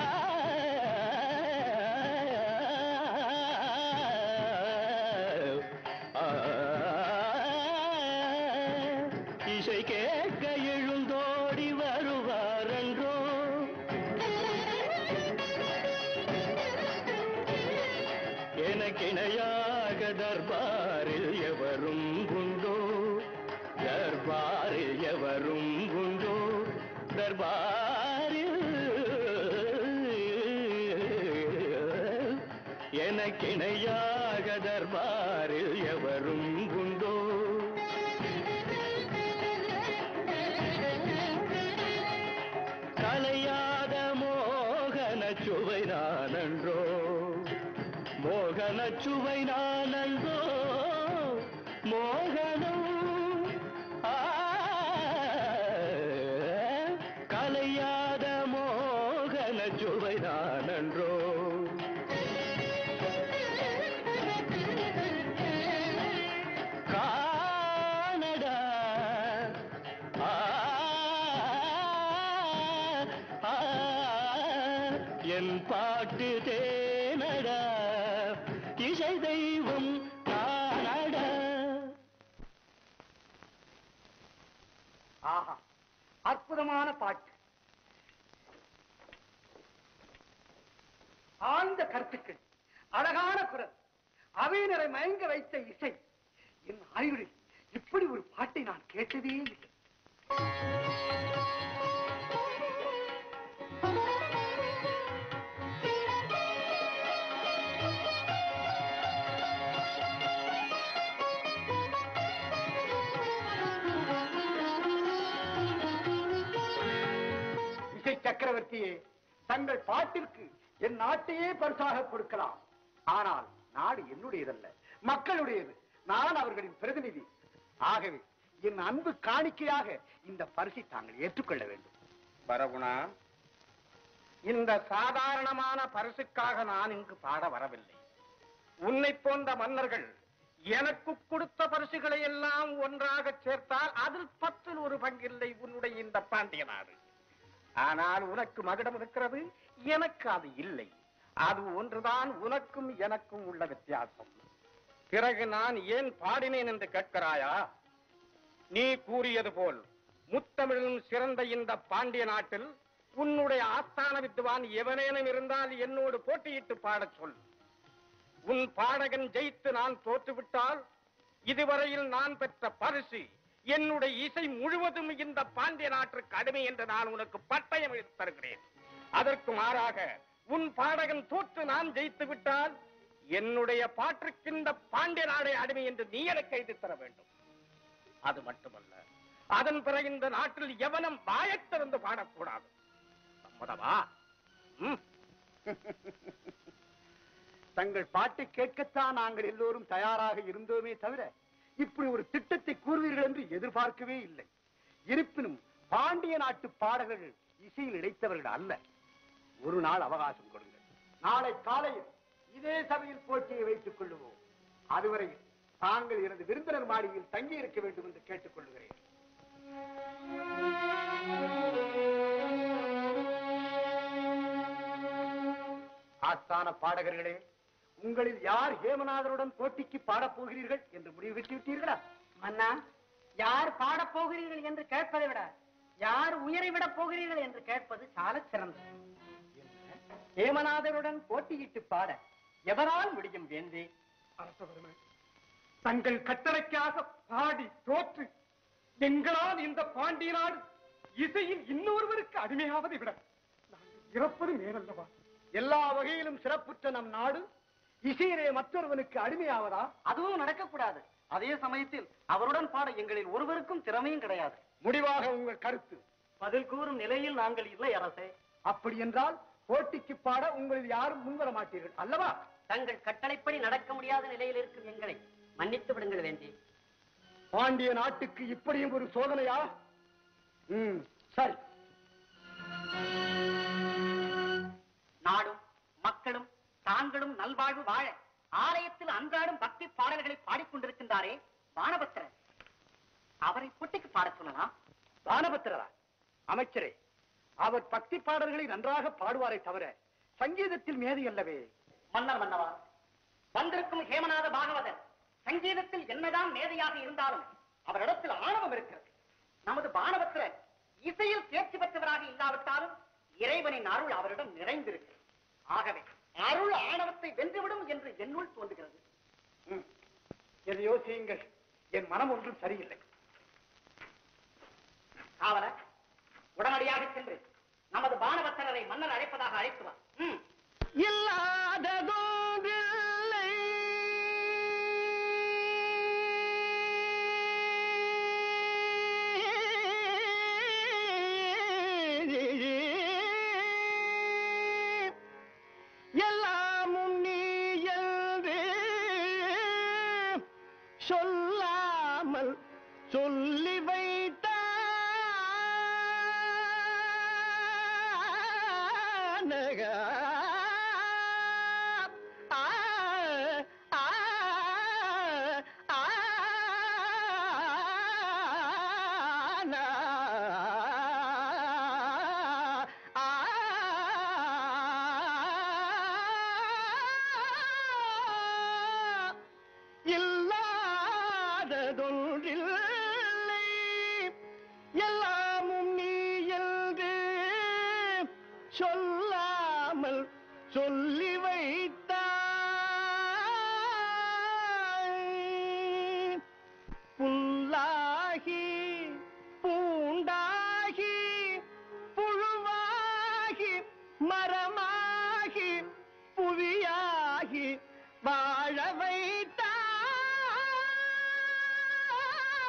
ஆ, இசை கேட்க எழுந்தோடி வருவாரென்றோ எனக்கிணையாக தர்பாரில் எவரும் உண்டோ தர்பாரில் எவரும் உண்டோ தர்பாரில் எனக்கிணையாக தர்பாரில் எவரும் உண்டோ கலையாத மோகன சுவை நானன்றோ மோகன சுவை நானன்றோ மோகனம் ஆ, கலையாத மோகன சுவை நானன்றோ காணடா ஆ, ஆ, என் பாட்டு தேனடா இசை தெய்வம் நானடா ஆஹா அற்புதமான பாட்டு ஆழ்ந்த கருத்துக்கள் அழகான குரல் அவையினரை மயங்க வைத்த இசை என் ஆயுளில் இப்படி ஒரு பாட்டை நான் கேட்டதே இல்லை சக்கரவர்த்தியே தங்கள் பாட்டிற்கு என் நாட்டையே பரிசாக கொடுக்கலாம் ஆனால் நாடு என்னுடையதல்ல மக்களுடையது நான் அவர்களின் பிரதிநிதி ஆகவே என் அன்பு காணிக்கையாக இந்த பரிசை தாங்கள் ஏற்றுக்கொள்ள வேண்டும் பரகுணா இந்த சாதாரணமான பரிசுக்காக நான் இங்கு பாட வரவில்லை உன்னை போன்ற மன்னர்கள் எனக்கு கொடுத்த பரிசுகளை எல்லாம் ஒன்றாக சேர்த்தால் அதில் பத்தில் ஒரு பங்கில்லை உன்னுடைய இந்த பாண்டிய நாடு ஆனால் உனக்கு மகுடம் இருக்கிறது எனக்கு அது இல்லை அது ஒன்றுதான் உனக்கும் எனக்கும் உள்ள வித்தியாசம் பிறகு நான் ஏன் பாடினேன் என்று கேட்கிறாயா நீ கூறியது போல் முத்தமிழும் சிறந்த இந்த பாண்டிய நாட்டில் உன்னுடைய ஆஸ்தான வித்துவான் எவனேனும் இருந்தால் என்னோடு போட்டியிட்டு பாடச் சொல் உன் பாடகன் ஜெயித்து நான் தோற்றுவிட்டால் இதுவரையில் நான் பெற்ற பரிசு என்னுடைய இசை முழுவதும் இந்த பாண்டிய நாட்டிற்கு அடிமை என்று நான் உனக்கு பட்டயம் எடுத்து தருகிறேன் அதற்கு மாறாக உன் பாடகன் தோற்று நான் ஜெயித்து விட்டால் என்னுடைய பாட்டுக்கு இந்த பாண்டிய நாடே அடிமை என்று நீ எனக்கு எழுதி தர வேண்டும் அது மட்டுமல்ல அதன் பிறகு இந்த நாட்டில் எவனும் வாயத் திறந்து பாடக்கூடாது சம்மதமா ம் தங்கள் பாட்டை கேட்கத்தான் நாங்கள் எல்லோரும் தயாராக இருந்தோமே தவிர இப்படி ஒரு திட்டத்தை கூறுவீர்கள் என்று எதிர்பார்க்கவே இல்லை இருப்பினும் பாண்டிய நாட்டு பாடகர்கள் இசையில் இணைத்தவர்கள் அல்ல ஒரு நாள் அவகாசம் கொடுங்கள் நாளை காலையில் இதே சபையில் போட்டியை வைத்துக் கொள்ளுவோம் அதுவரையில் தாங்கள் எனது விருந்தினர் மாளிகையில் தங்கி இருக்க வேண்டும் என்று கேட்டுக் கொள்கிறேன் ஆஸ்தான பாடகர்களே உங்களில் யார் ஹேமநாதருடன் போட்டிக்கு பாடப் போகிறீர்கள் என்று முடிவு பெற்று விட்டீர்களா மன்னா யார் பாடப் போகிறீர்கள் என்று கேட்பதை விட யார் உயரை விட போகிறீர்கள் என்று கேட்பது சாலச் சிறந்தது ஹேமநாதருடன் போட்டியிட்டு பாட எவரால் முடியும் வேந்தே தங்கள் கட்டளைக்காக பாடி தோற்று எங்களால் இந்த பாண்டிய நாடு இசையில் இன்னொருவருக்கு அடிமையாவதை விட நாங்கள் இறப்பது மேலல்லவா எல்லா வகையிலும் சிறப்புற்ற நம் நாடு இசையிலே மற்றொருவனுக்கு அடிமையாவதா அதுவும் நடக்கக்கூடாது அதே சமயத்தில் அவருடன் பாட எங்களில் ஒருவருக்கும் திறமையும் கிடையாது முடிவாக உங்கள் கருத்து பதில் கூறும் நிலையில் நாங்கள் இல்லை அரசே அப்படி என்றால் போட்டிக்கு பாட உங்களில் யாரும் முன்வர மாட்டீர்கள் அல்லவா தங்கள் கட்டளைப்படி நடக்க முடியாத நிலையில் இருக்கும் எங்களை மன்னித்து விடுங்கள் வேண்டி பாண்டிய நாட்டுக்கு இப்படியும் ஒரு சோதனையா ம் சரி நாடும் மக்களும் தாங்களும் நல்வாழ்வு வாழ ஆலயத்தில் அன்றாடும் பக்தி பாடல்களை பாடிக்கொண்டிருக்கின்றாரே வானபத்திரர் அவரை போட்டிக்கு பாடச் சொல்லலாம் தானபத்திரரா அமைச்சரே அவர் பக்தி பாடல்களை நன்றாக பாடுவாரே தவிர சங்கீதத்தில் மேதி அல்லவே மன்னர் மன்னவா வந்திருக்கும் ஹேமநாத பாகவதர் சங்கீதத்தில் என்னதான் மேதையாக இருந்தாலும் அவரிடத்தில் ஆணவம் இருக்கிறது நமது பானவத்திரர் இசையில் தேர்ச்சி பெற்றவராக இல்லாவிட்டாலும் இறைவனின் அருள் அவரிடம் நிறைந்திருக்கு ஆகவே அருள் ஆணவத்தை வென்றுவிடும் என்று என்னுள் தோன்றுகிறது ம். எதை யோசியுங்கள் என் மனம் ஒன்றும் சரியில்லை காவலர் உடனடியாக சென்று நமது பானவத்திரரை மன்னர் அழைப்பதாக அழைத்து வா ம். இல்லாததோன்றில்லை எல்லாமும் நீ என்று சொல்லாமல் சொல்லி வைத்தானக ஆ ஆ ஆ இல்லாததொன்றில்லை எல்லாமும் நீ என்று சொல்லாமல் சொல்லி வைத்தாய் புல்லாகி பூண்டாகி புழுவாகி மரமாகி புவியாகி வாழ வைத்தாய்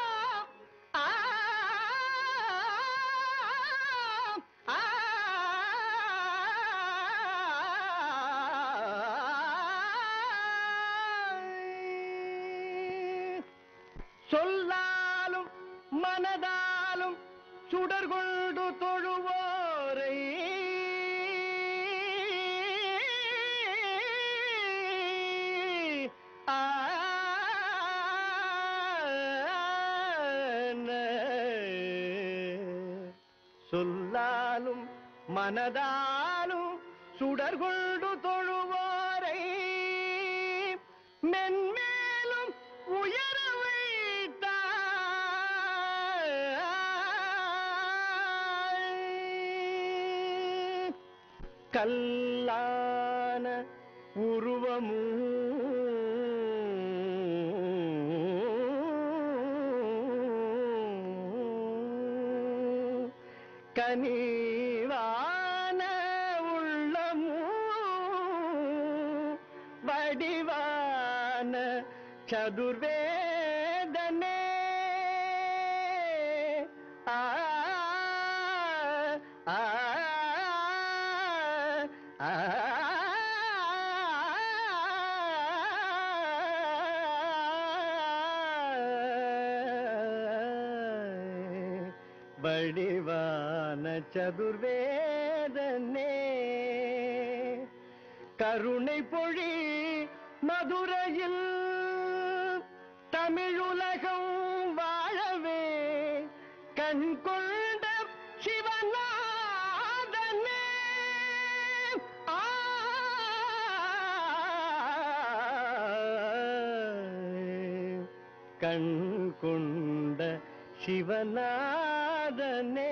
ஆ ஆ சொல்லாலும் மனதாலும் சுடர் கொண்டு தொழுவோரை சொல்லாலும் மனதாலும் சுடர் கொண்டு தொழுவோரை மென்மேலும் உயர வைத்தாய். கல்லான உருவமும் கனிவான உள்ளமும் வடிவான சதுர்வேதனே ஆ ஆ ஆ வடிவான சதுர்வேதனே கருணை பொழி மதுரையில் தமிழுலகம் வாழவே கண் கொண்ட சிவநாதனே ஆ கண் கொண்ட சிவநாதனே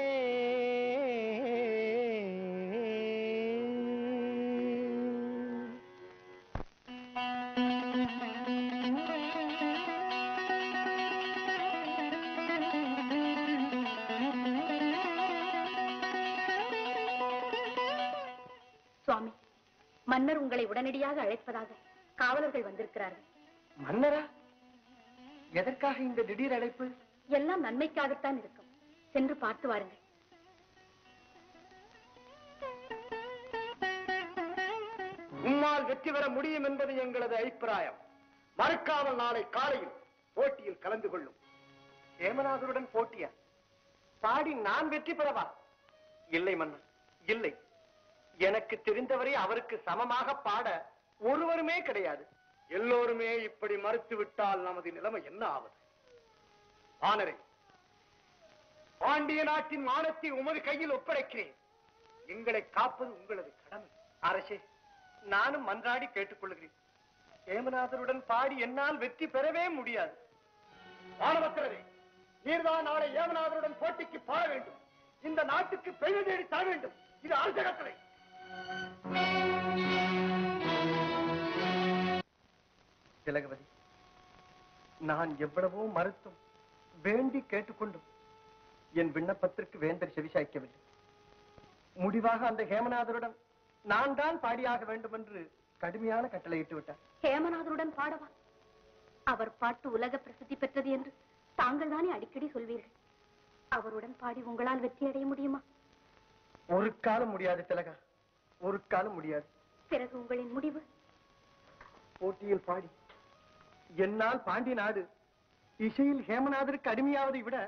சுவாமி மன்னர் உங்களை உடனடியாக அழைப்பதாக காவலர்கள் வந்திருக்கிறார்கள் மன்னரா எதற்காக இந்த திடீர் அழைப்பு எல்லாம் நன்மைக்காகத்தான் இருக்கும் சென்று பார்த்து வாருங்கள் உம்மால் வெற்றி பெற முடியும் என்பது எங்களது அபிப்பிராயம் மறுக்காமல் நாளை காலையில் போட்டியில் கலந்து கொள்ளும் ஹேமநாதருடன் போட்டியா பாடி நான் வெற்றி பெறவா இல்லை மன்னர் இல்லை எனக்கு தெரிந்தவரை அவருக்கு சமமாக பாட ஒருவருமே கிடையாது எல்லோருமே இப்படி மறுத்து விட்டால் நமது நிலைமை என்ன ஆவது ஆனரே பாண்டிய நாட்டின் மானத்தை உமது கையில் ஒப்படைக்கிறேன் எங்களை காப்பது உங்களது கடமை அரசே நானும் மன்றாடி கேட்டுக்கொள்கிறேன் ஏமநாதருடன் பாடி என்னால் வெற்றி பெறவே முடியாது மாணவத்திரரே நீர்தான் நாளை ஏமநாதருடன் போட்டிக்கு பாட வேண்டும் இந்த நாட்டுக்கு பெருமை தேடி தர வேண்டும் இது அரச கட்டளை திலகவதி நான் எவ்வளவோ மறுத்தும் வேண்டி கேட்டுக்கொண்டும் என் விண்ணப்பத்திற்கு வேந்தர் செவிசாய்க்கவில்லை முடிவாக அந்த ஹேமநாதருடன் நான் தான் பாடியாக வேண்டும் என்று கடுமையான கட்டளையிட்டு விட்டார் ஹேமநாதருடன் பாடவா அவர் பாட்டு உலக பிரசித்தி பெற்றது என்று தாங்கள் தானே அடிக்கடி சொல்வீர்கள் அவருடன் பாடி உங்களால் வெற்றி அடைய முடியுமா ஒரு காலம் முடியாது திலகா ஒரு காலம் முடியாது பிறகு உங்களின் முடிவு போட்டியில் பாடி என்னால் பாண்டி நாடு இசையில் ஹேமநாதருக்கு அடிமையாவதை விட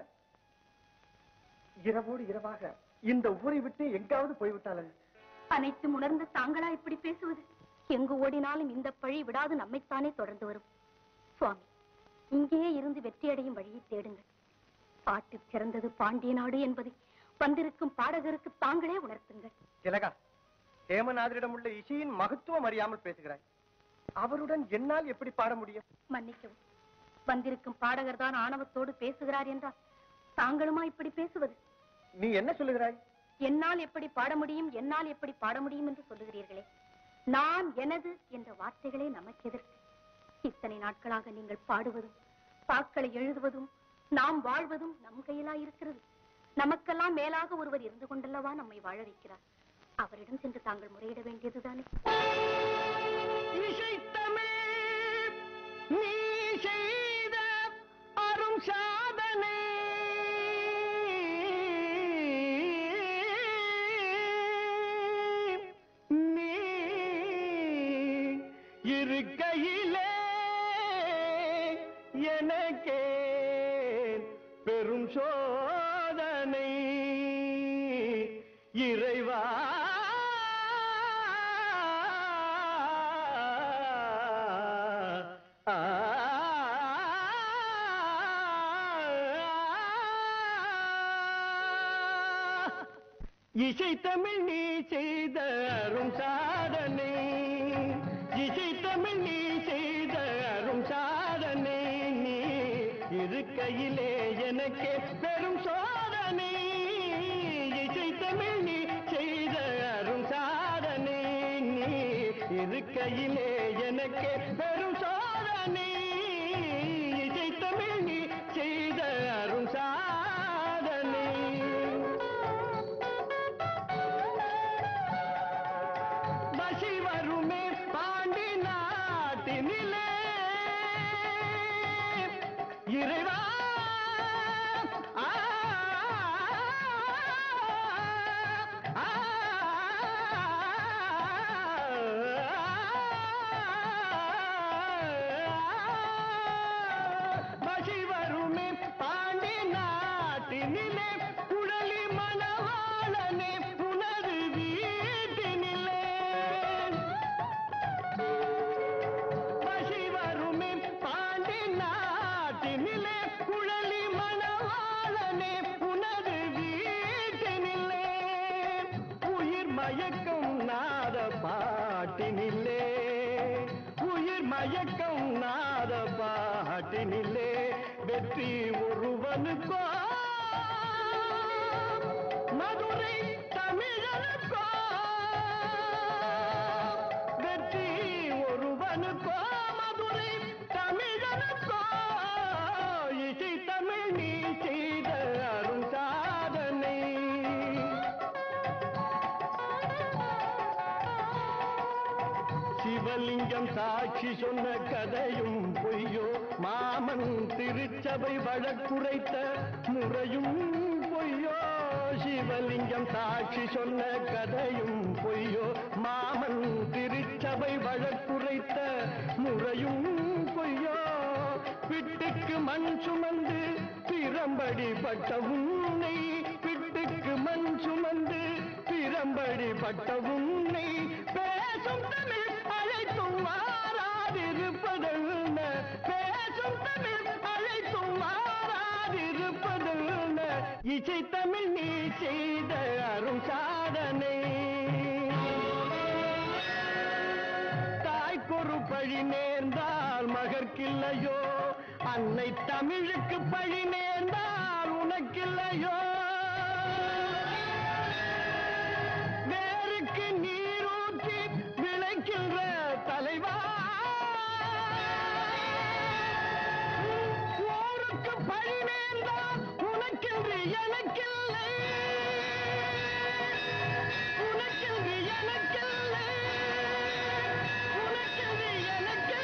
இரவோடு இரவாக இந்த ஊரை விட்டு எங்காவது போய்விட்டால் அனைத்தும் உணர்ந்து தாங்களா இப்படி பேசுவது எங்கு ஓடினாலும் இந்த பழி விடாது நம்மைத்தானே தொடர்ந்து வரும் சுவாமி இங்கேயே இருந்து வெற்றியடையும் வழியை தேடுங்கள் பாட்டு சிறந்தது பாண்டிய நாடு என்பதை வந்திருக்கும் பாடகருக்கு தாங்களே உணர்த்துங்கள் திலகா ஹேமநாதரிடம் உள்ள இசையின் மகத்துவம் அறியாமல் பேசுகிறாய் அவருடன் என்னால் எப்படி பாட முடியும் மன்னிக்கவும் வந்திருக்கும் பாடகர் தான் ஆணவத்தோடு பேசுகிறார் என்றால் தாங்களுமா இப்படி பேசுவது நீ என்ன சொல்லுகிறாய் என்னால் எப்படி பாட முடியும் என்னால் எப்படி பாட முடியும் என்று சொல்லுகிறீர்களே நான் எனது என்ற வார்த்தைகளே நமக்கு எதற்கு இத்தனை நாட்களாக நீங்கள் பாடுவதும் பாக்களை எழுதுவதும் நாம் வாழ்வதும் நம் கையிலா இருக்கிறது நமக்கெல்லாம் மேலாக ஒருவர் இருந்து கொண்டல்லவா நம்மை வாழ வைக்கிறார் அவரிடம் சென்று தாங்கள் முறையிட வேண்டியதுதானே இசைத்தமிழ் நீ செய்த அரும் சாதனை நீ இருக்கையிலே எனக்கே சோதனை இறைவா ஆ, இசை தமிழ் நீ செய்த அரும் சாதனை இசை தமிழ் நீ செய்த அரும் சாதனை நீ இருக்கையிலே எனக்கே பெரும் சோதனை இசை தமிழ் நீ செய்த அரும் சாதனை நீ இருக்கையிலே எனக்கே பெரும் சோதனை இசை தமிழ் நீ செய்த அரும் சாதனை பசி வருமே பாண்டி நாட்டினிலே இறைவா ஆ, ஆ, பசி வருமே பாண்டி நாட்டினிலே குழலி மணவாளனே உனது வீட்டினிலே பசி வருமே பாண்டி நாட்டினிலே குழலி மணவாளனே உனது வீட்டினிலே உயிர் மயக்கம் நாத பாட்டினிலே உயிர் மயக்கம் நாத பாட்டினிலே வெற்றி ஒருவனுக்கோ மதுரை தமிழனுக்கோ வெற்றி ஒருவனுக்கோ மதுரை தமிழனுக்கோ இசை தமிழ் நீ செய்த அரும் சாதனை சிவலிங்கம் சாட்சி சொன்ன கதையும் பொய்யோ மாமன் திருச்சபை வழக்குரைத்த முறையும் பொய்யோ சிவலிங்கம் சாட்சி சொன்ன கதையும் பொய்யோ மாமன் திருச்சபை வழக்குரைத்த முறையும் பொய்யோ பிட்டுக்கு மண் சுமந்து பிரம்படி பட்ட உன்னை பிட்டுக்கு மண் சுமந்து பிரம்படி பட்ட உன்னை பேசும் தமிழ் அழைத்தும் மாறாதிருப்பதென்ன பேசும் தமிழ் அழைத்தும் மாறாதிருப்பதென்ன இசை தமிழ் நீ செய்த அரும் சாதனை தாய்க்கொரு பழி நேர்ந்தால் மகற்கில்லையோ அன்னை தமிழுக்கு பழி நேர்ந்தால் உனக்கில்லையோ வேருக்கு நீரூற்றி விளைக்கின்ற தலைவா ஊருக்கு பழி நேர்ந்தால் உனக்கென்று எனக்கில்லை உனக்கென்று எனக்கில்லை உனக்கென்று எனக்கில்லை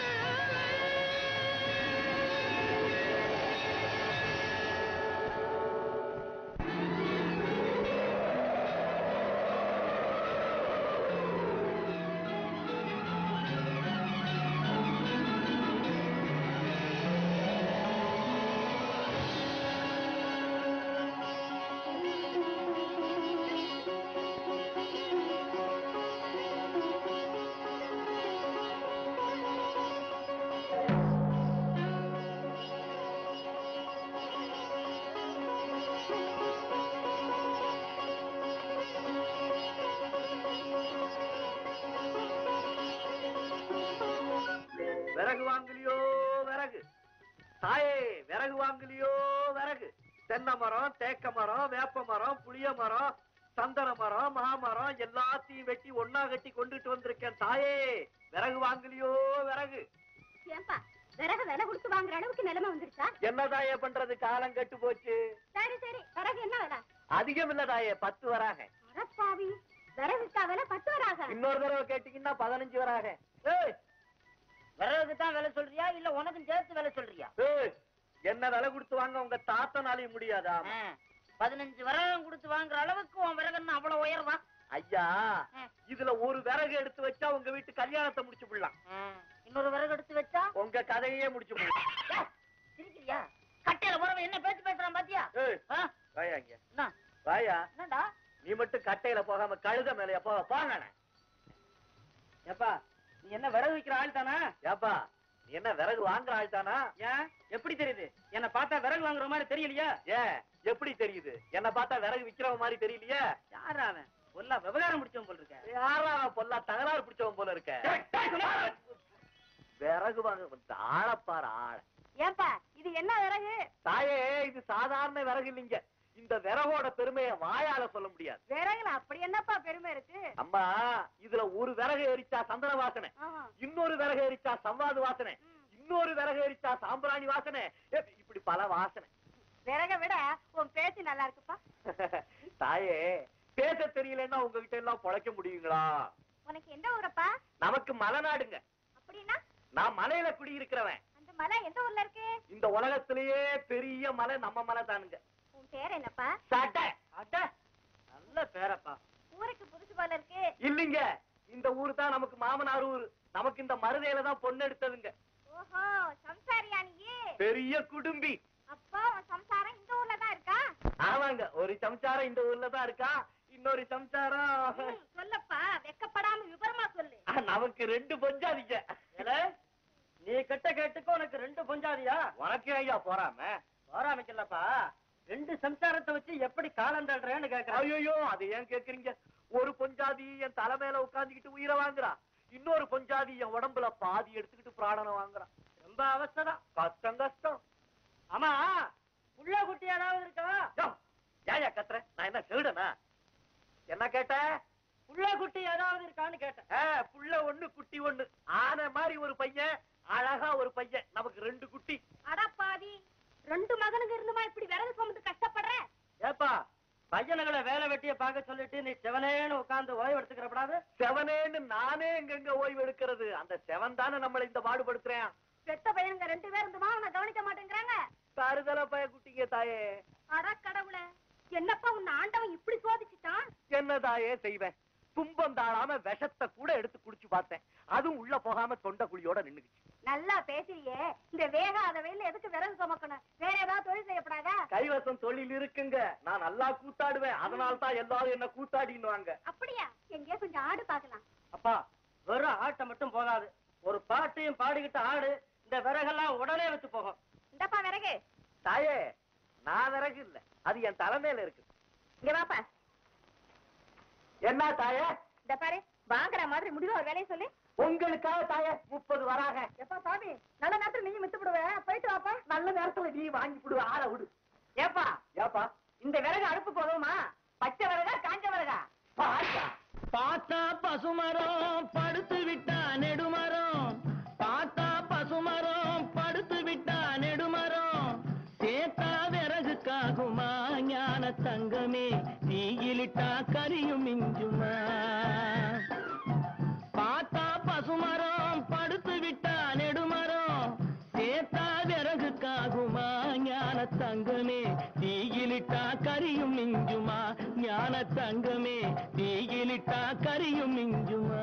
விறகு வாங்கலையோ விறகு தாயே விறகு வாங்கலையோ விறகு தென்னை மரம் தேக்க மரம் வேப்ப மரம் புளிய மரம் சந்தன மரம் மாமரம் எல்லாத்தையும் வெட்டி ஒன்னா கட்டி கொண்டுட்டு வந்திருக்கேன் தாயே விறகு வாங்கலையோ விறகு ஏன்பா விறகு விலை கொடுத்து வாங்குற அளவுக்கு நிலைமை வந்துருச்சா என்ன தாயே பண்றது காலம் கெட்டு போச்சு சரி சரி விறகு என்ன விலை அதிகம் இல்ல தாயே பத்து வராக அடப்பாவி விறகுக்கா விலை பத்து வராக இன்னொரு தடவை கேட்டீங்கன்னா பதினஞ்சு வராக ஏய் விறகுக்கு தான் விலை சொல்றியா இல்ல உனக்கும் சேர்த்து விலை சொல்றியா ஏய், என்ன விலை கொடுத்து வாங்க உங்க தாத்தனாலையும் முடியாதா ஆ, பதினஞ்சு விறகம் கொடுத்து வாங்குற அளவுக்கு உன் விறகுன்னு அவ்வளவு உயர்வா ஐயா ஆ. இதுல ஒரு விறகு எடுத்து வச்சா உங்க வீட்டு கல்யாணத்தை முடிச்சு விடலாம் ஆ, இன்னொரு விறகு எடுத்து வச்சா உங்க கதையே முடிச்சு விடலாம் சிரிக்கிறியா கட்டையில போறவன் என்ன பேச்சு பேசுறான் பாத்தியா ஏய், இங்க வாயா என்னடா நீ மட்டும் கட்டையில போகாம கழுத மேலையா போக போங்கண்ணே ஏப்பா நீ என்ன விறகு வைக்கிற ஆள் தானா ஏப்பா நீ என்ன விறகு வாங்குற ஆள் தானா ஏன் எப்படி தெரியுது என்ன பார்த்தா விறகு வாங்குற மாதிரி தெரியலையா ஏன் எப்படி தெரியுது என்ன பார்த்தா விறகு விக்கிறவன் மாதிரி தெரியலையே யாரா அவன் பொல்லா விவகாரம் முடிச்சவன் போல் இருக்க யாரா அவன் பொல்லா தகராறு பிடிச்சவன் போல இருக்க விறகு வாங்க வந்து ஆளப்பாரு ஆள ஏன்பா இது என்ன விறகு தாயே இது சாதாரண விறகு இல்லைங்க இந்த விறகோட பெருமையை வாயால சொல்ல முடியாது விறகுல அப்படி என்னப்பா பெருமை இருக்கு அம்மா இதுல ஒரு விறகு எரிச்சா சந்தன வாசனை ஆஹா. இன்னொரு விறகு எரிச்சா சவ்வாது வாசனை இன்னொரு விறகு எரிச்சா சாம்பிராணி வாசனை ஏ, இப்படி பல வாசனை விறக விட உன் பேச்சு நல்லா இருக்குப்பா தாயே பேச தெரியலன்னா உங்ககிட்ட எல்லாம் பொழைக்க முடியுங்களா உனக்கு எந்த ஊரப்பா நமக்கு மலைநாடுங்க அப்படின்னா நான் மலையில குடியிருக்கிறவன் அந்த மலை எந்த ஊர்ல இருக்கு இந்த உலகத்திலேயே பெரிய மலை நம்ம மலை தானுங்க உன் பேர் என்னப்பா சட்டை அட நல்ல பேரப்பா ஊருக்கு புதுசு போல இருக்கு இல்லைங்க இந்த ஊர் தான் நமக்கு மாமனார் ஊர் நமக்கு இந்த மருதையில தான் பொண்ணு எடுத்ததுங்க ஓஹோ சம்சாரியா நீ பெரிய குடும்பி அப்பா உன் சம்சாரம் இந்த ஊர்ல தான் இருக்கா ஆமாங்க ஒரு சம்சாரம் இந்த ஊர்ல தான் இருக்கா இன்னொரு சம்சாரம் ம், சொல்லப்பா வெக்கப்படாம விவரமா சொல்லு நமக்கு ரெண்டு பொஞ்சாதிங்க ஏல, நீ கெட்ட கேட்டுக்கு உனக்கு ரெண்டு பொஞ்சாதியா உனக்கு ஐயா போறாம போராமிக்கலப்பா ரெண்டு சம்சாரத்தை வச்சு எப்படி காலம் தள்ளுறேன்னு கேக்குறேன் ஐயோ அது ஏன் கேக்குறீங்க ஒரு பொஞ்சாதி என் தலை மேல உட்கார்ந்துகிட்டு உயிரை வாங்குறா இன்னொரு பொஞ்சாதி என் உடம்புல பாதி எடுத்துக்கிட்டு பிராணனை வாங்குறான் ரொம்ப அவஸ்தைதான் கஷ்டம் கஷ்டம் ஆமா புள்ள குட்டி ஏதாவது இருக்கா யோ, ஏன்யா கத்துற நான் என்ன செவிடனா என்ன கேட்ட புள்ள குட்டி ஏதாவது இருக்கான்னு கேட்டேன் ஆ, புள்ள ஒண்ணு குட்டி ஒண்ணு ஆனை மாதிரி ஒரு பையன் அழகா ஒரு பையன் நமக்கு ரெண்டு குட்டி அடப்பாவி ரெண்டு மகனுங்க இருந்துமா இப்படி விறகு சுமந்து கஷ்டப்படுற ஏப்பா பையனுங்களை வேலை வெட்டிய பார்க்க சொல்லிட்டு நீ செவனேன்னு உட்கார்ந்து ஓய்வு எடுத்துக்கிறப்படாது செவனேன்னு நானே எங்கெங்க ஓய்வு எடுக்கிறது அந்த செவன் தானே நம்மளை இந்த பாடுபடுத்துறேன் பெத்த பையனுங்க ரெண்டு பேர் இருந்துமா உன்னை கவனிக்க மாட்டேங்கிறாங்க தருதல பய குட்டிங்க தாயே அட கடவுளே என்னப்பா உன்னை ஆண்டவன் இப்படி சோதிச்சுட்டான் என்ன தாயே செய்வேன் துன்பம் தாழாம விஷத்தை கூட எடுத்து குடிச்சு பார்த்தேன் அதுவும் உள்ள போகாம தொண்டை குழியோட நின்னுக்குச்சு நல்லா பேசுறியே இந்த வேகாத வெயில எதுக்கு விறகு சுமக்கணும் வேற ஏதாவது தொழில் செய்யப்படாதா கைவசம் தொழில் இருக்குங்க நான் நல்லா கூத்தாடுவேன் அதனால தான் எல்லாரும் என்ன கூத்தாடின்னுவாங்க அப்படியா எங்கேயோ கொஞ்சம் ஆடு பார்க்கலாம் அப்பா வெறும் ஆட்டை மட்டும் போகாது ஒரு பாட்டையும் பாடிக்கிட்டு ஆடு இந்த விறகெல்லாம் உடனே வச்சு போகும் இந்தப்பா விறகு தாயே நான் விறகு இல்ல அது என் தலைமையில இருக்கு இங்க வாப்பா என்ன தாயே இந்த பாரு வாங்குற மாதிரி முடிவா ஒரு வேலையை சொல்லு உங்களுக்காக தாயே முப்பது வராக எப்பா சாமி நல்ல நேரத்துல நீங்க மித்து விடுவேன் போயிட்டு வாப்பா நல்ல நேரத்துல நீ வாங்கி விடு ஆள விடு ஏப்பா ஏப்பா இந்த விறகு அடுப்பு போதுமா பச்சை விறகா காஞ்ச விறகா பாத்தா பார்த்தா பசுமரம் படுத்து விட்டா நெடுமரம் பார்த்தா பசுமரம் படுத்து விட்டா நெடுமரம் சேத்தா விறகுக்காகுமா ஞான தங்கமே தீயிலிட்டா கரியும் மிஞ்சுமா பார்த்தா பசுமரம் படுத்து விட்டா நெடுமரம் சேத்தா விறகுக்காகுமா ஞான தங்கமே தீயிலிட்டா கரியும் மிஞ்சுமா ஞான தங்கமே தீயிலிட்டா கரியும் மிஞ்சுமா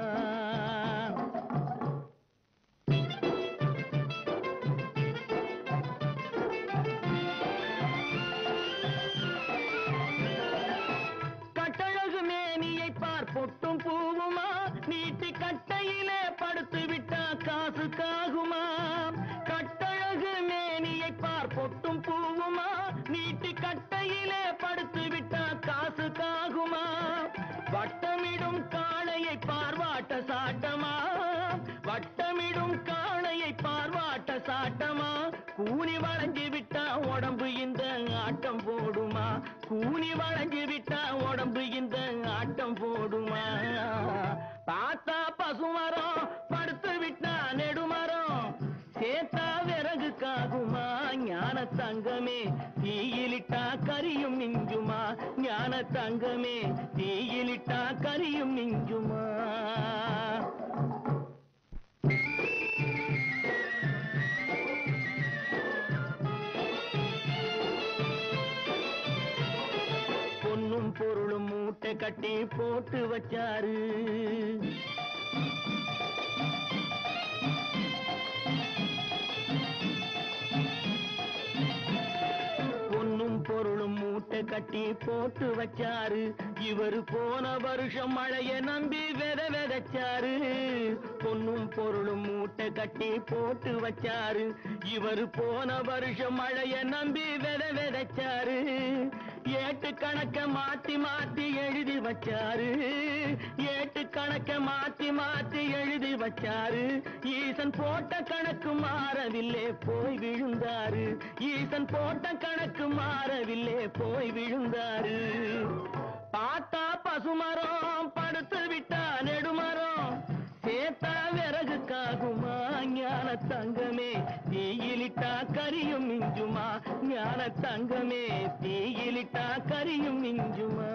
கட்டழகு மேனியை பார் பொட்டும் பூவுமா நீட்டி கட்டையிலே படுத்து விட்டா காசு காகுமா கட்டழகு மேனியை பார் பொட்டும் பூவுமா நீட்டி கட்டையிலே படுத்து விட்டா காசு காகுமா வட்டமிடும் காளையை பார்வாட்ட சாட்டமா வட்டமிடும் காளையை பார்வாட்ட சாட்டமா கூனி வளைஞ்சு விட்டா உடம்பு இந்த ஆட்டம் போடுமா கூனி வளைஞ்சு விட்டா உடம்பு இந்த ஆட்டம் போடுமா பார்த்தா பசுமரம் படுத்து விட்டா நெடுமரம் சேத்தா விறகு காகுமா ஞான தங்கமே தீயிலிட்டா கரியும் மிஞ்சுமா ஞான தங்கமே தீயிலிட்டா கரியும் மிஞ்சுமா பொன்னும் பொருளும் மூட்டை கட்டி போட்டு வச்சாரு பொன்னும் பொருளும் மூட்டை கட்டி போட்டு வச்சாரு இவரு போன வருஷம் மழைய நம்பி வித விதைச்சாரு பொன்னும் பொருளும் மூட்டை கட்டி போட்டு வச்சாரு இவரு போன வருஷம் மழைய நம்பி வித விதைச்சாரு ஏட்டு கணக்க மாத்தி மாத்தி எழுதி வச்சாரு ஏட்டு கணக்க மாத்தி மாத்தி எழுதி வச்சாரு ஈசன் போட்ட கணக்கு மாறவில்லை போய் விழுந்தாரு ஈசன் போட்ட கணக்கு மாறவில்லை போய் விழுந்தாரு பார்த்தா பசுமரம் படுத்து விட்டா நெடுமரம் சேத்தா விறகு காகுமா ஞான தங்கமே தீயிலிட்டா கரியும் மிஞ்சுமா ஞான தங்கமே தீயிலிட்டா கரியும் மிஞ்சுமா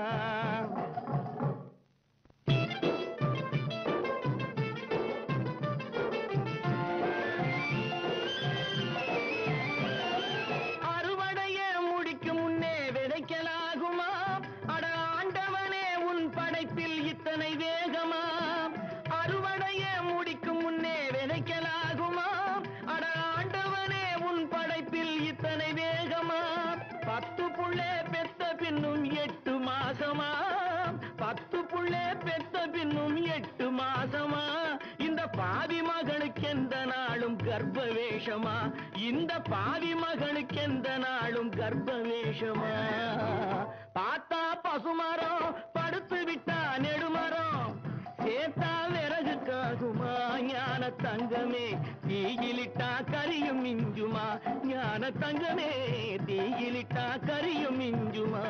அறுவடைய முடிக்கும் முன்னே விதைக்கலாகுமா அட ஆண்டவனே உன் படைப்பில் இத்தனை வேகமா அறுவடைய முடிக்கும் முன்னே விதைக்கலாகுமா அட ஆண்டவனே உன் படைப்பில் இத்தனை வேகமா பத்து புள்ளே பெத்த பின்னும் எட்டு மாசமா பத்து புள்ளே பெத்த பின்னும் எட்டு மாசமா இந்த பாவி மகனுக்கு எந்த நாளும் கர்ப்ப வேஷமா இந்த பாவி மகனுக்கு எந்த நாளும் கர்ப்ப வேஷமா பார்த்தா பசுமரம் படுத்து விட்டா நெடுமரம் சேத்தா விறகுக்காகுமா ஞான தங்கமே தீயிலிட்டா கரியும் மிஞ்சுமா ஞான தங்கமே தீயிலிட்டா கரியும் மிஞ்சுமா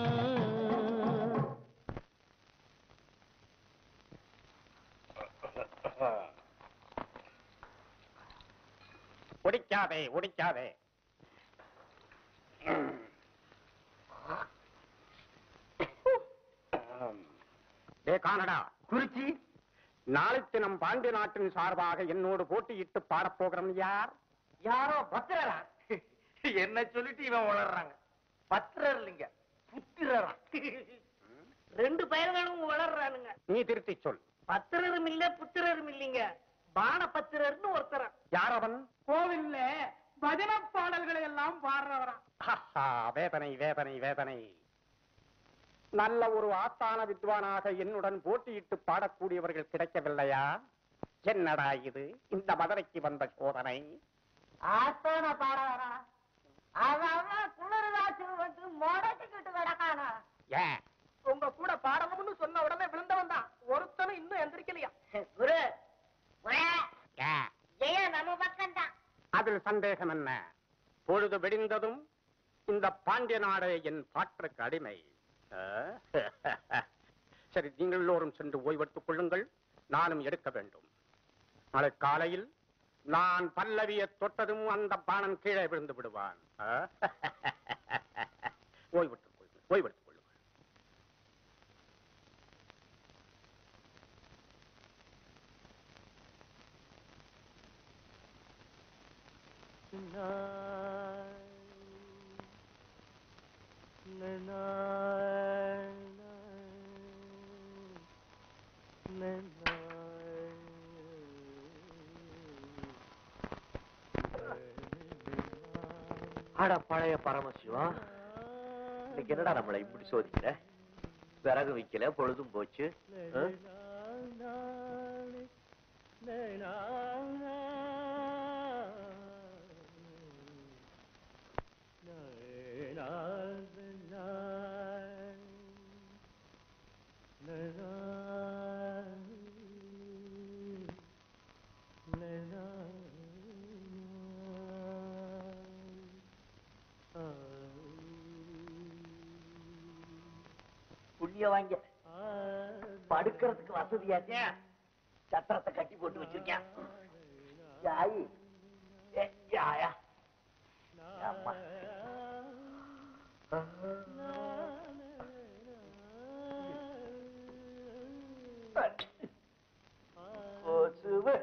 ஒடிக்காதே ஒடிக்காதே டே கானடா குறிச்சி நாளைக்கு நம் பாண்டிய நாட்டின் சார்பாக என்னோடு போட்டியிட்டு பாடப் போகிறோம் யார் யாரோ பத்திரரா என்ன சொல்லிட்டு இவன் வளர்றாங்க பத்திரர் இல்லைங்க புத்திரரா ரெண்டு பயல்களும் வளர்றானுங்க நீ திருத்தி சொல் பத்திரரும் இல்ல புத்திரரும் இல்லைங்க பான பத்திரர்னு ஒருத்தர் யார் அவன் கோவில்ல பஜன பாடல்களை எல்லாம் பாடுறவரா ஹஹா, வேதனை வேதனை வேதனை நல்ல ஒரு ஆஸ்தான வித்வானாக என்னுடன் போட்டியிட்டு பாடக்கூடியவர்கள் கிடைக்கவில்லையா என்னடா இது இந்த மதுரைக்கு வந்த சோதனை ஆஸ்தான பாடுறவரா அவன் குளிர்காச்சு வந்து முடக்கிக்கிட்டு கிடக்கானா ஏன் உங்க கூட பாடணும்னு சொன்ன உடனே விழுந்தவன் தான் ஒருத்தனும் இன்னும் எந்திரிக்கலையா குரு ஏன் ஜெய நம்ம பக்கம் தான் அதில் சந்தேகம் என்ன பொழுது வெடிந்ததும் இந்த பாண்டிய நாடே என் பாட்டுக்கு அடிமை ஆ? சரி நீங்கள் எல்லோரும் சென்று ஓய்வெடுத்துக் கொள்ளுங்கள் நானும் எடுக்க வேண்டும் நாளை காலையில் நான் பல்லவியை தொட்டதும் அந்த பாணன் கீழே விழுந்து விடுவான் ஆ? ஓய்வெடுத்துக் கொள்ளுங்கள் ஓய்வெடுத்துக் கொள்ளுங்கள் அட பழைய பரமசிவா இன்னைக்கு என்னடா நம்மளை இப்படி சோதிக்கிற விறகு வைக்கல பொழுதும் போச்சு ஆ? புண்ணிய வாங்க படுக்கிறதுக்கு வசதியாச்சே சத்திரத்தை கட்டி போட்டு வச்சிருக்கேன் யாயி ஏ, யாயா அம்மா கொசுவு.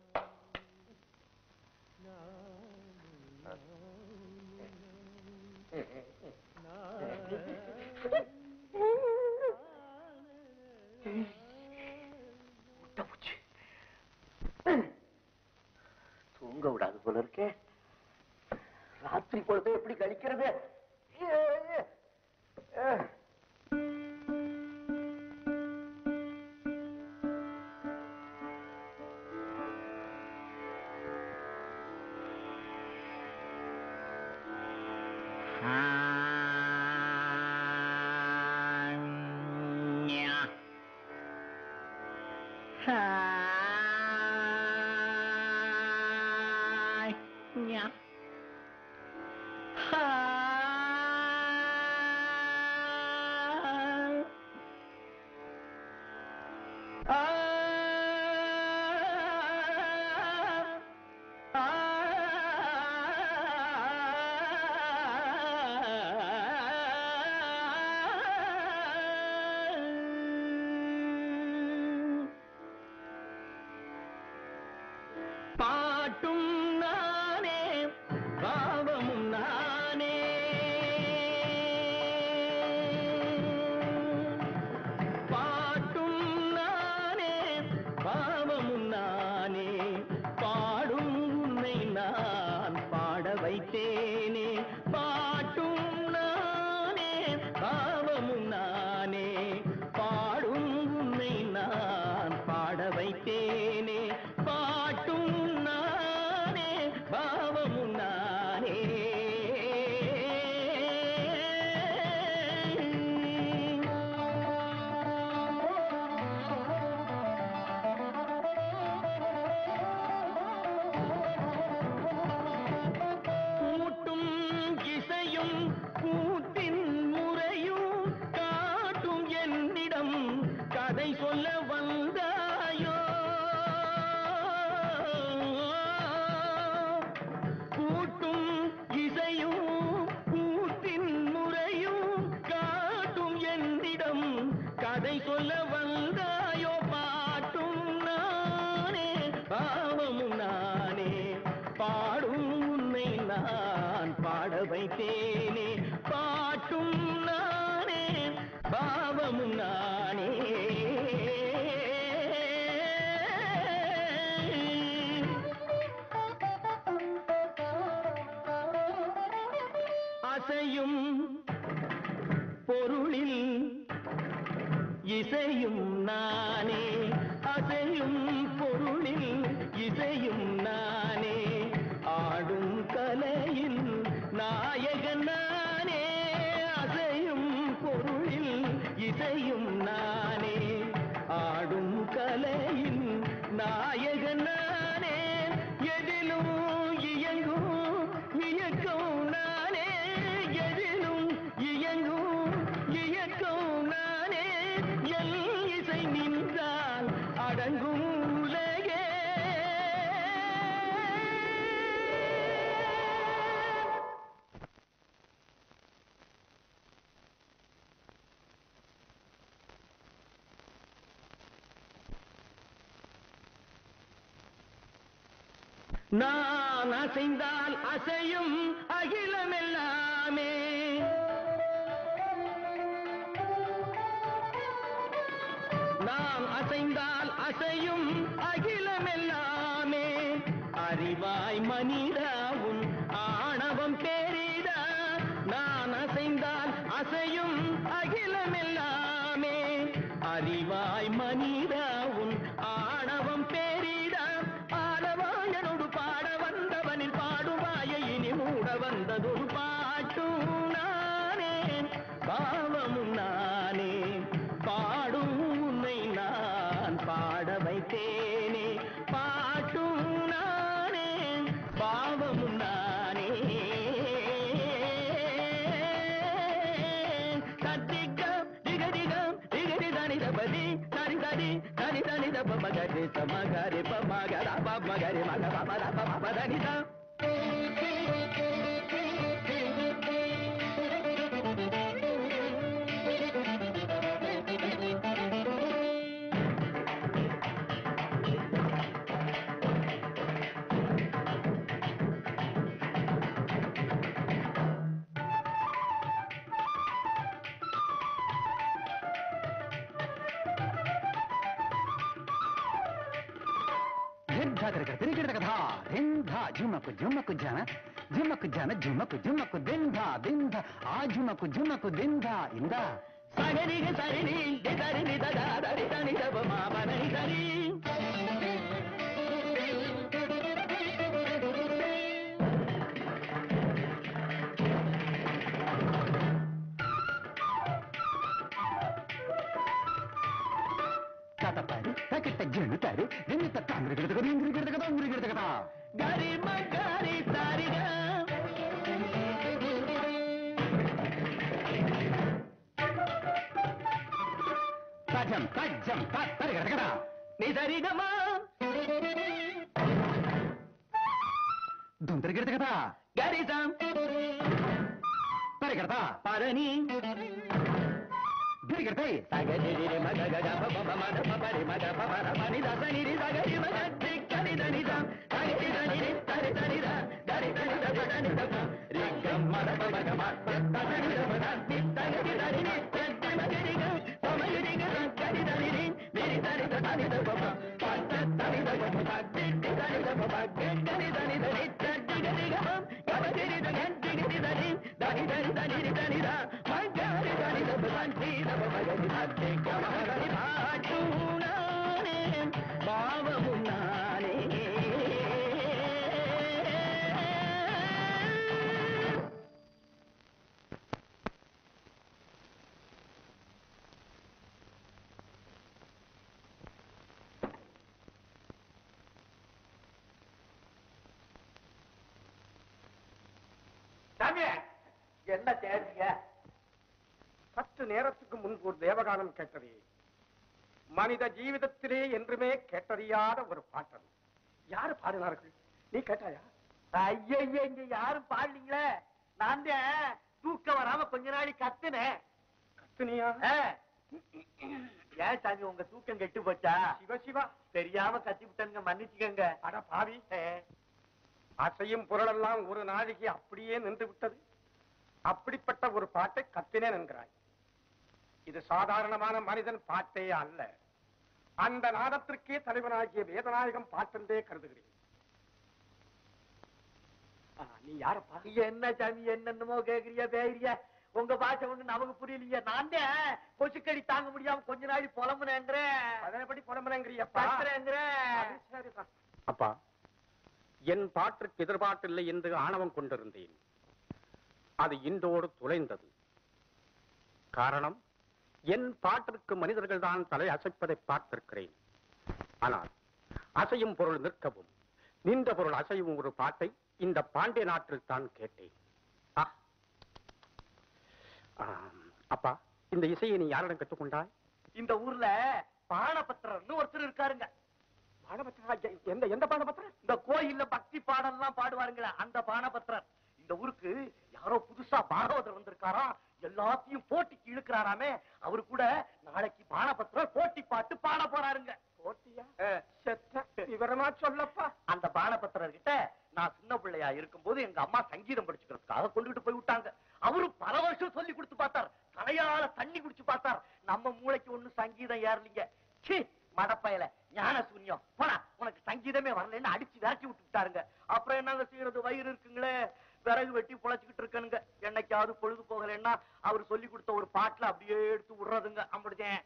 முட்டைப்பூச்சி. தூங்க விடாது போல இருக்கே ராத்திரி பொழுது எப்படி கழிக்கிறது ஏ, ஏ. பாட்டும் நானே பாவமும் நானே பாட்டும் நானே பாவமும் நானே பாடும் உன்னை நான் பாட வைத்தேனே பாட்டும் நானே பாவமும் நானே பாடும் உன்னை நான் பாட வைத்தேனே பாட்டும் நானே பாவமும் நானே கூட்டும் இசையும் கூட்டின் முறையும் காட்டும் என்னிடம் கதை சொல்ல வந்தாயோ கூட்டும் இசையும் கூட்டின் முறையும் காட்டும் என்னிடம் கதை சொல்ல வந்தாயோ பாட்டும் நானே பாவமும் நானே பாடும் உன்னை நான் பாட வைத்தேனே பாட்டும் நானே பாவமும் நானே அசையும் பொருளில் இசையும் நானே அசையும் பொருளில் இசையும் நானே ஆடும் கலையில் நாயகன் நானே அசையும் பொருளில் இசையும் நானே ஆடும் கலையில் நாயகன் நானே எதிலும் இயங்கும் இயக்கம் நானே எதிலும் இயங்கும் இயக்கம் நானே எல் இசை நின்றால் அடங்கும் உலகே நான் அசைந்தால் அசையும் அகிலமெல்லாமே நான் அசைந்தால் அசையும் அகிலமெல்லாமே அறிவாய் மனிதாவும் ஆணவம் பேரிடா நான் அசைந்தால் அசையும் அகிலமெல்லாமே அறிவாய் மனிதாவும் ஆணவம் பேரிடா ஆடவாயனோடு பாட வந்தவனில் பாடுவாய இனி மூட வந்ததொரு பாட்டும் நானே பாவமும் நானே பாடும் உன்னை நான் பாட வைத்தேனே பாட்டும் நானே பாவமும் நானே கத்திக்கம் திகதிகம் திகதி தனி தபதி தனி தனி தனி தனி தப மகரி சமகரி பமகர பமகரி மக பமர பம தனிதம் ಧಿಂಧ ತಿರುಗಿಡ ತಿರುಗಿಡ ಕಥಾ ಧಿಂಧ ಜುಮ್ಮಕ್ಕು ಜುಮ್ಮಕ್ಕು ಜನ ಝುಮಕು ಜನ ಝುಮಕು ಝುಮಕು ದಿಂಧ ದಿಂಧ ಆ ಝುಮಕು ಝುಮಕು ದಿಂಧ ಇಂದ ಸಗರಿಗೆ ಸರಿ ನೀ ಸರಿ ನಿ ದದ ದರಿ ದನಿ ದಬ ಮಾಮನಿ ಸರಿ ಕಥಪರಿ ತಕಿಟ್ಟ ಜಣುತ್ತಾರೆ ನಿಮಿತ್ತ ತಾಂಗ್ರಿ ಗಿಡದ ಇಂಗ್ರಿ ಗಿಡದ ಉಂಗ್ರಿ ಗಿಡದ ಗರಿ ಮಗರಿ ಸಾರಿಗ ತಜಂ ತಜ್ಜಂ ತರಿ ಗಿಡದ ನೀ ಸರಿ ಗಮ ದುಂತರಿ ಗಿಡದ ಗರಿ ಸಂ ತರಿ ಗಿಡದ ಪಾರಣಿ ಗಿರಿಗಿರ್ತೆ ಸಗರಿ ಮಗ ಗಗ ಬಬ ಬಮ ದ ಪರಿ ಮಗ ಪರ ಮನಿ ದ ಸನಿ ರಿ ಸಗರಿ ಮಗ ತಿಕ್ಕನಿ ದನಿ ದ ಸಗರಿ ದನಿ ರಿ ತರಿ ತರಿ ದ ದರಿ ದನಿ ದ ದನಿ ದ ರಿ ಗ ಮ ದ ಬ ಗ ಮ ತ ದನಿ ದ ಬ ದ ನಿ ಸಗರಿ ದನಿ ರಿ ತಿ ಮಗರಿ ಗ ಸಮಯ ರಿ ಗ ಗರಿ ದನಿ ರಿ ಮೇರಿ ದನಿ ದ ದನಿ ದ ಬ ಬ ಪ ತ ದನಿ ದ ಬ ಬ ತಿ ತಿ ದನಿ ದ ಬ ಬ ಗೆ ದನಿ ದನಿ ದ ರಿ ತ ದಿ ಗ ದಿ ಗ ಮ ಗ ಮ ಗಿ ರಿ ದ ಗೆ ದಿ ಗ ದಿ ದನಿ ದನಿ ದನಿ ದನಿ ರಿ ದನಿ ದ ಮ ಗ ರಿ ದನಿ ದ ಬ ದ ತಿ ದ ಬ ಬ ಗ ದಿ ದ ತಿ ಗ ಮ ಗ ರಿ ಭಾಟು ನಾನೇ ಭಾವವು ನಾನೇ சாமி என்ன தேடுறீங்க சற்று நேரத்துக்கு முன்பு ஒரு தேவகானம் கேட்டது மனித ஜீவிதத்திலே என்றுமே கேட்டறியாத ஒரு பாட்டது யாரு பாடினார்கள் நீ கேட்டாயா ஐயா இங்க யாரும் பாடலீங்களே நான் தான் தூக்கம் வராம கொஞ்ச நாளை கத்துனேன் கத்துனியா ஏன் சாமி உங்க தூக்கம் கெட்டு போச்சா சிவ சிவா தெரியாம கத்தி விட்டனுங்க மன்னிச்சுக்கங்க அட பாவி அசையும் பொருளெல்லாம் ஒரு நாழிகை அப்படியே நின்று விட்டது அப்படிப்பட்ட ஒரு பாட்டை கத்தினேன் என்கிறாய் இது சாதாரணமான மனிதன் பாட்டே அல்ல அந்த நாதத்திற்கே தலைவனாகிய வேதநாயகம் பாட்டென்றே கருதுகிறேன் ஆ, நீ யாரப்பா என்ன சாமி என்னென்னமோ கேக்குறியா பேகிறியா உங்க பாஷை ஒண்ணு நமக்கு புரியலையே நான் தான் கொசுக்கடி தாங்க முடியாம கொஞ்ச நாளை புலம்புனேங்கிறேன் அதனைப்படி புலம்புறேங்கிறியப்பா பேசுறேங்கிறேன் சரிதான் அப்பா என் பாட்டிற்கு எதிர்பார்ப்பில்லை என்று ஆணவம் கொண்டிருந்தேன் அது இன்றோடு துளைந்தது காரணம் என் பாட்டிற்கு மனிதர்கள் தான் தலை அசைப்பதை பார்த்திருக்கிறேன் ஆனால் அசையும் பொருள் நிற்கவும் நின்ற பொருள் அசையும் ஒரு பாட்டை இந்த பாண்டிய நாட்டில் தான் கேட்டேன் ஆ. ஆம். அப்பா இந்த இசையை நீ யாரிடம் கற்றுக்கொண்டாய் இந்த ஊர்ல பானபத்திரர்னு ஒருத்தர் இருக்காருங்க பாடபத்திரா எந்த எந்த பாடபத்திரம் இந்த கோயில்ல பக்தி பாடல்லாம் பாடுவாருங்களே அந்த பானபத்திரர் இந்த ஊருக்கு யாரோ புதுசா பாகவதர் வந்திருக்காராம் எல்லாத்தையும் போட்டிக்கு இழுக்கிறாராமே அவரு கூட நாளைக்கு பானபத்திரர் போட்டி பாட்டு பாட போறாருங்க போட்டியா செத்த விவரமா சொல்லப்பா அந்த பானபத்திரர் கிட்ட நான் சின்ன பிள்ளையா இருக்கும்போது எங்க அம்மா சங்கீதம் படிச்சுக்கிறதுக்காக கொண்டுகிட்டு போய் விட்டாங்க அவரு பல வருஷம் சொல்லி கொடுத்து பார்த்தார் தலையால தண்ணி குடிச்சு பார்த்தார் நம்ம மூளைக்கு ஒண்ணும் சங்கீதம் ஏறலீங்க சீ மடப்பயல ஞான சூன்யம் போடா உனக்கு சங்கீதமே வரலன்னு அடிச்சு விரட்டி விட்டு விட்டாருங்க அப்புறம் என்னங்க செய்யறது வயிறு இருக்குங்களே விறகு வெட்டி பொழைச்சுக்கிட்டு இருக்கனுங்க என்னைக்காவது பொழுது போகலைன்னா அவர் சொல்லி கொடுத்த ஒரு பாட்டுல அப்படியே எடுத்து விடுறதுங்க அப்படிதேன்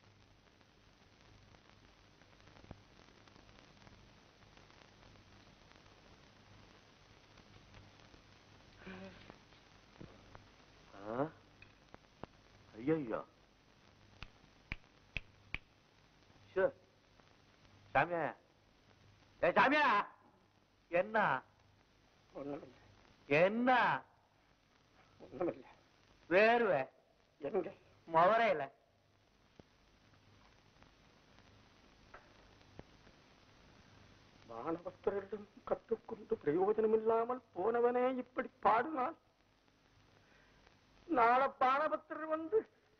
ஐயோ சாமியா ஏ சாமியா என்ன ஒண்ணுமில்லை என்ன ஒண்ணுமில்லை வேர்வை எங்க முவரையில மாணவஸ்தரிடம் கற்றுக்கொண்டு பிரயோஜனமில்லாமல் போனவனே இப்படி பாடினான் நாளை பானபத்திரர் வந்து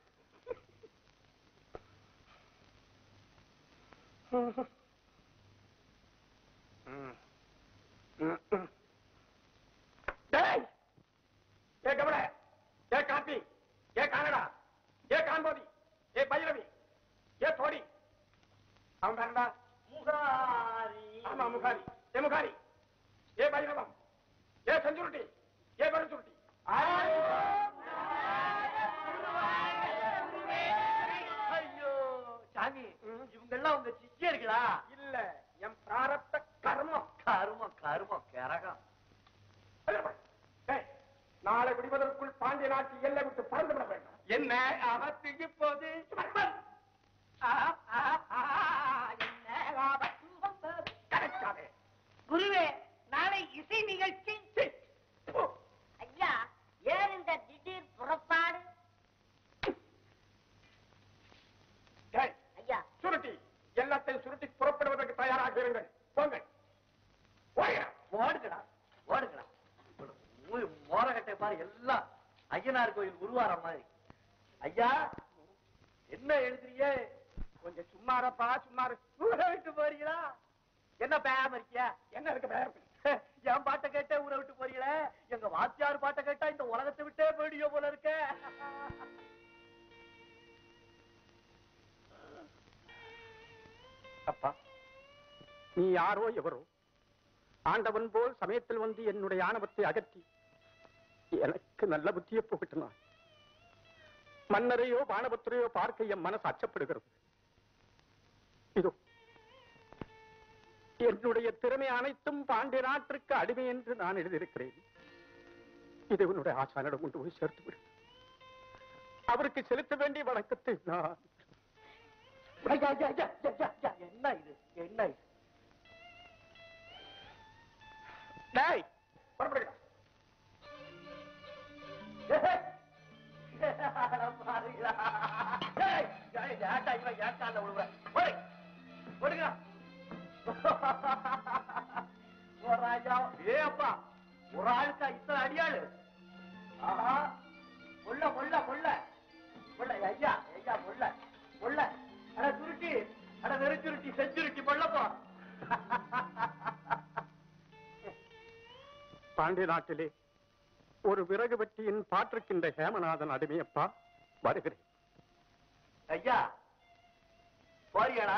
ம். ம், ம். டேய்! ஏ கமல ஏ காப்பி ஏ கானடா ஏ கான்போதி ஏ பைரவி ஏ தோடி அவன் பேரண்டா முகாரி ஆமா முகாரி ஏ முகாரி ஏ பைரவம் ஏ செஞ்சுருட்டி எல்லாம் உங்க சிஷ்யர்களா இல்ல என் பிராரத்த கர்மம் கருமம் கருமம் கரகம் டேய், நாளை விடுவதற்குள் பாண்டிய நாட்டு எல்லை விட்டு பறந்து விட வேண்டும் என்ன ஆபத்து இப்போது கரெக்டாவே குருவே நாளை இசை நிகழ்ச்சி ஐயா ஏன் இந்த திடீர் புறப்பாடு டேய், ஐயா சுருட்டி எல்லாத்தையும் சுருட்டி புறப்படுவதற்கு தயாராக இருங்கள் போங்கள் போகிறேன் ஓடுங்கடா ஓடுங்கடா மோரகட்டை பாரு எல்லாம் ஐயனார் கோயில் உருவார மாதிரி ஐயா என்ன எழுதுறியே கொஞ்சம் சும்மாரப்பா சும்மாரு ஊரை விட்டு போறீங்களா என்ன பேம இருக்கியா என்ன இருக்கு பேர் என் பாட்டை கேட்டே ஊரை விட்டு போறீங்களே எங்க வாத்தியார் பாட்டை கேட்டா இந்த உலகத்தை விட்டே போயிடுயோ போல இருக்க அப்பா நீ யாரோ எவரோ ஆண்டவன் போல் சமயத்தில் வந்து என்னுடைய ஆணவத்தை அகற்றி எனக்கு நல்ல புத்தியை புகட்டினான் மன்னரையோ பானபத்திரையோ பார்க்க என் மனசு அச்சப்படுகிறது இதோ என்னுடைய திறமை அனைத்தும் பாண்டிய நாட்டிற்கு அடிமை என்று நான் எழுதியிருக்கிறேன் இதை உன்னுடைய ஆசானிடம் கொண்டு போய் சேர்த்து விடு அவருக்கு செலுத்த வேண்டிய வணக்கத்தை நான் ஐயா, ஐயா, ஐயா, ஐயா, ஐயா, என்ன இது என்ன இது டேய் புறப்படுகிறா பாருங்களா ஏய், ஏய், ஏன்டா இவன் ஏன் கால்ல விழுவுற? ஓடு, ஓடுங்க. ஓ ராஜா, ஏ அப்பா, ஒரு ஆளுக்கா இத்தனை அடியாளு ஆஹா முள்ள முள்ள முள்ள முள்ள ஐயா ஐயா முள்ள முள்ள அட சுருட்டி அட வெறு சுருட்டி செஞ்சுருட்டி முள்ளப்போ பாண்டிய நாட்டிலே ஒரு விறகு வெட்டியின் பாற்றுக்கின்ற ஹேமநாதன் அடிமையப்பா வருகிறேன் ஐயா போறியாடா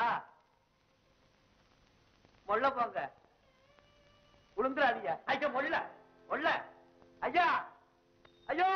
மொள்ள போங்க உளுந்துறாதீங்க ஐயா மொள்ள மொள்ள ஐயா ஐயோ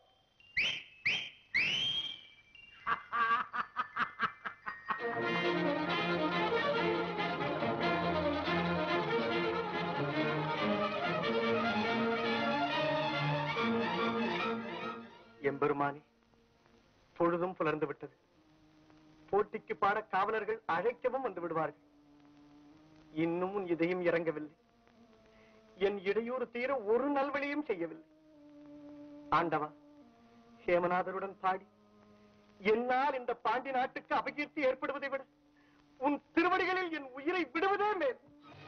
எம்பெருமானே பொழுதும் புலர்ந்து விட்டது போட்டிக்கு பாட காவலர்கள் அழைக்கவும் வந்து விடுவார்கள் இன்னும் உன் இதயம் இறங்கவில்லை என் இடையூறு தீர ஒரு நல்வழியும் செய்யவில்லை ஆண்டவா ஹேமநாதருடன் பாடி என்னால் இந்த பாண்டி நாட்டுக்கு அபகீர்த்தி ஏற்படுவதை விட உன் திருவடிகளில் என் உயிரை விடுவதே மேல்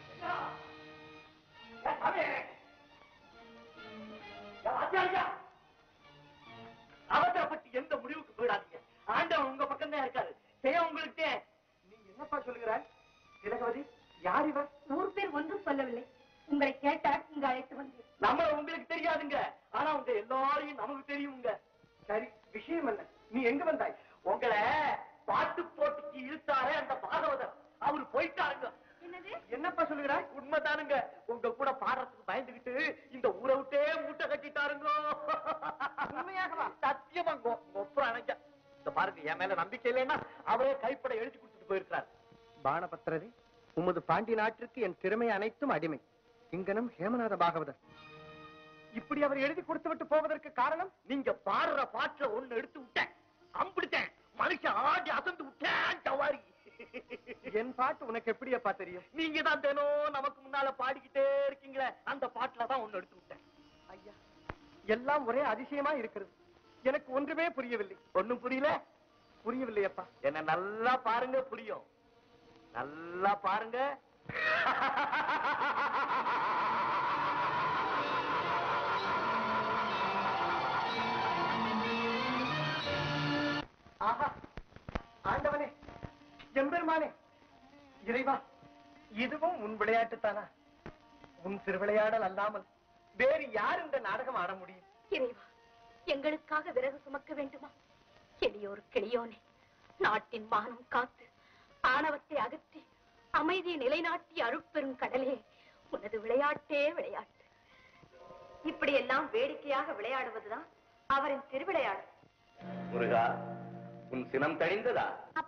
அவசரப்பட்டு எந்த முடிவுக்கு போயிடாதீங்க ஆண்டவன் உங்க பக்கம் தான் இருக்காரு செய்ய உங்களுக்கு நீ என்னப்பா சொல்லுகிறாய் திலகவதி யார் இவர் நூறு பேர் ஒன்றும் சொல்லவில்லை உங்களை கேட்டால் இங்கு அழைத்து வந்தேன் நம்மள உங்களுக்கு தெரியாதுங்க ஆனா உங்க எல்லாரையும் நமக்கு தெரியுங்க சரி விஷயம் என்ன நீ எங்க வந்தாய் உங்களை பாட்டு போட்டிக்கு இழுத்தாரே அந்த பாகவதர் அவரு போயிட்டாருங்க என்னது என்னப்பா சொல்லுகிறாய் உண்மைதானுங்க உங்க கூட பாடுறதுக்கு பயந்துகிட்டு இந்த ஊரை விட்டே மூட்டை கட்டிட்டாருங்க உண்மையாகவா? சத்தியமா ஒப்புறம் அணைக்க இந்த பாருங்க என் மேல நம்பிக்கை இல்லைன்னா அவரே கைப்பட எழுதி கொடுத்துட்டு போயிருக்கிறார் பானபத்திரரே உமது பாண்டி நாட்டிற்கு என் திறமை அனைத்தும் அடிமை இங்கனம் ஹேமநாத பாகவதர் இப்படி அவர் எழுதி கொடுத்து விட்டு போவதற்கு காரணம் நீங்க பாடுற பாட்டுல ஒண்ணு எடுத்து விட்டேன் அம்பிடித்தேன் மனுஷன் ஆடி அசந்து விட்டேன் டவாரி என் பாட்டு உனக்கு எப்படியப்பா தெரியும் நீங்க தான் தினம் நமக்கு முன்னால பாடிக்கிட்டே இருக்கீங்களே அந்த பாட்டுல தான் ஒண்ணு எடுத்து விட்டேன் ஐயா எல்லாம் ஒரே அதிசயமா இருக்கிறது எனக்கு ஒன்றுமே புரியவில்லை ஒண்ணும் புரியல புரியவில்லையப்பா என்ன நல்லா பாருங்க புரியும் நல்லா பாருங்க ஆஹா ஆண்டவனே எம்பெருமானே இறைவா இதுவும் உன் விளையாட்டுத்தானா உன் திருவிளையாடல் அல்லாமல் வேறு யார் இந்த நாடகம் ஆட முடியும் இறைவா எங்களுக்காக விறகு சுமக்க வேண்டுமா எளியோர் கிளியோனே நாட்டின் மானம் காத்து ஆணவத்தை அகற்றி அமைதியை நிலைநாட்டி அருட்பெரும் கடலே உனது விளையாட்டே விளையாட்டு இப்படி எல்லாம் வேடிக்கையாக விளையாடுவதுதான் அவரின் திருவிளையாடல் முருகா உன் சினம் தழிந்ததா அப்பா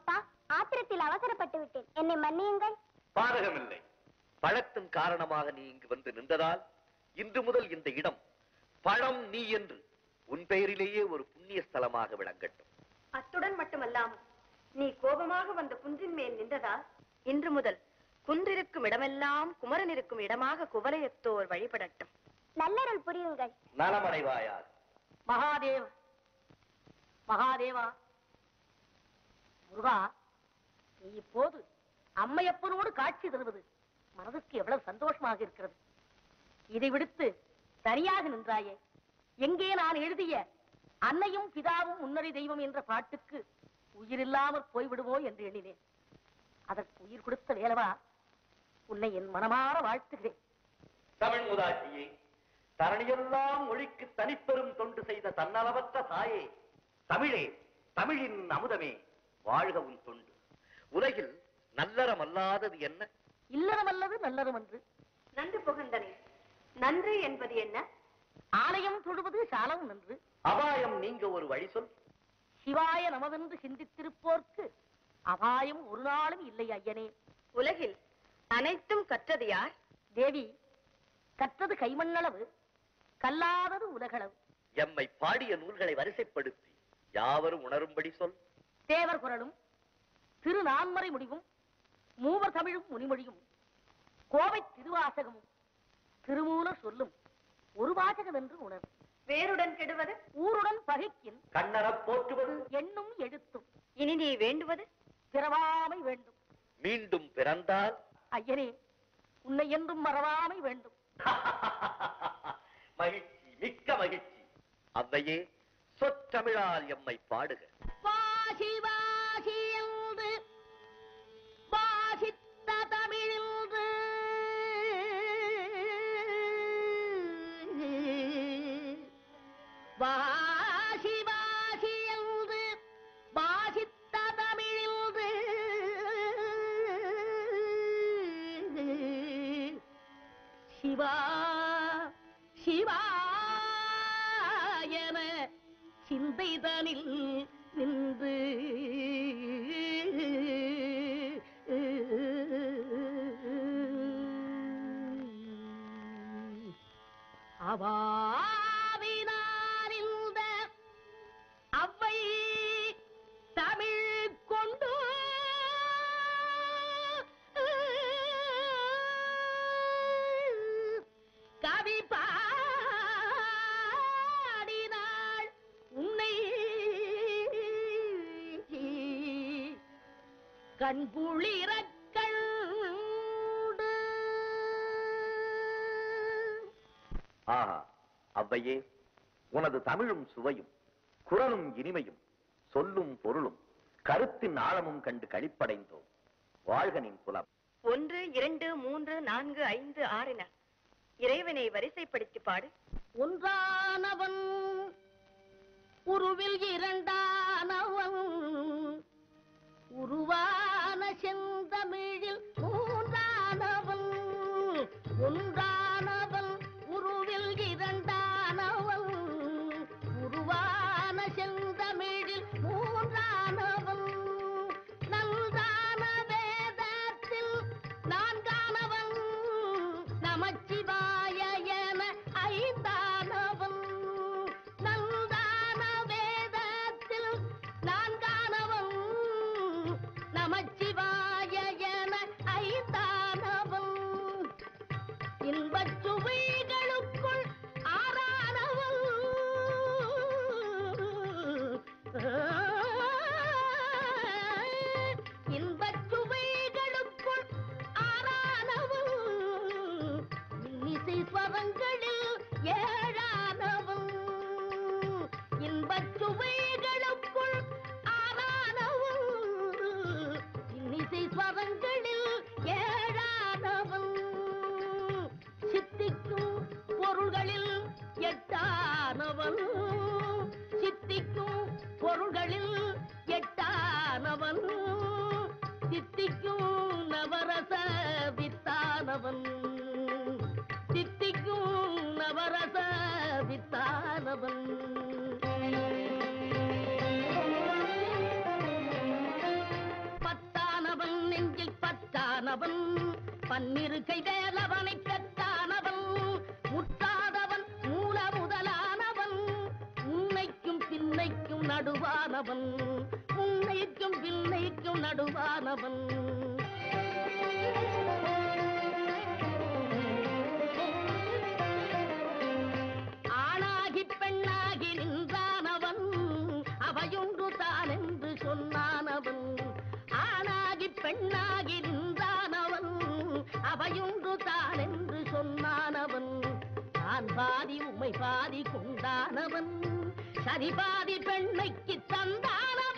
ஆத்திரத்தில் அவசரப்பட்டு விட்டேன் என்னை மன்னியுங்கள் பாதகமில்லை பழத்தின் காரணமாக நீ இங்கு வந்து நின்றதால் இன்று முதல் இந்த இடம் பழம் நீ என்று உன் பெயரிலேயே ஒரு புண்ணிய ஸ்தலமாக விளங்கட்டும் அத்துடன் மட்டுமல்லாமல் நீ கோபமாக வந்த குன்றின் மேல் நின்றதால் இன்று முதல் குன்றிருக்கும் இடமெல்லாம் குமரன் இருக்கும் இடமாக குவலயத்தோர் வழிபடட்டும் நல்லருள் புரியுங்கள் நலமடைவாயார் மகாதேவ மகாதேவா முருகா நீ இப்போது அம்மையப்பனோடு காட்சி தருவது மனதுக்கு எவ்வளவு சந்தோஷமாக இருக்கிறது இதை விடுத்து தனியாக நின்றாயே எங்கே நான் எழுதிய அன்னையும் பிதாவும் முன்னறி தெய்வம் என்ற பாட்டுக்கு உயிரில்லாமற் போய்விடுமோ என்று எண்ணினேன் அதற்கு உயிர் கொடுத்த வேலவா உன்னை என் மனமாற வாழ்த்துகிறேன் தமிழ் மூதாட்டியே தரணியெல்லாம் மொழிக்கு தனிப்பெரும் தொண்டு செய்த தன்னலவற்ற தாயே தமிழே தமிழின் அமுதமே வாழ்க உன் தொண்டு உலகில் நல்லறம் அல்லாதது என்ன இல்லறமல்லது நல்லறம் என்று நன்று புகந்தனே நன்று என்பது என்ன ஆலயம் தொழுவது சாலம் நன்று அபாயம் நீங்க ஒரு வழி சொல் சிவாய நமவென்று சிந்தித்திருப்போர்க்கு அபாயம் ஒரு நாளும் இல்லை ஐயனே உலகில் அனைத்தும் கற்றது யார் தேவி கற்றது கைமண்ணளவு கல்லாதது உலகளவு எம்மை பாடிய நூல்களை வரிசைப்படுத்தி யாவரும் உணரும்படி சொல் தேவர் குரலும் திரு நான்மறை முடிவும் மூவர் தமிழும் முனிமொழியும் கோவை திருவாசகமும் திருமூலர் சொல்லும் ஒரு வாசகம் என்று உணர் வேருடன் கெடுவது ஊருடன் பகைக்கின் கண்ணறப் போற்றுவது எண்ணும் எழுத்தும் இனி நீ வேண்டுவது பிறவாமை வேண்டும் மீண்டும் பிறந்தால் ஐயனே உன்னை என்றும் மறவாமை வேண்டும் மகிழ்ச்சி மிக்க மகிழ்ச்சி அவ்வையே சொற்றமிழால் எம்மை பாடுக வாசி வாசி என்று வாசித்த தமிழின்று வாசி வாசி என்று வாசித்த தமிழின்று சிவா சிவா என சிந்தைதனில் நின்று அவாவினாரிந்த அவ்வை தமிழ் கொண்டு கவி பாடினாள் உன்னை கண்புளிரக் கண்டு ஆஹா அவ்வையே உனது தமிழும் சுவையும் குரலும் இனிமையும் சொல்லும் பொருளும் கருத்தின் ஆழமும் கண்டு களிப்படைந்தோம் வாழ்க நின் புலம் ஒன்று இரண்டு மூன்று நான்கு ஐந்து ஆறின இறைவனை வரிசைப்படுத்தி பாடு ஒன்றானவன் உருவில் இரண்டானவன் உருவான செந்தமிழில் மூன்றானவன் ஒன்றானவன் உருவில் இரண்டானவன் உருவான செந்தமிழில் மூன்றானவன் நன்றான வேதத்தில் நான்கானவன் நமச்சிவாய என ஐந்தானவன் நன்றான வேதத்தில் நான்கானவன் நமச்சிவாய என ஐந்தானவன் இன்பச் சுவைகளுக்குள் ஆறானவன் இன்பச் சுவைகளுக்குள் ஆறானவன் இன்னிசை ஸ்வரங்களில் ஏழானவன் இன்பச் சுவைகளுக்குள் ஆறானவன் இன்னிசை ஸ்வரங்களில் ஏழானவன் சித்திக்கும் பொருள்களில் எட்டானவன் சித்திக்கும் பொருள்களில் எட்டானவன் சித்திக்கும் நவரச வித்தானவன் சித்திக்கும் நவரச வித்தானவன் பத்து தன்னிருக்கை வேலவனை பெற்றானவன் முற்றாதவன் மூல முதலானவன் உன்னைக்கும் பின்னைக்கும் நடுவானவன் உன்னைக்கும் பின்னைக்கும் நடுவானவன் ஆணாகி பெண்ணாகி நின்றானவன் அவையொன்று தான் என்று சொன்னானவன் ஆணாகி பெண்ணாகி நின்றானவன் அவையொன்று தான் என்று சொன்னானவன் தான் பாதி உமை பாதி கொண்டானவன் சரி பாதி பெண்மைக்கு தந்தானவன்